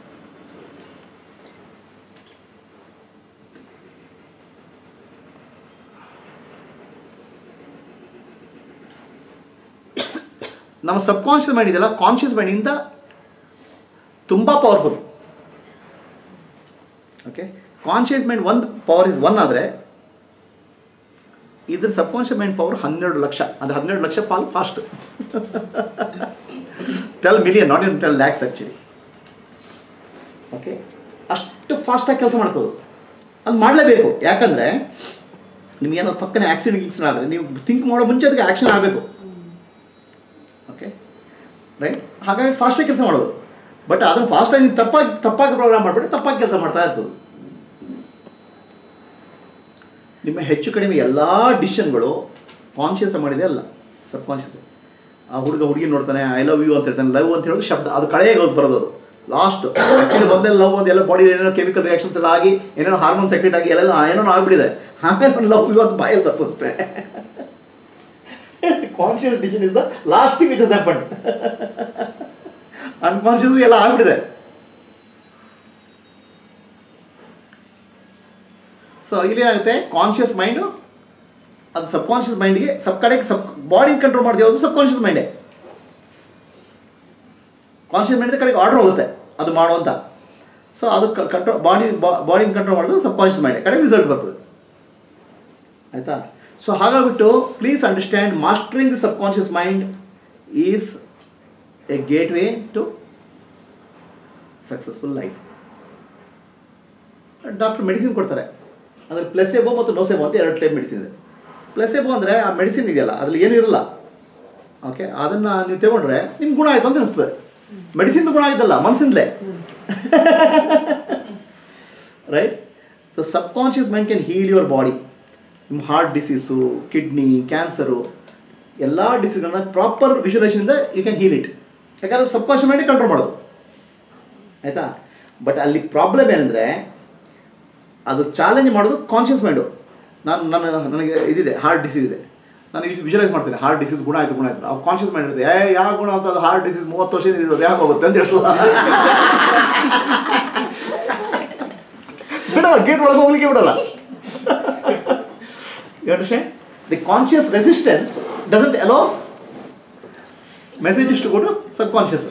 S1: ನಮ್ಮ ಸಬ್ ಕಾನ್ಷಿಯಸ್ ಮೈಂಡ್ ಇದೆಯಲ್ಲ ಕಾನ್ಷಿಯಸ್ ಮೈಂಡಿಂದ ತುಂಬ ಪವರ್ಫುಲ್ ಓಕೆ ಕಾನ್ಷಿಯಸ್ ಮೈಂಡ್ ಒಂದು ಪವರ್ ಇಸ್ ಒನ್ ಆದರೆ ಇದ್ರ ಸಬ್ ಕಾನ್ಷಿಯಸ್ ಮೈಂಡ್ ಪವರ್ ಹನ್ನೆರಡು ಲಕ್ಷ ಅಂದರೆ ಹನ್ನೆರಡು ಲಕ್ಷ ಪಾಲ್ fast twelve million not in twelve lakhs actually okay ಅಷ್ಟು ಫಾಸ್ಟಾಗಿ ಕೆಲಸ ಮಾಡ್ತದೆ ಅದು ಮಾಡಲೇಬೇಕು ಯಾಕಂದರೆ ನಿಮಗೇನೋ ಪಕ್ಕನೆ ಆಕ್ಸಿಡೆಂಟ್ ಗಿಕ್ಸಿಡೆಂಟ್ ಆದರೆ ನೀವು ಥಿಂಕ್ ಮಾಡೋ ಮುಂಚೆ ಅದಕ್ಕೆ ಆ್ಯಕ್ಷನ್ ಆಗಬೇಕು ಓಕೆ ರೈಟ್ ಹಾಗಾಗಿ ಫಾಸ್ಟಾಗಿ ಕೆಲಸ ಮಾಡೋದು ಬಟ್ ಅದನ್ನು ಫಾಸ್ಟಾಗಿ ನೀವು ತಪ್ಪಾಗಿ ತಪ್ಪಾಗಿ ಪ್ರೋಗ್ರಾಮ್ ಮಾಡಿಬಿಟ್ಟು ತಪ್ಪಾಗಿ ಕೆಲಸ ಮಾಡ್ತಾ ಇರ್ತದೆ ನಿಮ್ಮ ಹೆಚ್ಚು ಕಡಿಮೆ ಎಲ್ಲ ಡಿಸಿಷನ್ಗಳು ಕಾನ್ಷಿಯಸ್ ಮಾಡಿದೆ ಅಲ್ಲ ಸಬ್ ಕಾನ್ಷಿಯಸ್ ಆ ಹುಡುಗ ಹುಡುಗಿ ನೋಡ್ತಾನೆ ಐ ಲವ್ ಯು ಅಂತ ಹೇಳ್ತಾನೆ ಲವ್ ಅಂತ ಹೇಳೋದು ಶಬ್ದ ಅದು ಕಳೆಯಾಗಿ ಹೋಗಿ ಬರೋದು ಅದು ಲಾಸ್ಟ್ ಆ್ಯಕ್ಚುಲಿ ಮೊದಲೇ ಲವ್ ಅಂತ ಎಲ್ಲ ಬಾಡಿ ಏನೇನೋ ಕೆಮಿಕಲ್ ರಿಯಾಕ್ಷನ್ಸ್ ಎಲ್ಲ ಆಗಿ ಏನೇನೋ ಹಾರ್ಮೋನ್ ಸೆಕ್ರೆಟ್ ಆಗಿ ಎಲ್ಲ ಏನೋ ಆಗ್ಬಿಟ್ಟಿದೆ ಆಮೇಲೆ ಲವ್ ಯು ಅಂತ ಬಾಯಲ್ಲಿ ಬರ್ತದೆ conscious decision is the last thing which has happen unconscious ಎಲ್ಲ ಆಗ್ಬಿಟ್ಟಿದೆ ಸೊ ಇಲ್ಲಿ ಏನಾಗುತ್ತೆ ಕಾನ್ಷಿಯಸ್ ಮೈಂಡು ಅದು ಸಬ್ ಕಾನ್ಷಿಯಸ್ ಮೈಂಡ್ಗೆ ಸಬ್ ಕಡೆಗೆ ಸಬ್ ಬಾಡಿ ಕಂಟ್ರೋಲ್ ಮಾಡಿದೆ ಯಾವುದು ಸಬ್ ಕಾನ್ಷಿಯಸ್ ಮೈಂಡೇ ಕಾನ್ಷಿಯಸ್ ಮೈಂಡ್ ಕಡೆಗೆ ಆರ್ಡರ್ ಹೋಗುತ್ತೆ ಅದು ಮಾಡುವಂತ ಸೊ ಅದು ಕಂಟ್ರೋಲ್ ಬಾಡಿ ಬಾಡಿ ಕಂಟ್ರೋಲ್ ಮಾಡೋದು ಸಬ್ ಕಾನ್ಷಿಯಸ್ ಮೈಂಡ್ ಕಡೆಗೆ ರಿಸಲ್ಟ್ ಬರ್ತದೆ ಆಯಿತಾ ಸೊ ಹಾಗಾಗ್ಬಿಟ್ಟು please understand mastering the subconscious mind is a gateway to successful life doctor medicine ಕೊಡ್ತಾರೆ ಅದ್ರಲ್ಲಿ ಪ್ಲೆಸೆಬೋ ಮತ್ತು ನೋಸೆಬೋ ಅಂತ ಎರಡು ಟೈಪ್ ಮೆಡಿಸಿನ್ ಇದೆ ಪ್ಲೆಸೆಬೋ ಅಂದರೆ ಆ ಮೆಡಿಸಿನ್ ಇದೆಯಲ್ಲ ಅದ್ರಲ್ಲಿ ಏನೂ ಇರಲ್ಲ ಓಕೆ ಅದನ್ನು ನೀವು ತಗೊಂಡ್ರೆ ನಿಮ್ಗೆ ಗುಣ ಆಯಿತು ಅಂತ ಅನಿಸ್ತದೆ ಮೆಡಿಸಿನ್ ಗುಣ ಆಗಿದ್ದಲ್ಲ ಮನಸ್ಸಿಂದಲೇ right the subconscious mind can heal your body ನಿಮ್ಮ ಹಾರ್ಟ್ ಡಿಸೀಸು ಕಿಡ್ನಿ ಕ್ಯಾನ್ಸರು ಎಲ್ಲ ಡಿಸೀಸ್ಗಳನ್ನ ಪ್ರಾಪರ್ ವಿಜುವಲೈಸೇಷನಿಂದ ಯು ಕ್ಯಾನ್ ಹೀಲ್ ಇಟ್ ಯಾಕಂದ್ರೆ ಸಬ್ ಕಾನ್ಷಿಯಸ್ ಮೈಂಡೇ ಕಂಟ್ರೋಲ್ ಮಾಡೋದು ಆಯಿತಾ ಬಟ್ ಅಲ್ಲಿ ಪ್ರಾಬ್ಲಮ್ ಏನಂದರೆ ಅದು ಚಾಲೆಂಜ್ ಮಾಡೋದು ಕಾನ್ಷಿಯಸ್ ಮೈಂಡು ನಾನು ನನ್ನ ನನಗೆ ಇದಿದೆ ಹಾರ್ಟ್ ಡಿಸೀಸ್ ಇದೆ ನಾನು ವಿಜುವಲೈಸ್ ಮಾಡ್ತೀನಿ ಹಾರ್ಟ್ ಡಿಸೀಸ್ ಗುಣ ಆಯಿತು ಗುಣ ಆಯಿತು ಅವ್ರು ಕಾನ್ಷಿಯಸ್ ಮೈಂಡ್ ಇರುತ್ತೆ ಏ ಯಾವ ಗುಣ ಅಂತ ಅದು ಹಾರ್ಟ್ ಡಿಸೀಸ್ ಮೂವತ್ತು ವರ್ಷದಿಂದ ಇದು ಯಾಕೆ ಹೋಗುತ್ತೆ ಅಂತ ಹೇಳ್ತು ಬಿಡಲ್ಲ ಗೇಟ್ ಒಳಗೆ ಹೋಗ್ಲಿಕ್ಕೆ ಬಿಡಲ್ಲ you understand the conscious resistance doesn't allow message ಇಷ್ಟು ಕೊಟ್ಟು ಸಬ್ ಕಾನ್ಷಿಯಸ್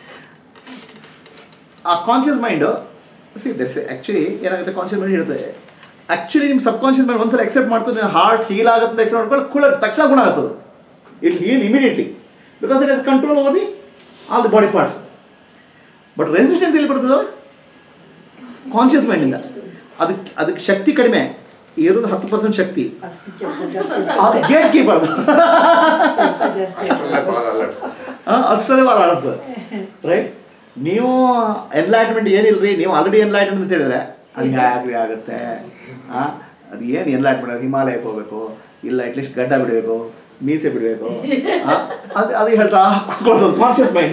S1: ಆ conscious mind see there's actually ಏನಾಗುತ್ತೆ ಕಾನ್ಷಿಯಸ್ ಮೈಂಡ್ ಇರುತ್ತೆ ಆ್ಯಕ್ಚುಲಿ ನಿಮ್ಮ ಸಬ್ ಕಾನ್ಷಿಯಸ್ ಮೈಂಡ್ ಒಂದ್ಸಲ ಎಕ್ಸೆಪ್ಟ್ ಮಾಡ್ತು ಹಾರ್ಟ್ ಹೀಲ್ ಆಗುತ್ತೆ ಎಕ್ಸೆಪ್ಟ್ ಮಾಡ್ಕೊಂಡು ಕುಳ ತಕ್ಷಣ ಗುಣ ಆಗ್ತದೆ it heal immediately because it is control over the all the body parts but resistance ಎಲ್ಲಿ ಬರ್ತದೆ ಕಾನ್ಷಿಯಸ್ ಮೈಂಡಿಂದ ಅದಕ್ಕೆ ಅದಕ್ಕೆ ಶಕ್ತಿ ಕಡಿಮೆ ಇರೋದು ಹತ್ತು ಪರ್ಸೆಂಟ್ ಶಕ್ತಿ ಅದು ಗೇಟ್ ಕೀಪರ್
S5: ಅಷ್ಟರಲ್ಲೇ ಬಾಲ್ ಅಲರ್ಟ್ಸ್
S1: ಅಷ್ಟೇ ಭಾಳ ಆಡೋದು ರೈಟ್ ನೀವು ಎನ್ಲೈಟ್ಮೆಂಟ್ ಏನಿಲ್ರಿ ನೀವು ಆಲ್ರೆಡಿ ಎನ್ಲೈಟ್ಮೆಂಟ್ ಅಂತ ಹೇಳಿದ್ರೆ ಅದು ಹೇಗ್ರಿ ಆಗುತ್ತೆ ಆ, ಅದು ಏನು ಎನ್ಲೈಟ್ಮೆಂಟ್ ಅದು ಹಿಮಾಲಯಕ್ಕೆ ಹೋಗ್ಬೇಕು ಇಲ್ಲ ಅಟ್ಲೀಸ್ಟ್ ಗಡ್ಡ ಬಿಡಬೇಕು ಮೀಸೆ ಬಿಡಬೇಕು ಅದು ಅದು ಹೇಳ್ತಾ ಕೂತ್ಕೊಳ್ಳೋದು ಕಾನ್ಷಿಯಸ್ ಮೈಂಡ್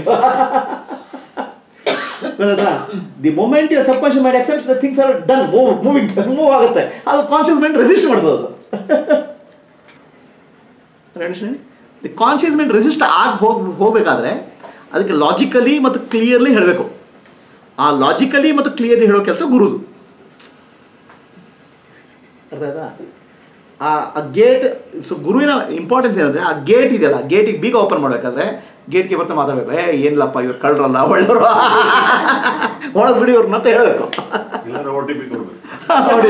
S1: ಗೊತ್ತಾ the moment your subconscious mind accepts the things are done move moving move ಆಗುತ್ತೆ ಅದು ಕಾನ್ಷಿಯಸ್ ಮೈಂಡ್ ರೆಸಿಸ್ಟ್ ಮಾಡ್ತದೆ ಅದು ದಿ ಕಾನ್ಷಿಯಸ್ ಮೈಂಡ್ ರೆಸಿಸ್ಟ್ ಆಗಿ ಹೋಗ್ ಹೋಗಬೇಕಾದ್ರೆ ಅದಕ್ಕೆ ಲಾಜಿಕಲಿ ಮತ್ತು ಕ್ಲಿಯರ್ಲಿ ಹೇಳಬೇಕು ಆ ಲಾಜಿಕಲಿ ಮತ್ತು ಕ್ಲಿಯರ್ಲಿ ಹೇಳೋ ಕೆಲಸ ಗುರುದು ಅರ್ಥ ಆಯ್ತಾ ಆ ಆ ಗೇಟ್ ಸೊ ಗುರುವಿನ ಇಂಪಾರ್ಟೆನ್ಸ್ ಏನಂದ್ರೆ ಆ ಗೇಟ್ ಇದೆಯಲ್ಲ ಗೇಟಿಗೆ ಬೀಗ ಓಪನ್ ಮಾಡಬೇಕಾದ್ರೆ ಗೇಟ್ಗೆ ಬರ್ತಾ ಮಾತಾಡಬೇಕು ಏ ಏನಿಲ್ಲಪ್ಪ ಇವ್ರು ಕಳ್ರಲ್ಲ ಒಳ್ಳೆಯವರು ಒಳಗೆ ಬಿಡಿ ಇವ್ರನ್ನ ಅಂತ ಹೇಳಬೇಕು
S6: ಇಲ್ಲಾಂದ್ರೆ ಓ ಟಿ ಪಿ ಕೊಡ್ಬೇಕು
S1: ನೋಡಿ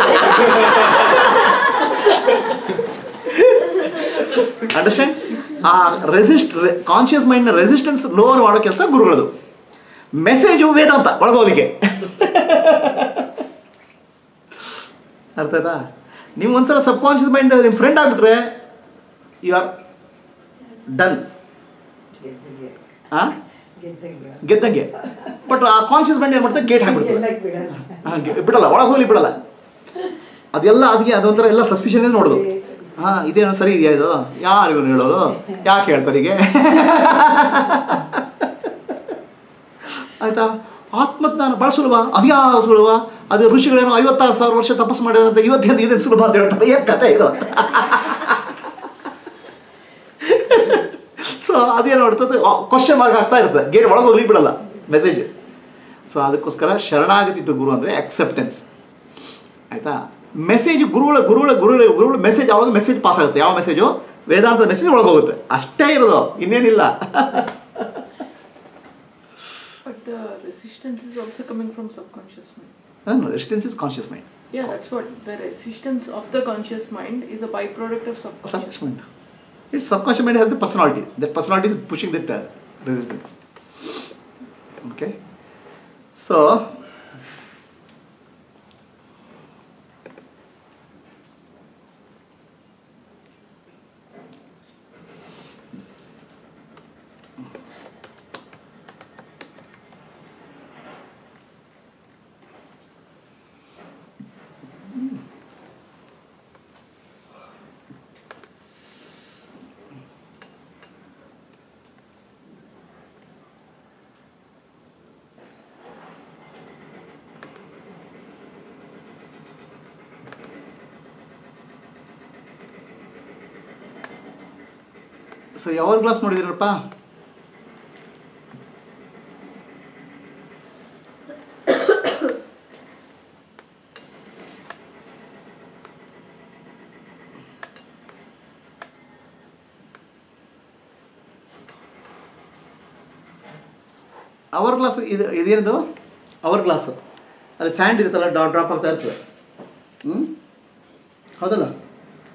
S1: ಅಂಡರ್ಸ್ಟ್ಯಾಂಡ್ ಆ ರೆಸಿಸ್ಟ್ ಕಾನ್ಷಿಯಸ್ ಮೈಂಡ್ನ ರೆಸಿಸ್ಟೆನ್ಸ್ ಲೋವರ್ ಮಾಡೋ ಕೆಲಸ ಗುರುಗಳದು ಮೆಸೇಜು ವೇದಾಂತ ಒಳಗೋಗ್ಲಿಕ್ಕೆ ಅರ್ಥ ಆಯ್ತಾ ನೀವು ಒಂದ್ಸಲ ಸಬ್ ಕಾನ್ಷಿಯಸ್ ಮೈಂಡ್ ನಿಮ್ಮ ಫ್ರೆಂಡ್ ಆಗ್ಬಿಟ್ರೆ ಯು ಆರ್ ಡನ್ ಆ ಗೆದ್ದಂಗೆ ಬಟ್ ಆ ಕಾನ್ಷಿಯಸ್ ಮೈಂಡ್ ಏನು ಮಾಡ್ತಾರೆ ಗೇಟ್ ಹಾಕ್ಬಿಡ್ತಾರೆ ಹಾ, ಗೆ- ಬಿಡಲ್ಲ ಒಳಗೆ ಹೋಗ್ಲಿ ಬಿಡಲ್ಲ ಅದೆಲ್ಲ ಅದಕ್ಕೆ ಅದೊಂಥರ ಎಲ್ಲ ಸಸ್ಪಿಷನ್ ನೋಡೋದು ಹಾ ಇದೇನೋ ಸರಿ ಇದೆಯಾ ಇದು ಯಾರು ಇವ್ರು ಹೇಳೋದು ಯಾಕೆ ಹೇಳ್ತಾರೆ ಹೀಗೆ ಆಯ್ತಾ ಆತ್ಮಜ್ಞಾನ ಭಾಳ ಸುಲಭ ಅದ್ಯಾವ ಸುಲಭ ಅದು ಋಷಿಗಳೇನೋ ಐವತ್ತಾರು ಸಾವಿರ ವರ್ಷ ತಪಸ್ಸು ಮಾಡಿದಂತ ಇವತ್ತಿಂದ ಇದೇನು ಸುಲಭ ಅಂತ ಹೇಳ್ತಾರೆ ಏನು ಕತೆ ಇದು ಅಂತ ಸೊ ಅದೇನು ಮಾಡ್ತದೆ ಕ್ವಶನ್ ಮಾರ್ಕ್ ಆಗ್ತಾ ಇರ್ತದೆ ಗೇಟ್ ಒಳಗೆ ಹೋಗ್ಲಿ ಬಿಡಲ್ಲ ಮೆಸೇಜ್ ಸೊ ಅದಕ್ಕೋಸ್ಕರ ಶರಣಾಗತಿ ಟು ಗುರು ಅಂದರೆ ಅಕ್ಸೆಪ್ಟೆನ್ಸ್ ಆಯಿತಾ ಮೆಸೇಜ್ ಗುರುಗಳ ಗುರುಗಳ ಗುರುಗಳ ಗುರುಗಳ ಮೆಸೇಜ್ ಯಾವಾಗ ಮೆಸೇಜ್ ಪಾಸ್ ಆಗುತ್ತೆ ಯಾವ ಮೆಸೇಜು ವೇದಾಂತ ಮೆಸೇಜ್ ಒಳಗೆ ಹೋಗುತ್ತೆ ಅಷ್ಟೇ ಇರೋದು ಇನ್ನೇನಿಲ್ಲ
S2: But the resistance is also coming from subconscious mind.
S1: Resistance is conscious mind
S2: Yeah, that's what the resistance of the conscious mind is a byproduct of subconscious.
S1: subconscious mind. Its subconscious mind has the personality. That personality is pushing that uh, resistance. Okay. So, so ಯಾವ class ನೋಡಿದಿರಪ್ಪ hourglass ಇದು ಇದೇನದು hourglass ಅಲ್ಲಿ sand ಇರುತ್ತಲ್ಲ ಡಾ drop ಆಗ್ತಾ ಇರ್ತದೆ ಹ್ಞೂ ಹೌದಲ್ಲ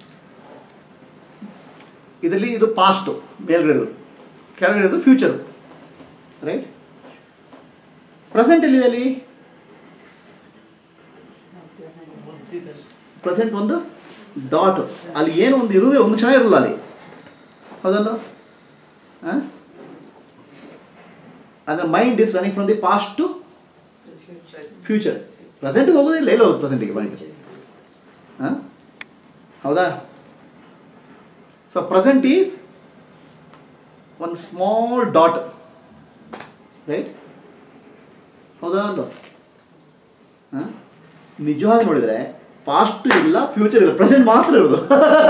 S1: ಇದರಲ್ಲಿ ಇದು ಪಾಸ್ಟು ಮೇಲ್ಗಡೆದು ಕೆಳಗಡೆದು ಫ್ಯೂಚರು ರೈಟ್ ಪ್ರೆಸೆಂಟ್ ಎಲ್ಲಿದೆ ಅಲ್ಲಿ ಪ್ರೆಸೆಂಟ್ ಒಂದು ಡಾಟ್ ಅಲ್ಲಿ ಏನು ಒಂದು ಇರುವುದೇ ಒಂದು ಕ್ಷಣ ಇರಲ್ಲ ಅಲ್ಲಿ ಹೌದಲ್ಲ ಅಂದರೆ mind is running from the past to future ಪ್ರೆಸೆಂಟ್ಗೆ ಹೋಗೋದಿಲ್ಲ ಎಲ್ಲ ಹೋಗೋದು ಪ್ರೆಸೆಂಟಿಗೆ ಮೈಂಡ್ ಹಾಂ ಹೌದಾ ಸೊ ಪ್ರೆಸೆಂಟ್ ಈಸ್ ಒಂದು ಸ್ಮಾಲ್ ಡಾಟ್ ರೈಟ್ ಹೌದಾ ಅಲ್ಲ ಹಾಂ ನಿಜವಾಗಿ ನೋಡಿದರೆ ಪಾಸ್ಟ್ ಇಲ್ಲ ಫ್ಯೂಚರ್ ಇಲ್ಲ ಪ್ರೆಸೆಂಟ್ ಮಾತ್ರ ಇರೋದು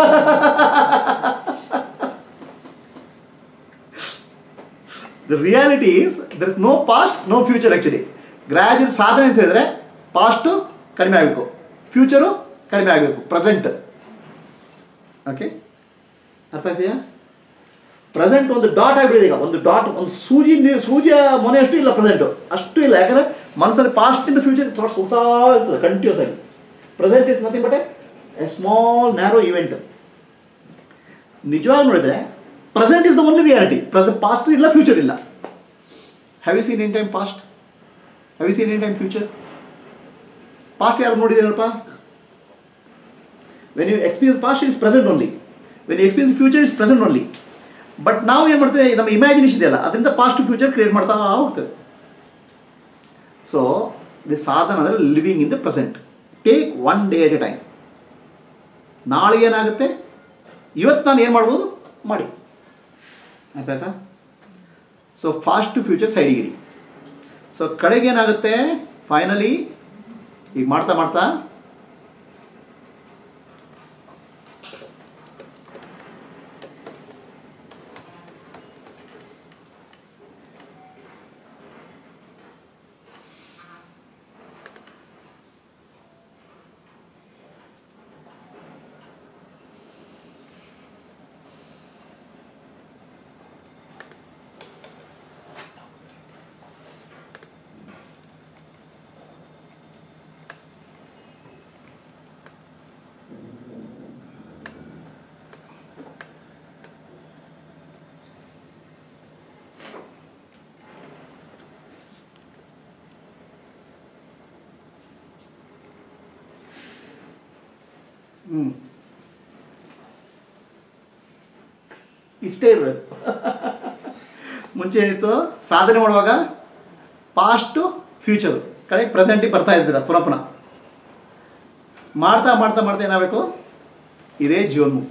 S1: the reality is there is no past no future actually gradual ಸಾಧನೆ ಅಂತ ಹೇಳಿದ್ರೆ ಪಾಸ್ಟು ಕಡಿಮೆ ಆಗಬೇಕು ಫ್ಯೂಚರು ಕಡಿಮೆ ಆಗಬೇಕು ಪ್ರೆಸೆಂಟ್ ಓಕೆ ಅರ್ಥ ಇದೆಯಾ ಪ್ರೆಸೆಂಟ್ ಒಂದು ಡಾಟ್ ಆಗಿಬಿಡಿದೆ ಈಗ ಒಂದು ಡಾಟ್ ಒಂದು ಸೂಜಿ ನೀರು ಸೂಜಿಯ ಮೊನೆ ಅಷ್ಟು ಇಲ್ಲ ಪ್ರೆಸೆಂಟು ಅಷ್ಟು ಇಲ್ಲ ಯಾಕಂದರೆ ಮನಸ್ಸಲ್ಲಿ ಪಾಸ್ಟಿಂದ ಫ್ಯೂಚರ್ ಥಾಟ್ಸ್ ಹೋಗ್ತಾ ಇರ್ತದೆ ಕಂಟಿನ್ಯೂಸ್ ಆಗಿ present is nothing but a small narrow event ನಿಜವಾಗಿ ನೋಡಿದ್ರೆ present is the only reality present past ಇಲ್ಲ ಫ್ಯೂಚರ್ ಇಲ್ಲ have you seen in time past have you seen in time future past ಯಾರು ನೋಡಿದ್ದೀರಪ್ಪ when you experience past is present only when you experience future is present only but ನಾವು ಏನು ಮಾಡ್ತೇವೆ ನಮ್ಮ imagination ಇದೆಯಲ್ಲ ಅದರಿಂದ ಪಾಸ್ಟ್ ಫ್ಯೂಚರ್ ಕ್ರಿಯೇಟ್ ಮಾಡ್ತಾ ಹೋಗ್ತೇವೆ ಸೊ ದಿ ಸಾಧನ ಅಂದರೆ living in the present take one day at a time ನಾಳೆ ಏನಾಗುತ್ತೆ ಇವತ್ತು ನಾನು ಏನು ಮಾಡ್ಬೋದು ಮಾಡಿ ಅರ್ಥ ಆಯ್ತಾ ಸೊ ಫಾಸ್ಟ್ ಟು ಫ್ಯೂಚರ್ ಸೈಡಿಗೆ ಇಡಿ ಸೊ ಕಡೆಗೆ ಏನಾಗುತ್ತೆ ಫೈನಲಿ ಈಗ ಮಾಡ್ತಾ ಮಾಡ್ತಾ ಹ್ಞೂ ಇಷ್ಟೇ ಇರಬೇಕು ಮುಂಚೆ ಏನಿತ್ತು ಸಾಧನೆ ಮಾಡುವಾಗ ಪಾಸ್ಟು ಫ್ಯೂಚರು ಕಡೆ ಪ್ರೆಸೆಂಟಿಗೆ ಬರ್ತಾ ಇದ್ದೀರ ಪುನಃ ಪುನಃ ಮಾಡ್ತಾ ಮಾಡ್ತಾ ಮಾಡ್ತಾ ಏನಾಗಬೇಕು ಇದೇ ಜೀವನ್ಮುಕ್ತ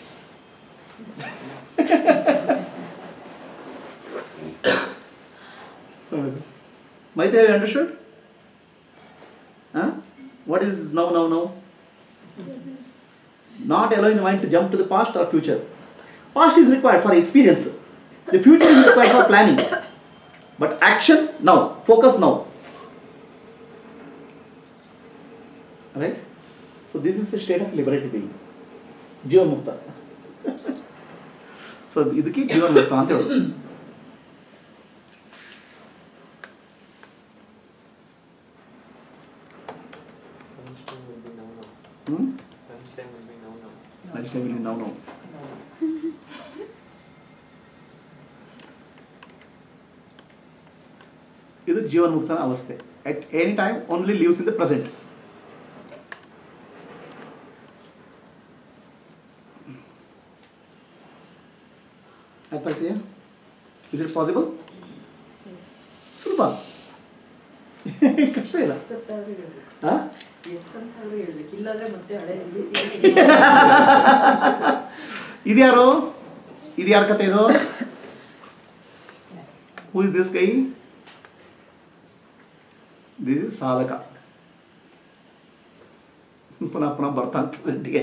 S1: Maitri have understood what is now now now not allowing the mind to jump to the past or future. Past is required for experience. The future is required for planning. But action now, focus now. Right? So this is a state of liberated being. ಜೀವನ್ಮುಕ್ತ so ಇದಕ್ಕೆ ಜೀವನ್ಮುಕ್ತ ಅಂತ ಹೇಳೋದು ಹ್ಞೂ Lunch time will be now, now. ಇದು ಜೀವನ್ಮುಕ್ತನ ಅವಸ್ಥೆ at any time only lives in the present ಅರ್ಥ ಆಗ್ತೀಯಾ ಇಸ್ ಇಟ್ ಪಾಸಿಬಲ್ ಸುಲಭ ಕಷ್ಟ ಇಲ್ಲ ಹಾ ಇದ್ಯಾರು ಇದು ಯಾರ ಕತೆ ಇದು who is this guy this is sadhaka ಪುನಃ ಪುನಃ ಬರ್ತಾನೆ ಪ್ರೆಸೆಂಟ್ಗೆ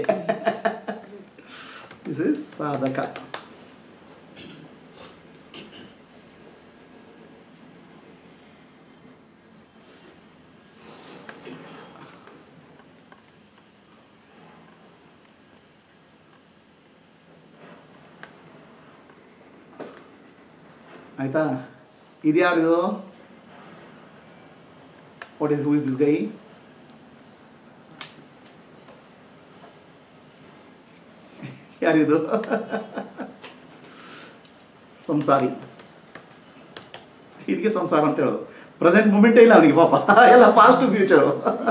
S1: ದಿಸ್ ಇಸ್ ಸಾಧಕ ಆಯ್ತಾ ಇದು ಯಾರಿದು what is who is this guy ಯಾರಿದು ಸಂಸಾರಿ ಇದಕ್ಕೆ ಸಂಸಾರ ಅಂತ ಹೇಳೋದು ಪ್ರೆಸೆಂಟ್ ಮೂಮೆಂಟೇ ಇಲ್ಲ ಅವನಿಗೆ ಪಾಪ ಎಲ್ಲ ಪಾಸ್ಟ್ ಫ್ಯೂಚರು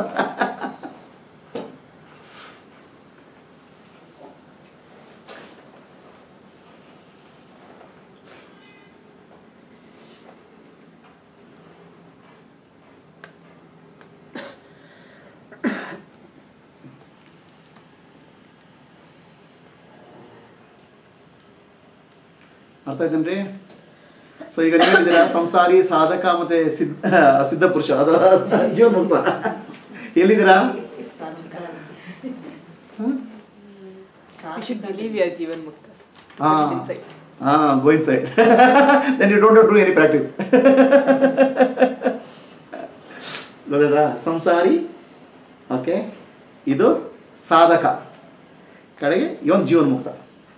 S1: ಅರ್ಥ ಆಯ್ತೇನ್ರಿ ಸೊ ಈಗ ನೀವು ಹೇಳಿದ್ದೀರಾ ಸಂಸಾರಿ ಸಾಧಕ ಮತ್ತೆ ಸಿದ್ಧ ಸಿದ್ಧ ಪುರುಷ ಅದು ಜೀವನ ಮುಕ್ತ ಎಲ್ಲಿದ್ದೀರಾ
S3: You should believe you are Jivan Muktas.
S1: Ah.
S3: Put it inside.
S1: ಹಾ go inside then you don't do any practice ಗೊತ್ತಾಯ್ತಾ ಸಂಸಾರಿ ಓಕೆ ಇದು ಸಾಧಕ ಕಡೆಗೆ ಇವನ್ ಜೀವನ್ ಮುಕ್ತ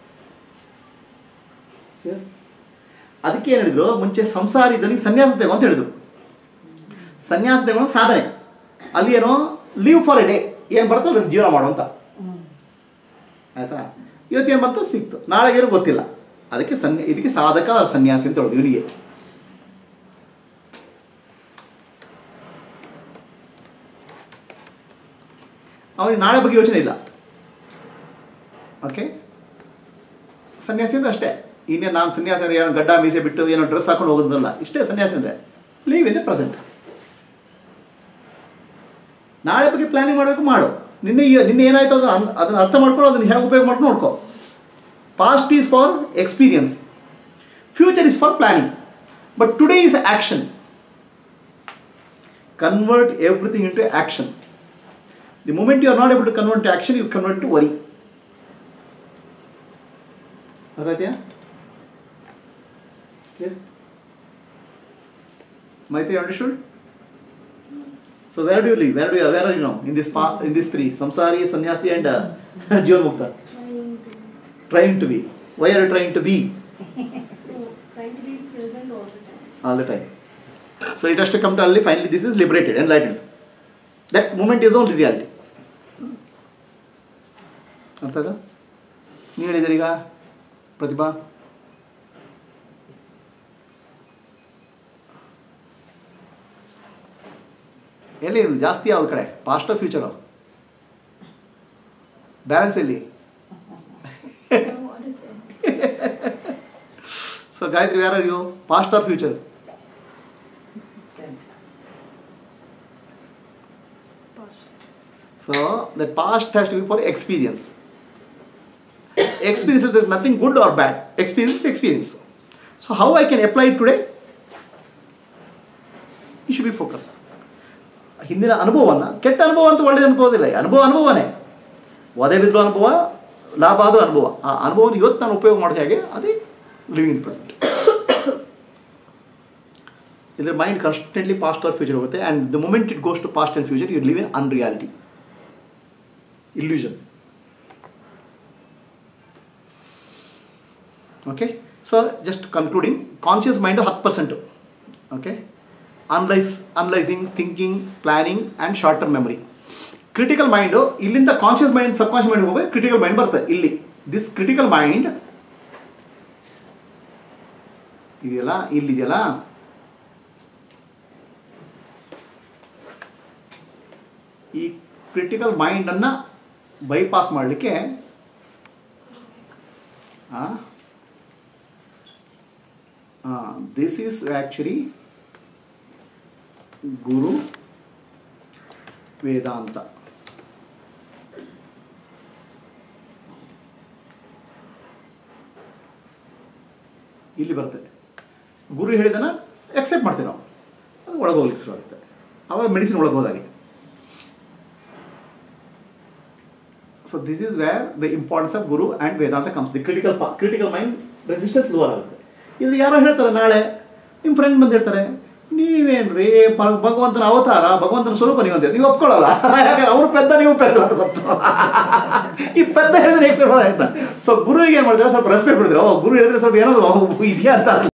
S1: Okay? ಅದಕ್ಕೆ ಏನು ಹೇಳಿದ್ರು ಮುಂಚೆ ಸಂಸಾರ ಇದ್ದವನಿಗೆ ಸನ್ಯಾಸ ತಗೋ ಅಂತ ಹೇಳಿದ್ರು ಸನ್ಯಾಸ ತಗೊಂಡು ಸಾಧನೆ ಅಲ್ಲಿ ಏನೋ ಲೀವ್ ಫಾರ್ ಎ ಡೇ ಏನು ಬರ್ತೋ ಅದನ್ನು ಜೀವನ ಮಾಡುವಂತ ಆಯ್ತಾ ಇವತ್ತೇನು ಬಂತು ಸಿಕ್ತು ನಾಳೆಗೇನು ಗೊತ್ತಿಲ್ಲ ಅದಕ್ಕೆ ಸನ್ಯ ಇದಕ್ಕೆ ಸಾಧಕ ಸನ್ಯಾಸಿ ಅಂತ ಹೇಳೋದು ಇವನಿಗೆ ಅವನಿಗೆ ನಾಳೆ ಬಗ್ಗೆ ಯೋಚನೆ ಇಲ್ಲ ಓಕೆ ಸನ್ಯಾಸಿ ಅಂದ್ರೆ ಅಷ್ಟೇ ಇನ್ನೇ ನಾನು ಸನ್ಯಾಸಿ ಅಂದ್ರೆ ಏನೋ ಗಡ್ಡ ಮೀಸೆ ಬಿಟ್ಟು ಏನೋ ಡ್ರೆಸ್ ಹಾಕೊಂಡು ಹೋಗೋದಲ್ಲ ಇಷ್ಟೇ ಸನ್ಯಾಸಿ ಅಂದರೆ ಲೀವ್ ಇನ್ ದ ಪ್ರೆಸೆಂಟ್ ನಾಳೆ ಬಗ್ಗೆ ಪ್ಲಾನಿಂಗ್ ಮಾಡಬೇಕು ಮಾಡು ನಿನ್ನೆ ಈ- ನಿನ್ನೆ ಏನಾಯ್ತು ಅದು ಅನ್- ಅದನ್ನ ಅರ್ಥ ಮಾಡ್ಕೊಂಡು ಅದನ್ನ ಹೇಗೆ ಉಪಯೋಗ ಮಾಡ್ಕೊಂಡು ನೋಡ್ಕೋ past is for experience future is for planning but today is action convert everything into action the moment you are not able to convert to action you convert to worry ಅರ್ಥ ಆಯ್ತಾ Maitri understood So where do you live? Where do you, where are you now? In this path, in these three, samsari, sannyasi, and uh, Jivan Mukta. Trying to be. Why are you trying to be
S11: So, trying to be present all the time.
S1: all the time? So it has to come to only finally this is liberated, enlightened. That moment is the only reality. ಅರ್ಥ ಆಯ್ತಾ ನೀವು ಹೇಳಿದ್ದೀರಿ ಈಗ ಪ್ರತಿಭಾ ಎಲ್ಲಿ ಇದು ಜಾಸ್ತಿ ಯಾವ್ದು ಕಡೆ ಪಾಸ್ಟ್ ಫ್ಯೂಚರು ಬ್ಯಾಲೆನ್ಸ್ ಎಲ್ಲಿ
S8: What is it?
S1: So Gayatri ಯಾರು you past or future
S2: Past.
S1: So the past has to be for experience experience is nothing good or bad experience experience so how I can apply today you should be focus ಹಿಂದಿನ ಅನುಭವವನ್ನು ಕೆಟ್ಟ ಅನುಭವ ಅಂತ ಒಳ್ಳೆಯ ಅನುಭವದಿಲ್ಲ ಈ ಅನುಭವ ಅನುಭವನೇ ಒದೆ ಬಿದ್ದರೂ ಅನುಭವ ಲಾಭ ಆದರೂ ಅನುಭವ ಆ ಅನುಭವನ ಇವತ್ತು ನಾನು ಉಪಯೋಗ ಮಾಡೋದು ಹೇಗೆ ಅದೇ ಲಿವಿಂಗ್ ಇನ್ ಪ್ರೆಸೆಂಟ್ ಇದ್ರ mind constantly past or future ಹೋಗುತ್ತೆ and the moment it goes to past and future you live in unreality illusion. Okay, so just concluding, conscious mind ಹತ್ತು percent okay analyse analysing thinking planning and short term memory critical mind ಇಲ್ಲಿಂದ conscious mind subconscious mind ಹೋಗಿ critical mind ಬರ್ತದೆ ಇಲ್ಲಿ this critical mind ಇದೆಯಲ್ಲ ಇಲ್ಲಿದೆಯಲ್ಲ ಈ critical ಮೈಂಡನ್ನು bypass ಮಾಡಲಿಕ್ಕೆ this is actually guru Vedanta ಇಲ್ಲಿ ಬರ್ತದೆ ಗುರು ಹೇಳಿದನ ಎಕ್ಸೆಪ್ಟ್ ಮಾಡ್ತೀವಿ ನಾವು ಅದು ಒಳಗೆ ಹೋಗ್ಲಿಕ್ಕೆ ಶುರು ಆಗುತ್ತೆ ಅವಾಗ ಮೆಡಿಸಿನ್ ಒಳಗೆ ಹೋದಾಗೆ so this is where the importance of guru and Vedanta comes the critical critical mind resistance lower ಆಗುತ್ತೆ ಇಲ್ಲಿ ಯಾರೋ ಹೇಳ್ತಾರೆ ನಾಳೆ ನಿಮ್ಮ ಫ್ರೆಂಡ್ ಬಂದು ಹೇಳ್ತಾರೆ ನೀವೇನ್ರಿ ಪ- ಭಗವಂತನ ಅವತಾರ ಭಗವಂತನ ಸ್ವರೂಪ ನೀವು ಅಂತೀರಿ ನೀವು ಒಪ್ಕೊಳ್ಳಲ್ಲ ಯಾಕಂದ್ರೆ ಅವ್ರು ಪೆದ್ದ ನೀವು ಪೆದ್ದ ಅಂತ ಗೊತ್ತು ಈ ಪೆದ್ದ ಹೇಳಿದ್ರೆ ಎಕ್ಸ್ಪೆಕ್ಟ್ ಮಾಡೋದು ಸೊ ಗುರುವಿಗೆ ಏನು ಮಾಡ್ತಾರೆ ಸ್ವಲ್ಪ ರೆಸ್ಪೆಕ್ಟ್ ಕೊಡ್ತೀರಾ ಓ ಗುರು ಹೇಳಿದ್ರೆ ಸ್ವಲ್ಪ ಏನಾದ್ರು ಇದೆಯಾ ಅಂತ